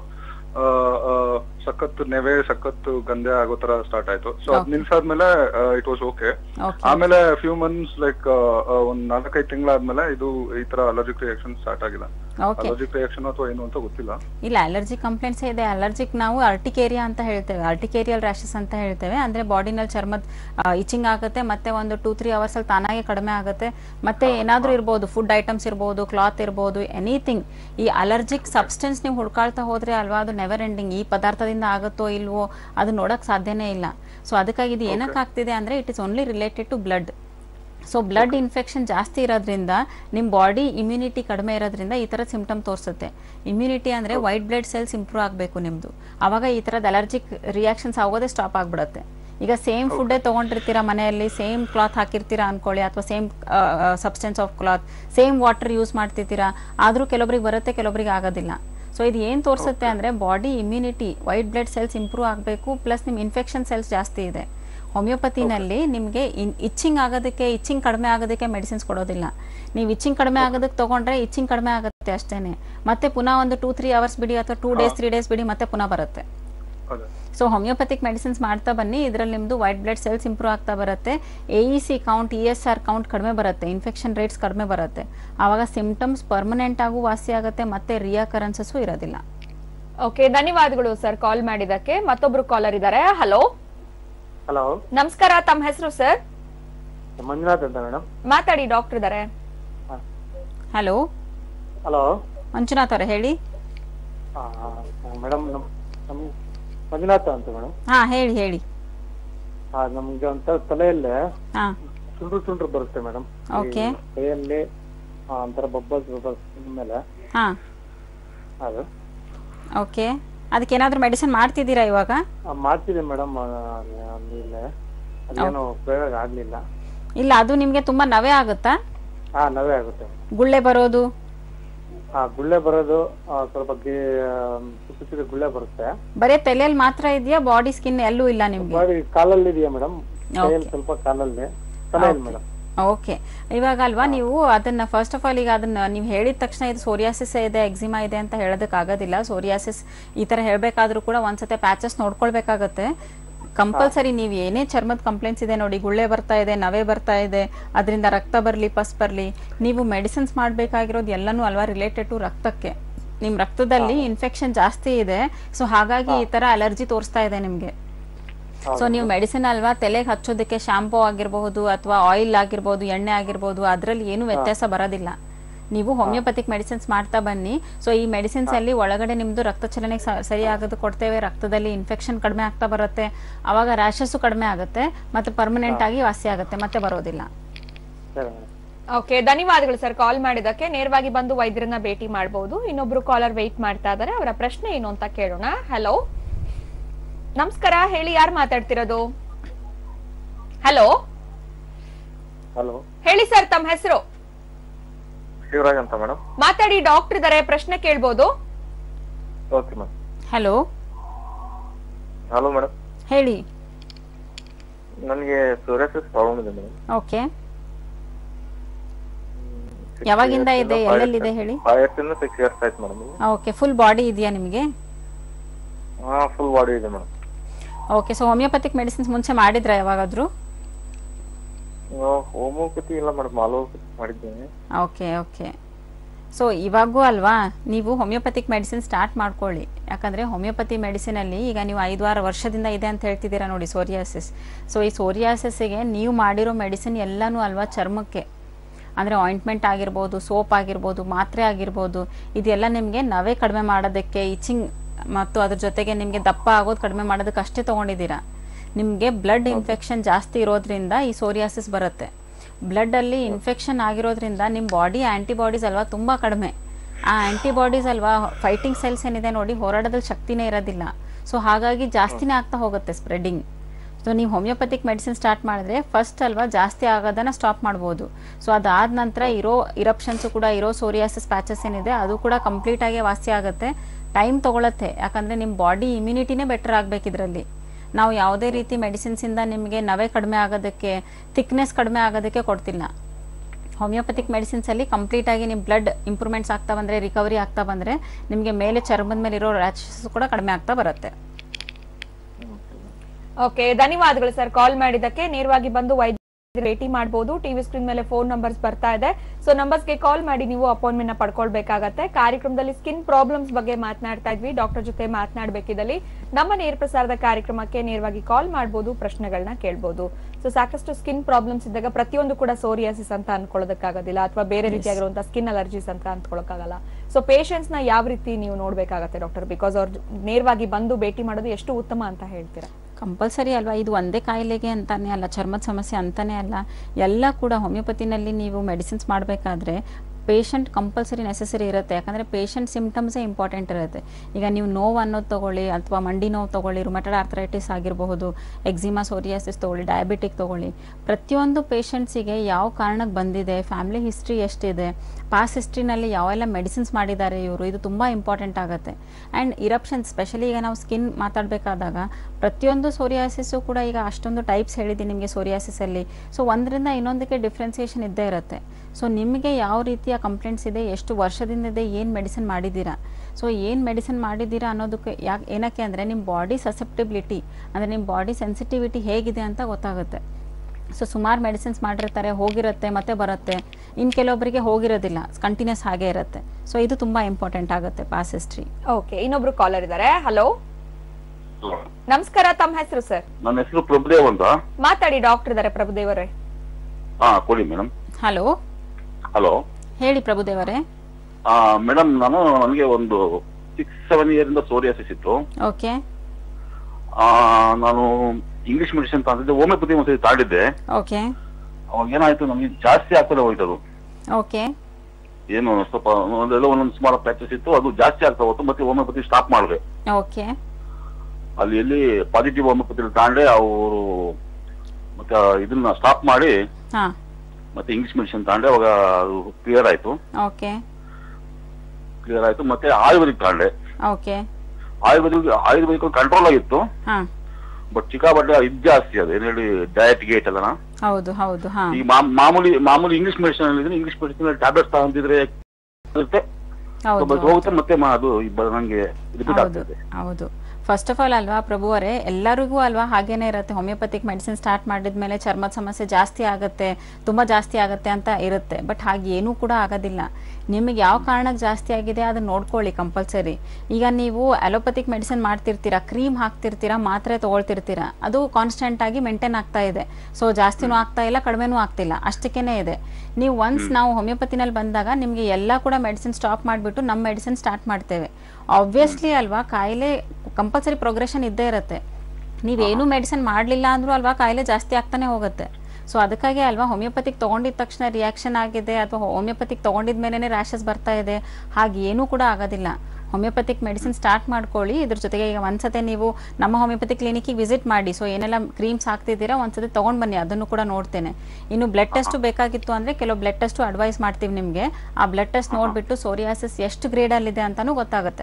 ಆ, ಆ, ಸಖತ್ ನೆವೆ ಸಖತ್ ಗಂಧೆ ಆಗೋ ತರ ಸ್ಟಾರ್ಟ್ ಆಯ್ತು ಸೊ ಅದ್ Okay. ನಿಲ್ಸಾದ್ಮೇಲೆ ಇಟ್ ವಾಸ್ ಓಕೆ Okay. ಆಮೇಲೆ ಫ್ಯೂ ಮಂತ್ಸ್ ಲೈಕ್ ಒಂದ್ ನಾಲ್ಕೈದು ತಿಂಗಳಾದ್ಮೇಲೆ ಇದು ಈ ತರ ಅಲರ್ಜಿಕ್ ರಿಯಾಕ್ಷನ್ ಸ್ಟಾರ್ಟ್ ಆಗಿಲ್ಲ Okay. ಅಲರ್ಜಿಕ್ ರಿಯಾಕ್ಷನ್ ಅಥವಾ ಏನು ಅಂತ ಗೊತ್ತಿಲ್ಲ ಇಲ್ಲ ಅಲರ್ಜಿ ಕಂಪ್ಲೇಂಟ್ಸ್ ಇದೆ ಅಲರ್ಜಿಕ್ ನಾವು ಅರ್ಟಿಕೇರಿಯಾ ಅಂತ ಹೇಳ್ತೇವೆ ಅರ್ಟಿಕೇರಿಯಲ್ ರ್ಯಾಷಸ್ ಅಂತ ಹೇಳ್ತೇವೆ ಅಂದ್ರೆ ಬಾಡಿನಲ್ಲಿ ಚರ್ಮದ ಇಚಿಂಗ್ ಆಗುತ್ತೆ ಮತ್ತೆ ಒಂದು ಟೂ ತ್ರೀ ಅವರ್ಸ್ ಅಲ್ಲಿ ತಾನಾಗೆ ಕಡಿಮೆ ಆಗುತ್ತೆ ಮತ್ತೆ ಏನಾದ್ರೂ ಇರ್ಬೋದು ಫುಡ್ ಐಟಮ್ಸ್ ಇರ್ಬೋದು ಕ್ಲಾತ್ ಇರ್ಬೋದು ಎನಿಥಿಂಗ್ ಈ ಅಲರ್ಜಿಕ್ ಸಬ್ಸ್ಟೆನ್ಸ್ ನೀವು ಹುಡ್ಕಾಳ್ತಾ ಹೋದ್ರೆ ಅಲ್ವಾ ಅದು ನೆವರ್ ಎಂಡಿಂಗ್ ಈ ಪದಾರ್ಥದಿಂದ ಆಗುತ್ತೋ ಇಲ್ವೋ ಅದು ನೋಡಕ್ ಸಾಧ್ಯನೇ ಇಲ್ಲ ಸೊ ಅದಕ್ಕಾಗಿ ಇದು ಏನಕ್ಕೆ ಆಗ್ತಿದೆ ಅಂದ್ರೆ it is only related to blood so blood infection ಜಾಸ್ತಿ ಇರೋದ್ರಿಂದ ನಿಮ್ಮ ಬಾಡಿ ಇಮ್ಯುನಿಟಿ ಕಡಿಮೆ ಇರೋದ್ರಿಂದ ಈ ಥರ ಸಿಂಪ್ಟಮ್ ತೋರಿಸುತ್ತೆ ಇಮ್ಯುನಿಟಿ ಅಂದರೆ ವೈಟ್ ಬ್ಲಡ್ ಸೆಲ್ಸ್ ಇಂಪ್ರೂವ್ ಆಗಬೇಕು ನಿಮ್ಮದು ಆವಾಗ ಈ ಥರದ್ದು ಅಲರ್ಜಿಕ್ ರಿಯಾಕ್ಷನ್ಸ್ ಆಗೋದೇ ಸ್ಟಾಪ್ ಆಗಿಬಿಡುತ್ತೆ ಈಗ ಸೇಮ್ ಫುಡ್ಡೇ ತೊಗೊಂಡಿರ್ತೀರಾ ಮನೆಯಲ್ಲಿ ಸೇಮ್ ಕ್ಲಾತ್ ಹಾಕಿರ್ತೀರಾ ಅನ್ಕೊಳ್ಳಿ ಅಥವಾ same substance of cloth same water use ಮಾಡ್ತಿರ್ತೀರಾ ಆದರೂ ಕೆಲವೊಬ್ರಿಗೆ ಬರುತ್ತೆ ಕೆಲವೊಬ್ರಿಗೆ ಆಗೋದಿಲ್ಲ ಸೊ ಇದು ಏನು ತೋರಿಸುತ್ತೆ ಅಂದರೆ body immunity white blood cells improve ಆಗಬೇಕು ಪ್ಲಸ್ ನಿಮ್ಮ ಇನ್ಫೆಕ್ಷನ್ ಸೆಲ್ಸ್ ಜಾಸ್ತಿ ಇದೆ ಹೋಮಿಯೋಪತಿನಲ್ಲಿ ನಿಮಗೆ ಇಚ್ಚಿಂಗ್ ಆಗೋದಕ್ಕೆ ಇಚ್ಚಿಂಗ್ ಕಡಿಮೆ ಆಗೋದಕ್ಕೆ ಮೆಡಿಸಿನ್ಸ್ ಕೊಡೋದಿಲ್ಲ ನೀವು ಇಚ್ಚಿಂಗ್ ಕಡಿಮೆ ಆಗೋದಕ್ಕೆ ತಗೊಂಡ್ರೆ ಇಚ್ಚಿಂಗ್ ಕಡಿಮೆ ಆಗುತ್ತೆ ಅಷ್ಟೇನೆ ಮತ್ತೆ ಪುನಃ ಒಂದು ಟೂ ತ್ರೀ ಅವರ್ಸ್ ಬಿಡಿ ಅಥವಾ ಟೂ ಡೇಸ್ ತ್ರೀ ಡೇಸ್ ಬಿಡಿ ಮತ್ತೆ ಪುನಃ ಬರುತ್ತೆ ಅದೇ ಸೊ ಹೋಮಿಯೋಪತಿಕ್ ಮೆಡಿಸಿನ್ಸ್ ಮಾಡ್ತಾ ಬನ್ನಿ ಇದರಲ್ಲಿ ನಿಮ್ಮದು ವೈಟ್ ಬ್ಲಡ್ ಸೆಲ್ಸ್ ಇಂಪ್ರೂವ್ ಆಗ್ತಾ ಬರುತ್ತೆ A E C count E S R count ಕಡಿಮೆ ಬರುತ್ತೆ ಇನ್ಫೆಕ್ಷನ್ ರೇಟ್ಸ್ ಕಡಿಮೆ ಬರುತ್ತೆ ಆವಾಗ ಸಿಂಪ್ಟಮ್ಸ್ ಪರ್ಮನೆಂಟ್ ಆಗೂ ವಾಸಿ ಆಗುತ್ತೆ ಮತ್ತೆ ರಿಯಾಕರೆನ್ಸಸ್ಸು ಇರೋದಿಲ್ಲ ಓಕೆ ಧನ್ಯವಾದಗಳು ಸರ್ ಕಾಲ್ ಮಾಡಿದಕ್ಕೆ ಮತ್ತೊಬ್ರು ಕಾಲರ್ ಇದ್ದಾರೆ ಹಲೋ ಹಲೋ ನಮಸ್ಕಾರ ತಮ್ಮ ಹೆಸರು ಸರ್ ಮಂಜುನಾಥ್ ಅಂತ ಮೇಡಮ್ ಮಾತಾಡಿ ಡಾಕ್ಟರ್ ಇದ್ದಾರೆ ಹಲೋ ಹಲೋ ಮಂಜುನಾಥ್ ಅವರೇ ಹೇಳಿ ಮೇಡಮ್ ನಮ್ ನಮ್ ಮಂಜುನಾಥ ಅಂತ ಮೇಡಮ್ ಹಾ ಹೇಳಿ ಹೇಳಿ ನಮ್ಗೆ ಒಂಥರ ತಲೆಯಲ್ಲೇ ಹಾ ತುಂಡ್ರು ತುಂಡ್ರು ಬರುತ್ತೆ ಮೇಡಮ್ Okay. ಕೈಯಲ್ಲಿ ಆ, ಒಂಥರ ಬಬ್ಬಲ್ಸ್ ಬಬ್ಬಲ್ಸ್ ಮೇಲೆ ಹಾ ಅದು ಓಕೆ ಅದಕ್ಕೆ ಏನಾದರೂ ಮೆಡಿಸಿನ್ ಮಾಡ್ತಿದ್ದೀರಾ ಇವಾಗ ಆ, ಮಾಡ್ತಿದೆ ಮೇಡಮ್ ಇಲ್ಲೇ ಅದೇನು ಪ್ರಯೋಗ ಆಗ್ಲಿಲ್ಲ ಇಲ್ಲ ಅದು ನಿಮಗೆ ತುಂಬಾ ನವೆ ಆಗುತ್ತಾ ಹಾ ನವೇ ಆಗುತ್ತೆ ಗುಳ್ಳೆ ಬರೋದು ಆ ಗುಳ್ಳೆ ಬರೋದು ಆ, ಸ್ವಲ್ಪ ಗಿ- ಆ, ಚಿಕ್ಕ ಚಿಕ್ಕ ಗುಳ್ಳೆ ಬರುತ್ತೆ ಬರೀ ತಲೆಯಲ್ಲಿ ಮಾತ್ರ ಇದೆಯಾ ಬಾಡಿ ಸ್ಕಿನ್ ಎಲ್ಲೂ ಇಲ್ಲ ನಿಮ್ಗೆ ಬಾಡಿ ಕಾಲಲ್ಲಿ ಇದೆಯಾ ಮೇಡಮ್ ಕೈಯಲ್ಲಿ ಸ್ವಲ್ಪ ಕಾಲಲ್ಲಿ ತಲೆಯಲ್ಲಿ ಮೇಡಮ್ ಓಕೆ ಇವಾಗ ಅಲ್ವಾ ನೀವು ಅದನ್ನ ಫಸ್ಟ್ ಆಫ್ ಆಲ್ ಈಗ ಅದನ್ನ ನೀವು ಹೇಳಿದ ತಕ್ಷಣ ಇದು ಸೋರಿಯಾಸಿಸ್ ಇದೆ ಎಕ್ಸಿಮಾ ಇದೆ ಅಂತ ಹೇಳೋದಕ್ಕೆ ಆಗೋದಿಲ್ಲ ಸೋರಿಯಾಸಿಸ್ ಈ ತರ ಹೇಳ್ಬೇಕಾದ್ರೂ ಕೂಡ ಒಂದ್ಸತಿ ಪ್ಯಾಚಸ್ ನೋಡ್ಕೊಳ್ಬೇಕಾಗತ್ತೆ ಕಂಪಲ್ಸರಿ ನೀವು ಏನೇ ಚರ್ಮದ ಕಂಪ್ಲೇಂಟ್ಸ್ ಇದೆ ನೋಡಿ ಗುಳ್ಳೆ ಬರ್ತಾ ಇದೆ ನವೆ ಬರ್ತಾ ಇದೆ ಅದರಿಂದ ರಕ್ತ ಬರಲಿ ಪಸ್ ಬರಲಿ ನೀವು ಮೆಡಿಸಿನ್ಸ್ ಮಾಡಬೇಕಾಗಿರೋದು ಎಲ್ಲನೂ ಅಲ್ವಾ ರಿಲೇಟೆಡ್ ಟು ರಕ್ತಕ್ಕೆ ನಿಮ್ಮ ರಕ್ತದಲ್ಲಿ ಇನ್ಫೆಕ್ಷನ್ ಜಾಸ್ತಿ ಇದೆ ಸೊ ಹಾಗಾಗಿ ಈ ತರ ಅಲರ್ಜಿ ತೋರಿಸ್ತಾ ಇದೆ ನಿಮಗೆ ಸೊ ನೀವು ಮೆಡಿಸಿನ್ ಅಲ್ವಾ ತಲೆಗೆ ಹಚ್ಚೋದಕ್ಕೆ ಶಾಂಪೂ ಆಗಿರಬಹುದು ಅಥವಾ ಆಯಿಲ್ ಆಗಿರ್ಬೋದು ಎಣ್ಣೆ ಆಗಿರ್ಬೋದು ಅದರಲ್ಲಿ ಏನು ವ್ಯತ್ಯಾಸ ಬರೋದಿಲ್ಲ ನೀವು ಹೋಮಿಯೋಪತಿಕ್ ಮೆಡಿಸಿನ್ಸ್ ಮಾಡ್ತಾ ಬನ್ನಿ ಸೊ ಈ ಮೆಡಿಸಿನ್ಸ್ ಅಲ್ಲಿ ಒಳಗಡೆ ನಿಮ್ದು ರಕ್ತ ಚಲನೆ ಸರಿ ಆಗೋದು ಕೊಡ್ತೇವೆ ರಕ್ತದಲ್ಲಿ ಇನ್ಫೆಕ್ಷನ್ ಕಡಿಮೆ ಆಗ್ತಾ ಬರುತ್ತೆ ಅವಾಗ ರ್ಯಾಷಸ್ಸು ಕಡಿಮೆ ಆಗುತ್ತೆ ಮತ್ತೆ ಪರ್ಮನೆಂಟ್ ಆಗಿ ವಾಸಿ ಆಗುತ್ತೆ ಮತ್ತೆ ಬರೋದಿಲ್ಲ ಸರಿ ಮೇಡಮ್ ಓಕೆ ಧನ್ಯವಾದಗಳು ಸರ್ ಕಾಲ್ ಮಾಡಿದಕ್ಕೆ ನೇರವಾಗಿ ಬಂದು ವೈದ್ಯರನ್ನ ಭೇಟಿ ಮಾಡಬಹುದು ಇನ್ನೊಬ್ರು ಕಾಲರ್ ವೆಯ್ಟ್ ಮಾಡ್ತಾ ಇದಾರೆ ಅವರ ಪ್ರಶ್ನೆ ಏನು ಅಂತ ಕೇಳೋಣ ಹಲೋ ನಮಸ್ಕಾರ ಹೇಳಿ ಯಾರು ಮಾತಾಡ್ತಿರೋದು ಹಲೋ ಹಲೋ ಹೇಳಿ ಸರ್ ತಮ್ಮ ಹೆಸರು ಶಿವರಾಜ್ ಅಂತ ಮೇಡಮ್ ಮಾತಾಡಿ ಡಾಕ್ಟರ್ ಇದಾರೆ ಪ್ರಶ್ನೆ ಕೇಳ್ಬೋದು okay madam hello hello madam ಹೇಳಿ ನನಗೆ ಸೋರಿಯಾಸಿಸ್ ಪ್ರಾಬ್ಲಮ್ ಇದೆ ಮೇಡಮ್ ಓಕೆ ಯಾವಾಗಿಂದ ಇದೆ ಎಲ್ಲೆಲ್ಲಿದೆ ಹೇಳಿ ಫೈವ್ ಇಯರ್ಸ್ ಇಂದ ಸಿಕ್ಸ್ ಇಯರ್ಸ್ ಆಯ್ತು ಮೇಡಮ್ ಓಕೆ ಫುಲ್ ಬಾಡಿ ಇದೆಯಾ ನಿಮಗೆ ಹಾ ಫುಲ್ ಬಾಡಿ ಇದೆ madam okay so homeopathic medicines ಮುಂಚೆ ಮಾಡಿದ್ರಾ ಯಾವಾಗಾದ್ರೂ ಹೋಮಿಯೋಪತಿ ಇಲ್ಲ ಮೇಡಮ್ ಅಲೋಪತಿ ಮಾಡಿದ್ದೇನೆ ಓಕೆ ಓಕೆ ಸೊ ಇವಾಗೂ ಅಲ್ವಾ ನೀವು ಹೋಮಿಯೋಪತಿಕ್ ಮೆಡಿಸಿನ್ ಸ್ಟಾರ್ಟ್ ಮಾಡ್ಕೊಳ್ಳಿ ಯಾಕಂದರೆ ಹೋಮಿಯೋಪತಿ ಮೆಡಿಸಿನಲ್ಲಿ ಈಗ ನೀವು ಐದು ಆರು ವರ್ಷದಿಂದ ಇದೆ ಅಂತ ಹೇಳ್ತಿದ್ದೀರಾ ನೋಡಿ ಸೋರಿಯಾಸಿಸ್ ಸೊ ಈ ಸೋರಿಯಾಸಿಸ್ಗೆ ನೀವು ಮಾಡಿರೋ ಮೆಡಿಸಿನ್ ಎಲ್ಲನೂ ಅಲ್ವಾ ಚರ್ಮಕ್ಕೆ ಅಂದರೆ ಆಯಿಂಟ್ಮೆಂಟ್ ಆಗಿರ್ಬೋದು ಸೋಪ್ ಆಗಿರ್ಬೋದು ಮಾತ್ರೆ ಆಗಿರ್ಬೋದು ಇದೆಲ್ಲ ನಿಮಗೆ ನಾವೇ ಕಡಿಮೆ ಮಾಡೋದಕ್ಕೆ ಇಚಿಂಗ್ ಮತ್ತು ಅದ್ರ ಜೊತೆಗೆ ನಿಮಗೆ ದಪ್ಪ ಆಗೋದು ಕಡಿಮೆ ಮಾಡೋದಕ್ಕೆ ಅಷ್ಟೇ ತೊಗೊಂಡಿದ್ದೀರಾ ನಿಮಗೆ ಬ್ಲಡ್ ಇನ್ಫೆಕ್ಷನ್ ಜಾಸ್ತಿ ಇರೋದ್ರಿಂದ ಈ ಸೋರಿಯಾಸಿಸ್ ಬರುತ್ತೆ ಬ್ಲಡ್ಡಲ್ಲಿ ಇನ್ಫೆಕ್ಷನ್ ಆಗಿರೋದ್ರಿಂದ ನಿಮ್ಮ ಬಾಡಿ ಆ್ಯಂಟಿಬಾಡೀಸ್ ಅಲ್ವಾ ತುಂಬ ಕಡಿಮೆ ಆ ಆ್ಯಂಟಿಬಾಡೀಸ್ ಅಲ್ವಾ ಫೈಟಿಂಗ್ ಸೆಲ್ಸ್ ಏನಿದೆ ನೋಡಿ ಹೋರಾಡೋದ್ರಲ್ಲಿ ಶಕ್ತಿನೇ ಇರೋದಿಲ್ಲ ಸೊ ಹಾಗಾಗಿ ಜಾಸ್ತಿನೇ ಆಗ್ತಾ ಹೋಗುತ್ತೆ ಸ್ಪ್ರೆಡ್ಡಿಂಗ್ ಸೊ ನೀವು ಹೋಮಿಯೋಪತಿಕ್ ಮೆಡಿಸಿನ್ ಸ್ಟಾರ್ಟ್ ಮಾಡಿದ್ರೆ ಫಸ್ಟ್ ಅಲ್ವಾ ಜಾಸ್ತಿ ಆಗೋದನ್ನ ಸ್ಟಾಪ್ ಮಾಡ್ಬೋದು ಸೊ ಅದಾದ ನಂತರ ಇರೋ ಇರಪ್ಷನ್ಸು ಕೂಡ ಇರೋ ಸೋರಿಯಾಸಿಸ್ ಪ್ಯಾಚಸ್ ಏನಿದೆ ಅದು ಕೂಡ ಕಂಪ್ಲೀಟಾಗಿ ವಾಸಿ ಆಗುತ್ತೆ ಟೈಮ್ ತೊಗೊಳತ್ತೆ ಯಾಕಂದರೆ ನಿಮ್ಮ ಬಾಡಿ ಇಮ್ಯುನಿಟಿನೇ ಬೆಟರ್ ಆಗಬೇಕು ಇದರಲ್ಲಿ ನಾವು ಯಾವುದೇ ರೀತಿ ಮೆಡಿಸಿನ್ಸಿಂದ ನಿಮಗೆ ನವೆ ಕಡಿಮೆ ಆಗೋದಕ್ಕೆ ಥಿಕ್ನೆಸ್ ಕಡಿಮೆ ಆಗೋದಕ್ಕೆ ಕೊಡ್ತಿಲ್ಲ ಹೋಮಿಯೋಪತಿಕ್ ಮೆಡಿಸಿನ್ಸಲ್ಲಿ ಕಂಪ್ಲೀಟಾಗಿ ನಿಮ್ಮ ಬ್ಲಡ್ ಇಂಪ್ರೂವ್ಮೆಂಟ್ಸ್ ಆಗ್ತಾ ಬಂದರೆ ರಿಕವರಿ ಆಗ್ತಾ ಬಂದರೆ ನಿಮಗೆ ಮೇಲೆ ಚರ್ಮದ ಮೇಲೆ ಇರೋ ರ್ಯಾಚಸ್ ಕೂಡ ಕಡಿಮೆ ಆಗ್ತಾ ಬರುತ್ತೆ ಓಕೆ ಧನ್ಯವಾದಗಳು ಸರ್ ಕಾಲ್ ಮಾಡಿದ್ದಕ್ಕೆ ನೇರವಾಗಿ ಬಂದು ವೈದ್ಯ ಭೇಟಿ ಮಾಡಬಹುದು ಟಿವಿ ಸ್ಕ್ರೀನ್ ಮೇಲೆ ಫೋನ್ ನಂಬರ್ಸ್ ಬರ್ತಾ ಇದೆ ಸೊ ನಂಬರ್ಸ್ಗೆ ಕಾಲ್ ಮಾಡಿ ನೀವು ಅಪಾಯಿಂಟ್ಮೆಂಟ್ ನ ಪಡ್ಕೊಳ್ಬೇಕಾಗತ್ತೆ ಕಾರ್ಯಕ್ರಮದಲ್ಲಿ ಸ್ಕಿನ್ ಪ್ರಾಬ್ಲಮ್ಸ್ ಬಗ್ಗೆ ಮಾತನಾಡ್ತಾ ಇದ್ವಿ ಡಾಕ್ಟರ್ ಜೊತೆ ಮಾತನಾಡಬೇಕಿದ್ದಲ್ಲಿ ನಮ್ಮ ನೇರ ಪ್ರಸಾರದ ಕಾರ್ಯಕ್ರಮಕ್ಕೆ ನೇರವಾಗಿ ಕಾಲ್ ಮಾಡಬಹುದು ಪ್ರಶ್ನೆಗಳನ್ನ ಕೇಳಬಹುದು ಸೊ ಸಾಕಷ್ಟು ಸ್ಕಿನ್ ಪ್ರಾಬ್ಲಮ್ಸ್ ಇದ್ದಾಗ ಪ್ರತಿಯೊಂದು ಕೂಡ ಸೋರಿಯಾಸಿಸ್ ಅಂತ ಅನ್ಕೊಳ್ಳೋದಕ್ಕಾಗೋದಿಲ್ಲ ಅಥವಾ ಬೇರೆ ರೀತಿಯಾಗಿರುವಂತಹ ಸ್ಕಿನ್ ಅಲರ್ಜೀಸ್ ಅಂತ ಅನ್ಕೊಳ್ಳೋಕ್ಕಾಗಲ್ಲ ಸೊ ಪೇಷಂಟ್ಸ್ ನ ಯಾವ ರೀತಿ ನೀವು ನೋಡ್ಬೇಕಾಗತ್ತೆ ಡಾಕ್ಟರ್ ಬಿಕಾಸ್ ಅವ್ರು ನೇರವಾಗಿ ಬಂದು ಭೇಟಿ ಮಾಡೋದು ಎಷ್ಟು ಉತ್ತಮ ಅಂತ ಹೇಳ್ತೀರಾ ಕಂಪಲ್ಸರಿ ಅಲ್ವಾ ಇದು ಒಂದೇ ಕಾಯಿಲೆಗೆ ಅಂತಾನೆ ಅಲ್ಲ ಚರ್ಮದ ಸಮಸ್ಯೆ ಅಂತಾನೆ ಅಲ್ಲ ಎಲ್ಲ ಕೂಡ ಹೋಮಿಯೋಪತಿನಲ್ಲಿ ನೀವು ಮೆಡಿಸಿನ್ಸ್ ಮಾಡಬೇಕಾದ್ರೆ ಪೇಷಂಟ್ ಕಂಪಲ್ಸರಿ ನೆಸೆಸರಿ ಇರುತ್ತೆ ಯಾಕಂದರೆ ಪೇಷಂಟ್ ಸಿಮ್ಟಮ್ಸೇ ಇಂಪಾರ್ಟೆಂಟ್ ಇರುತ್ತೆ ಈಗ ನೀವು ನೋವು ಅನ್ನೋದು ತೊಗೊಳ್ಳಿ ಅಥವಾ ಮಂಡಿ ನೋವು ತೊಗೊಳ್ಳಿ ರುಮಟಡ್ ಆರ್ಥರೈಟಿಸ್ ಆಗಿರಬಹುದು ಎಕ್ಸಿಮಾ ಸೋರಿಯಾಸಿಸ್ ತೊಗೊಳ್ಳಿ ಡಯಾಬಿಟಿಕ್ ತೊಗೊಳ್ಳಿ ಪ್ರತಿಯೊಂದು ಪೇಷಂಟ್ಸಿಗೆ ಯಾವ ಕಾರಣಕ್ಕೆ ಬಂದಿದೆ ಫ್ಯಾಮಿಲಿ ಹಿಸ್ಟ್ರಿ ಎಷ್ಟಿದೆ ಪಾಸ್ ಹಿಸ್ಟ್ರಿನಲ್ಲಿ ಯಾವೆಲ್ಲ ಮೆಡಿಸಿನ್ಸ್ ಮಾಡಿದ್ದಾರೆ ಇವರು ಇದು ತುಂಬ ಇಂಪಾರ್ಟೆಂಟ್ ಆಗುತ್ತೆ ಆ್ಯಂಡ್ ಇರಪ್ಷನ್ ಸ್ಪೆಷಲಿ ಈಗ ನಾವು ಸ್ಕಿನ್ ಮಾತಾಡಬೇಕಾದಾಗ ಪ್ರತಿಯೊಂದು ಸೋರಿಯಾಸಿಸು ಕೂಡ ಈಗ ಅಷ್ಟೊಂದು ಟೈಪ್ಸ್ ಹೇಳಿದ್ದೀನಿ ನಿಮಗೆ ಸೋರಿಯಾಸಿಸಲ್ಲಿ ಸೊ ಒಂದರಿಂದ ಇನ್ನೊಂದಕ್ಕೆ ಡಿಫ್ರೆನ್ಸಿಯೇಷನ್ ಇದ್ದೇ ಇರುತ್ತೆ ಸೊ ನಿಮಗೆ ಯಾವ ರೀತಿಯ ಕಂಪ್ಲೇಂಟ್ಸ್ ಇದೆ ಎಷ್ಟು ವರ್ಷದಿಂದ ಇದೆ ಏನು ಮೆಡಿಸಿನ್ ಮಾಡಿದ್ದೀರಾ ಸೊ ಏನು ಮೆಡಿಸಿನ್ ಮಾಡಿದ್ದೀರಾ ಅನ್ನೋದಕ್ಕೆ ಯಾಕೆ ಏನಕ್ಕೆ ಅಂದರೆ ನಿಮ್ಮ ಬಾಡಿ ಸಸೆಪ್ಟಿಬಿಲಿಟಿ ಅಂದರೆ ನಿಮ್ಮ ಬಾಡಿ ಸೆನ್ಸಿಟಿವಿಟಿ ಹೇಗಿದೆ ಅಂತ ಗೊತ್ತಾಗುತ್ತೆ ಸೊ ಸುಮಾರು ಮೆಡಿಸಿನ್ಸ್ ಮಾಡಿರ್ತಾರೆ ಹೋಗಿರುತ್ತೆ ಮತ್ತೆ ಬರುತ್ತೆ ಇನ್ನು ಕೆಲವೊಬ್ಬರಿಗೆ ಹೋಗಿರೋದಿಲ್ಲ ಕಂಟಿನ್ಯೂಸ್ ಹಾಗೆ ಇರುತ್ತೆ ಸೊ ಇದು ತುಂಬ ಇಂಪಾರ್ಟೆಂಟ್ ಆಗುತ್ತೆ ಪಾಸ್ ಹಿಸ್ಟ್ರಿ ಓಕೆ ಇನ್ನೊಬ್ರು ಕಾಲರ್ ಇದ್ದಾರೆ ಹಲೋ ನಮಸ್ಕಾರ ತಮ್ಮ ಹೆಸರು ಸರ್ ನನ್ನ ಹೆಸರು ಪ್ರಭುದೇವ್ ಅಂತ ಮಾತಾಡಿ ಡಾಕ್ಟರ್ ಇದ್ದಾರೆ ಪ್ರಭುದೇವರೇ ಹಾ ಕೊಡಿ ಮೇಡಮ್ ಹಲೋ ಹಲೋ ಹೇಳಿ ಪ್ರಭುದೇವರೇ ಮೇಡಮ್ ನಾನು ನನಗೆ ಒಂದು ಸಿಕ್ಸ್ ಸೆವೆನ್ ಇಯರ್ ಇಂದ ಸೋರಿಯಾಸಿಸ್ ಇತ್ತು ಓಕೆ ಆ, ನಾನು ಇಂಗ್ಲಿಷ್ ಮೆಡಿಸಿನ್ ತಂದಿದ್ದೆ ಹೋಮಿಯೋಪತಿ ಒಂದ್ಸತಿ ತಾಡಿದ್ದೆ ಓಕೆ ಅವಾಗ ಏನಾಯ್ತು ನಮಗೆ ಜಾಸ್ತಿ ಆಗ್ತದೆ ಹೋಯ್ತದು ಓಕೆ ಏನು ಸ್ವಲ್ಪ ಒಂದೆಲ್ಲ ಒಂದೊಂದು ಸುಮಾರು ಪ್ಯಾಚಸ್ ಇತ್ತು ಅದು ಜಾಸ್ತಿ ಆಗ್ತಾ ಹೋಯ್ತು ಮತ್ತೆ ಹೋಮಿಯೋಪತಿ ಸ್ಟಾಪ್ ಮಾಡಿದೆ ಓಕೆ ಅಲ್ಲಿ ಎಲ್ಲಿ ಪಾಸಿಟಿವ್ ಹೋಮಿಯೋಪತಿ ತಾಂಡೆ ಅವರು ಮತ್ತೆ ಇದನ್ನ ಸ್ಟಾಪ್ ಮಾಡಿ ಹಾ ಮತ್ತೆ ಇಂಗ್ಲಿಷ್ ಮೆಡಿಸಿನ್ ತಾಂಡೆ ಅವಾಗ ಅದು ಕ್ಲಿಯರ್ ಆಯ್ತು ಓಕೆ ಕ್ಲಿಯರ್ ಆಯ್ತು ಮತ್ತೆ ಆಯುರ್ವೇದಿಕ್ ತಾಂಡೆ ಓಕೆ ಆಯುರ್ವೇದಿಕ್ ಆಯುರ್ವೇದಿಕ್ ಕಂಟ್ರೋಲ್ ಆಗಿತ್ತು ಹಾ ಬಟ್ ಚಿಕ್ಕಾಪಟ್ಟೆ ಇದು ಜಾಸ್ತಿ ಅದು ಏನ್ ಹೇಳಿ ಡಯಟ್ ಗೇಟ್ ಎಲ್ಲ ಹೌದು ಹೌದು ಹಾ ಈ ಮಾಮ್- ಮಾಮೂಲಿ ಮಾಮೂಲಿ ಇಂಗ್ಲಿಷ್ ಮೆಡಿಸಿನ್ ಅಲ್ಲಿ ಇಂಗ್ಲಿಷ್ ಮೆಡಿಸಿನ್ ಟ್ಯಾಬ್ಲೆಟ್ಸ್ ತಗೊಂಡಿದ್ರೆ ಇರುತ್ತೆ ಹೌದು ಸ್ವಲ್ಪ ಹೋಗುತ್ತೆ ಮತ್ತೆ ಮ- ಅದು ಇಬ್ಬ- ನಂಗೆ ರಿಪೀಟ್ ಹೌದು ಆಗ್ತದೆ ಹೌದು ಫಸ್ಟ್ ಆಫ್ ಆಲ್ ಅಲ್ವಾ ಪ್ರಭು ಅವರೇ ಎಲ್ಲರಿಗೂ ಅಲ್ವಾ ಹಾಗೇನೆ ಇರುತ್ತೆ ಹೋಮಿಯೋಪತಿಕ್ ಮೆಡಿಸಿನ್ ಸ್ಟಾರ್ಟ್ ಮಾಡಿದ್ಮೇಲೆ ಚರ್ಮದ ಸಮಸ್ಯೆ ಜಾಸ್ತಿ ಆಗುತ್ತೆ ತುಂಬಾ ಜಾಸ್ತಿ ಆಗುತ್ತೆ ಅಂತ ಇರುತ್ತೆ ಬಟ್ ಹಾಗೆ ಏನೂ ಕೂಡ ಆಗೋದಿಲ್ಲ ನಿಮಗೆ ಯಾವ ಕಾರಣಕ್ಕೆ ಜಾಸ್ತಿ ಆಗಿದೆ ಅದನ್ನ ನೋಡ್ಕೊಳ್ಳಿ ಕಂಪಲ್ಸರಿ ಈಗ ನೀವು ಅಲೋಪತಿಕ್ ಮೆಡಿಸಿನ್ ಮಾಡ್ತಿರ್ತೀರಾ ಕ್ರೀಮ್ ಹಾಕ್ತಿರ್ತೀರಾ ಮಾತ್ರೆ ತಗೊಳ್ತಿರ್ತೀರಾ ಅದು ಕಾನ್ಸ್ಟೆಂಟ್ ಆಗಿ ಮೇಂಟೈನ್ ಆಗ್ತಾ ಇದೆ ಸೊ ಜಾಸ್ತಿನೂ ಆಗ್ತಾ ಇಲ್ಲ ಕಡಿಮೆನೂ ಆಗ್ತಿಲ್ಲ ಅಷ್ಟಕ್ಕೇನೆ ಇದೆ ನೀವು ಒನ್ಸ್ ನಾವು ಹೋಮಿಯೋಪತಿನಲ್ಲಿ ಬಂದಾಗ ನಿಮಗೆ ಎಲ್ಲ ಕೂಡ ಮೆಡಿಸಿನ್ ಸ್ಟಾಪ್ ಮಾಡಿಬಿಟ್ಟು ನಮ್ಮ ಮೆಡಿಸಿನ್ ಸ್ಟಾರ್ಟ್ ಮಾಡ್ತೇವೆ ಆಬ್ವಿಯಸ್ಲಿ ಅಲ್ವಾ ಕಾಯಿಲೆ ಕಂಪಲ್ಸರಿ ಪ್ರೋಗ್ರೆಷನ್ ಇದ್ದೇ ಇರುತ್ತೆ ನೀವೇನು ಮೆಡಿಸಿನ್ ಮಾಡಲಿಲ್ಲ ಅಂದ್ರೂ ಅಲ್ವಾ ಕಾಯಿಲೆ ಜಾಸ್ತಿ ಆಗ್ತಾನೆ ಹೋಗುತ್ತೆ ಸೊ ಅದಕ್ಕಾಗಿ ಅಲ್ವಾ ಹೋಮಿಯೋಪತಿಕ್ ತೊಗೊಂಡಿದ ತಕ್ಷಣ ರಿಯಾಕ್ಷನ್ ಆಗಿದೆ ಅಥವಾ ಹೋಮಿಯೋಪತಿಕ್ ತೊಗೊಂಡಿದ ಮೇಲೇ ರ್ಯಾಷಸ್ ಬರ್ತಾ ಇದೆ ಹಾಗೆ ಏನೂ ಕೂಡ ಆಗೋದಿಲ್ಲ ಹೋಮಿಯೋಪತಿಕ್ ಮೆಡಿಸಿನ್ ಸ್ಟಾರ್ಟ್ ಮಾಡ್ಕೊಳ್ಳಿ ಇದ್ರ ಜೊತೆಗೆ ಈಗ ಒಂದ್ಸತಿ ನೀವು ನಮ್ಮ ಹೋಮಿಯೋಪತಿ ಕ್ಲಿನಿಕ್ಗೆ ವಿಸಿಟ್ ಮಾಡಿ ಸೊ ಏನೆಲ್ಲ ಕ್ರೀಮ್ಸ್ ಹಾಕ್ತಿದ್ದೀರಾ ಒಂದ್ಸತಿ ತೊಗೊಂಡು ಬನ್ನಿ ಅದನ್ನು ಕೂಡ ನೋಡ್ತೇನೆ ಇನ್ನು ಬ್ಲಡ್ ಟೆಸ್ಟ್ ಬೇಕಾಗಿತ್ತು ಅಂದರೆ ಕೆಲವು ಬ್ಲಡ್ ಟೆಸ್ಟು ಅಡ್ವೈಸ್ ಮಾಡ್ತೀವಿ ನಿಮಗೆ ಆ ಬ್ಲಡ್ ಟೆಸ್ಟ್ ನೋಡಿಬಿಟ್ಟು ಸೋರಿಯಾಸಿಸ್ ಎಷ್ಟು ಗ್ರೇಡಲ್ಲಿದೆ ಅಂತಲೂ ಗೊತ್ತಾಗುತ್ತೆ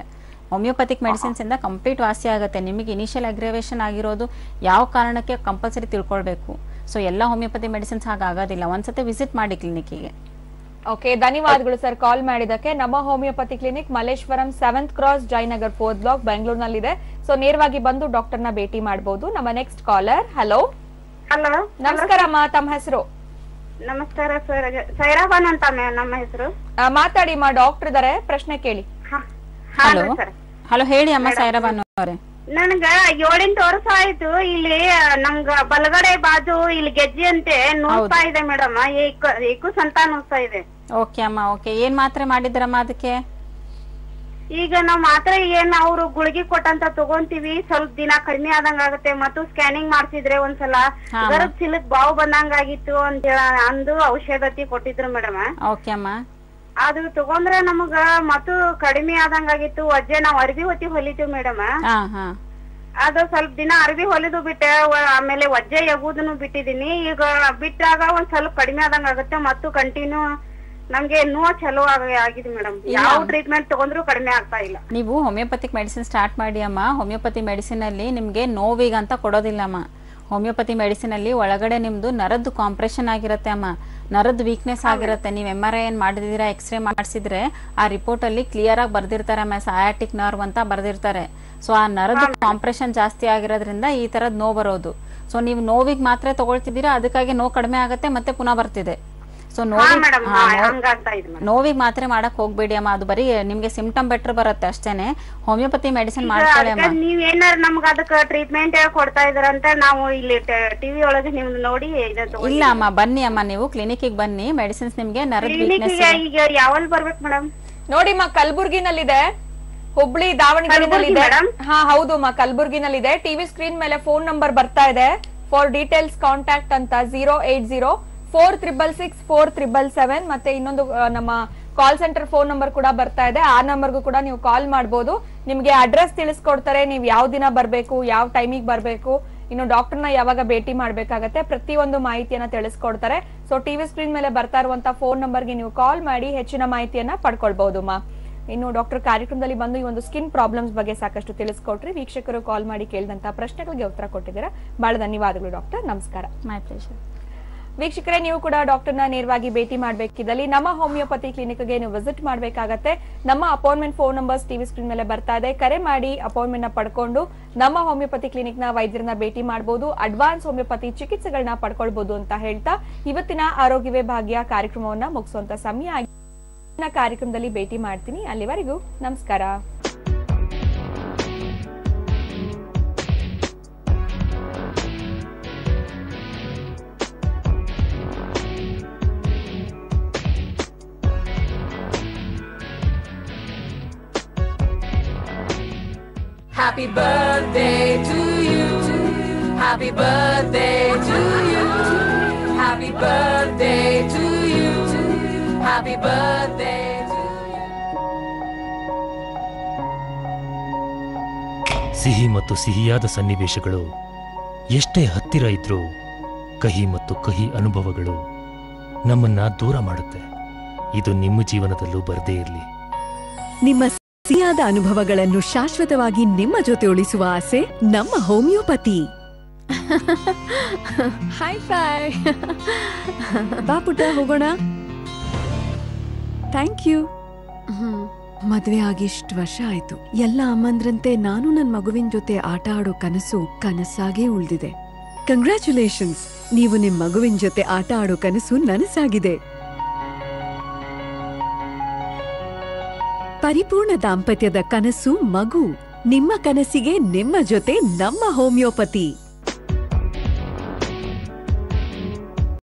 ಹೋಮಿಯೋಪತಿಕ್ ಮೆಡಿಸಿನ್ಸ್ ಇಂದ ಕಂಪ್ಲೀಟ್ ವಾಸಿ ಆಗುತ್ತೆ ನಿಮಗೆ ಇನಿಷಿಯಲ್ ಅಗ್ರೇವೇಶನ್ ಆಗಿರೋದು ಯಾವ ಕಾರಣಕ್ಕೆ ಕಂಪಲ್ಸರಿ ತಿಳ್ಕೊಳ್ಬೇಕು ಸೊ ಎಲ್ಲ ಹೋಮಿಯೋಪತಿ ಮೆಡಿಸಿನ್ಸ್ ಹಾಗಾಗೋದಿಲ್ಲ ಒಂದ್ಸತಿ ವಿಸಿಟ್ ಮಾಡಿ ಕ್ಲಿನಿಕ್ಕಿಗೆ ಓಕೆ ಧನ್ಯವಾದಗಳು ಸರ್ ಕಾಲ್ ಮಾಡಿದಕ್ಕೆ ನಮ್ಮ homeopathy clinic Malleshwaram seventh cross Jayanagar fourth block ಬೆಂಗಳೂರಿನಲ್ಲಿದೆ ಸೊ ನೇರವಾಗಿ ಬಂದು ಡಾಕ್ಟರ್ನ ಭೇಟಿ ಮಾಡಬಹುದು ನಮ್ಮ ನೆಕ್ಸ್ಟ್ ಕಾಲರ್ ಹಲೋ ಹಲೋ ನಮಸ್ಕಾರ ಅಮ್ಮ ತಮ್ಮ ಹೆಸರು ನಮಸ್ಕಾರ ಸರ್ ಸೈರಾಬಾನ್ ಅಂತ ಮ್ಯಾಮ್ ನಮ್ಮ ಹೆಸರು ಮಾತಾಡಿ ಮಾ ಡಾಕ್ಟರ್ ಇದಾರೆ ಪ್ರಶ್ನೆ ಕೇಳಿ ಹಲೋ ಹಲೋ ಹೇಳಿ ಅಮ್ಮ ಸಾಯಿರಾಬಾನು ಅವರೇ ನನ್ಗ ಏಳೆಂಟು ವರ್ಷ ಆಯ್ತು ಇಲ್ಲಿ ನಮ್ಗ ಬಲಗಡೆ ಬಾಜು ಇಲ್ಲಿ ಗೆಜ್ಜೆ ಅಂತೆ ನೋಡ್ತಾ ಇದೆ ಮೇಡಮ್ ಏಕು ಸಂತ ನೋಡ್ತಾ ಇದೆ ಓಕೆ ಅಮ್ಮ ಓಕೆ ಏನ್ ಮಾತ್ರೆ ಮಾಡಿದ್ರಮ್ಮ ಅದಕ್ಕೆ ಈಗ ನಾವ್ ಮಾತ್ರ ಏನ್ ಅವ್ರು ಗುಳಿಗೆ ಕೊಟ್ಟಂತ ತಗೊಂತೀವಿ ಸ್ವಲ್ಪ ದಿನ ಕಡಿಮೆ ಆದಂಗ ಆಗುತ್ತೆ ಮತ್ತು ಸ್ಕ್ಯಾನಿಂಗ್ ಮಾಡ್ಸಿದ್ರೆ ಒಂದ್ಸಲ ಹಾ, ಗರ್ಭ ಚಿಲಕ್ ಬಾವು ಬಂದಂಗ ಆಗಿತ್ತು ಅಂತ ಹೇಳ ಅಂದು ಔಷಧತಿ ಕೊಟ್ಟಿದ್ರು ಮೇಡಮ್ ಓಕೆ ಅಮ್ಮ ಅದು ತಗೊಂಡ್ರೆ ನಮಗ ಮತ್ತು ಕಡಿಮೆ ಆದಂಗ ಆಗಿತ್ತು ಅಜ್ಜೆ ನಾವ್ ಅರ್ಬಿ ಹೊತ್ತಿ ಹೊಲಿತೀವಿ ಮೇಡಮ್ ಹಾ ಹಾ ಅದು ಸ್ವಲ್ಪ ದಿನ ಅರ್ಬಿ ಹೊಲಿದು ಬಿಟ್ಟೆ ವ- ಆಮೇಲೆ ವಜ್ಜೆ ಎಗುದನ್ನು ಬಿಟ್ಟಿದೀನಿ ಈಗ ಬಿಟ್ಟಾಗ ಒಂದ್ ಸ್ವಲ್ಪ ಕಡಿಮೆ ಆದಂಗ ಆಗುತ್ತೆ ಮತ್ತು ಕಂಟಿನ್ಯೂ ನಮ್ಗೆ ನೋವು ಚಲೋ ಆಗ- ಆಗಿದೆ ಮೇಡಮ್ ಯಾವ ಟ್ರೀಟ್ಮೆಂಟ್ ತಗೊಂಡ್ರು ಕಡಿಮೆ ಆಗ್ತಾ ಇಲ್ಲ ನೀವು ಹೋಮಿಯೋಪತಿಕ್ ಮೆಡಿಸಿನ್ ಸ್ಟಾರ್ಟ್ ಮಾಡಿ ಅಮ್ಮ ಹೋಮಿಯೋಪತಿ ಮೆಡಿಸಿನ್ ಅಲ್ಲಿ ನಿಮಗೆ ನೋವಿಗಂತ ಕೊಡೋದಿಲ್ಲ ಅಮ್ಮ ಹೋಮಿಯೋಪತಿ ಮೆಡಿಸಿನ್ ಅಲ್ಲಿ ಒಳಗಡೆ ನಿಮ್ದು ನರದ್ದು ಕಾಂಪ್ರೆಷನ್ ಆಗಿರುತ್ತೆ ಅಮ್ಮ ನರದ್ದು ವೀಕ್ನೆಸ್ ಆಗಿರುತ್ತೆ ನೀವು ಎಮ್ ಆರ್ ಐ ಏನ್ ಮಾಡಿದಿರಾ ಎಕ್ಸ್ರೇ ಮಾಡಿಸಿದ್ರೆ ಆ ರಿಪೋರ್ಟ್ ಅಲ್ಲಿ ಕ್ಲಿಯರ್ ಆಗಿ ಬರ್ದಿರ್ತಾರೆ ಅಮ್ಮ ಸಯಾಟಿಕ್ ನರ್ವ್ ಅಂತ ಬರ್ದಿರ್ತಾರೆ ಸೊ ಆ ನರದ್ದು ಕಾಂಪ್ರೆಷನ್ ಜಾಸ್ತಿ ಆಗಿರೋದ್ರಿಂದ ಈ ತರದ್ ನೋವು ಬರೋದು ಸೊ ನೀವು ನೋವಿಗೆ ಮಾತ್ರ ತಗೊಳ್ತಿದ್ದೀರಾ ಅದಕ್ಕಾಗಿ ನೋವು ಕಡಿಮೆ ಆಗುತ್ತೆ ಮತ್ತೆ ಪುನಃ ಬರ್ತಿದೆ ಸೊ ನೋವಿಗೆ ಮೇಡಮ್ ಹಾ, ನೋವ್- ಹಂಗಾಗ್ತಾ ಇದೆ ಮೇಡಮ್ ನೋವಿಗೆ ಮಾತ್ರೆ ಮಾಡಕ್ ಹೋಗ್ಬೇಡಿ ಅಮ್ಮ ಅದು ಬರೀ ನಿಮ್ಗೆ ಸಿಂಪ್ಟಮ್ ಬೆಟರ್ ಬರುತ್ತೆ ಅಷ್ಟೇನೆ ಹೋಮಿಯೋಪತಿ ಮೆಡಿಸಿನ್ ಮಾಡ್ಕೊಳ್ಳಿ ಅಮ್ಮ ನೀವ್ ಏನಾರ ನಮ್ಗ ಅದಕ್ಕ ಟ್ರೀಟ್ಮೆಂಟ್ ಕೊಡ್ತಾ ಇದೀರಂತ ನಾವು ಇಲ್ಲಿ ಟಿವಿ ಒಳಗೆ ನಿಮ್ದು ನೋಡಿ ಇದು ತಗೊಂಡ್ವಿ. ಇಲ್ಲ ಅಮ್ಮ ಬನ್ನಿ ಅಮ್ಮ ನೀವು ಕ್ಲಿನಿಕ್ಗೆ ಬನ್ನಿ ಮೆಡಿಸಿನ್ಸ್ ನಿಮ್ಗೆ ನರದ Clinic ವೀಕ್ನೆಸ್ ಗೆ ಈಗ ಯಾವಲ್ ಬರ್ಬೇಕು ಮೇಡಮ್ ನೋಡಿ ಮಾ ಕಲಬುರ್ಗಿನಲ್ಲಿದೆ ಹುಬ್ಳಿ ದಾವಣಗೆರೆನಲ್ಲಿದೆ ಹಾ ಹೌದು ಮಾ ಕಲಬುರ್ಗಿನಲ್ಲಿದೆ ಟಿವಿ ಸ್ಕ್ರೀನ್ ಮೇಲೆ ಫೋನ್ ನಂಬರ್ ಬರ್ತಾ ಇದೆ ಫಾರ್ ಡೀಟೇಲ್ಸ್ ಕಾಂಟ್ಯಾಕ್ಟ್ ಅಂತ zero eight zero four triple six four triple seven ಮತ್ತೆ ಇನ್ನೊಂದು ಆ, ನಮ್ಮ ಕಾಲ್ ಸೆಂಟರ್ ಫೋನ್ ನಂಬರ್ ಕೂಡ ಬರ್ತಾ ಇದೆ ಆ ನಂಬರ್ಗೂ ಕೂಡ ನೀವು ಕಾಲ್ ಮಾಡಬಹುದು ನಿಮ್ಗೆ ಅಡ್ರೆಸ್ ತಿಳಿಸ್ಕೊಡ್ತಾರೆ ನೀವು ಯಾವ ದಿನ ಬರ್ಬೇಕು ಯಾವ ಟೈಮಿಗೆ ಬರ್ಬೇಕು ಇನ್ನು ಡಾಕ್ಟರ್ನ ಯಾವಾಗ ಭೇಟಿ ಮಾಡ್ಬೇಕಾಗತ್ತೆ ಪ್ರತಿಯೊಂದು ಮಾಹಿತಿಯನ್ನ ತಿಳಿಸ್ಕೊಡ್ತಾರೆ ಸೊ ಟಿವಿ ಸ್ಕ್ರೀನ್ ಮೇಲೆ ಬರ್ತಾ ಇರುವಂತ ಫೋನ್ ನಂಬರ್ಗೆ ನೀವು ಕಾಲ್ ಮಾಡಿ ಹೆಚ್ಚಿನ ಮಾಹಿತಿಯನ್ನ ಪಡ್ಕೊಳ್ಬಹುದು ಮಾ ಇನ್ನು ಡಾಕ್ಟರ್ ಕಾರ್ಯಕ್ರಮದಲ್ಲಿ ಬಂದು ಈ ಒಂದು ಸ್ಕಿನ್ ಪ್ರಾಬ್ಲಮ್ಸ್ ಬಗ್ಗೆ ಸಾಕಷ್ಟು ತಿಳಿಸ್ಕೊಟ್ರಿ ವೀಕ್ಷಕರು ಕಾಲ್ ಮಾಡಿ ಕೇಳಿದಂತ ಪ್ರಶ್ನೆಗಳಿಗೆ ಉತ್ತರ ಕೊಟ್ಟಿದ್ದೀರಾ ಬಹಳ ಧನ್ಯವಾದಗಳು ಡಾಕ್ಟರ್ ನಮಸ್ಕಾರ ಮೈ ಪ್ಲೇಷರ್ ವೀಕ್ಷಕರೇ ನೀವು ಕೂಡ ಡಾಕ್ಟರ್ನ ನೇರವಾಗಿ ಭೇಟಿ ಮಾಡಬೇಕಿದ್ದಲ್ಲಿ ನಮ್ಮ ಹೋಮಿಯೋಪತಿ ಕ್ಲಿನಿಕ್ಗೆ ನೀವು ವಿಸಿಟ್ ಮಾಡಬೇಕಾಗತ್ತೆ ನಮ್ಮ appointment phone numbers TV screen ಮೇಲೆ ಬರ್ತಾ ಇದೆ ಕರೆ ಮಾಡಿ ಅಪಾಯಿಂಟ್ಮೆಂಟ್ ನ ಪಡ್ಕೊಂಡು ನಮ್ಮ ಹೋಮಿಯೋಪತಿ ಕ್ಲಿನಿಕ್ ನ ವೈದ್ಯರನ್ನ ಭೇಟಿ ಮಾಡಬಹುದು ಅಡ್ವಾನ್ಸ್ ಹೋಮಿಯೋಪತಿ ಚಿಕಿತ್ಸೆಗಳನ್ನ ಪಡ್ಕೊಳ್ಬಹುದು ಅಂತ ಹೇಳ್ತಾ ಇವತ್ತಿನ ಆರೋಗ್ಯವೇ ಭಾಗ್ಯ ಕಾರ್ಯಕ್ರಮವನ್ನ ಮುಗಿಸುವಂತ ಸಮಯ ಆಗಿ- ಮುಂದಿನ ಕಾರ್ಯಕ್ರಮದಲ್ಲಿ ಭೇಟಿ ಮಾಡ್ತೀನಿ ಅಲ್ಲಿವರೆಗೂ ನಮಸ್ಕಾರ Happy birthday to you. Happy birthday to you. Happy birthday to you. Happy birthday to ಸಿಹಿ ಮತ್ತು ಸಿಹಿಯಾದ ಸನ್ನಿವೇಶಗಳು ಎಷ್ಟೇ ಹತ್ತಿರ ಇದ್ರೂ ಕಹಿ ಮತ್ತು ಕಹಿ ಅನುಭವಗಳು ನಮ್ಮನ್ನ ದೂರ ಮಾಡುತ್ತೆ ಇದು ನಿಮ್ಮ ಜೀವನದಲ್ಲೂ ಬರದೇ ಇರಲಿ ನಿಮ್ಮ ಸಿಹಿಯಾದ ಅನುಭವಗಳನ್ನು ಶಾಶ್ವತವಾಗಿ ನಿಮ್ಮ ಜೊತೆ ಉಳಿಸುವ ಆಸೆ ನಮ್ಮ ಹೋಮಿಯೋಪತಿ ಹಾಯ್ ಫೈ ಬಾ ಪುಟ್ಟ ಹೋಗೋಣ ಥ್ಯಾಂಕ್ ಯು ಮದ್ವೆ ಆಗಿ ಇಷ್ಟು ವರ್ಷ ಆಯ್ತು ಎಲ್ಲ ಅಮ್ಮಂದ್ರಂತೆ ನಾನು ನನ್ ಮಗುವಿನ ಜೊತೆ ಆಟ ಆಡೋ ಕನಸು ಕನಸಾಗೇ ಉಳ್ದಿದೆ ಕಂಗ್ರ್ಯಾಚುಲೇಷನ್ಸ್ ನೀವು ನಿಮ್ ಮಗುವಿನ ಜೊತೆ ಆಟ ಆಡೋ ಕನಸು ನನಸಾಗಿದೆ ಪರಿಪೂರ್ಣ ದಾಂಪತ್ಯದ ಕನಸು ಮಗು ನಿಮ್ಮ ಕನಸಿಗೆ ನಿಮ್ಮ ಜೊತೆ ನಮ್ಮ ಹೋಮಿಯೋಪತಿ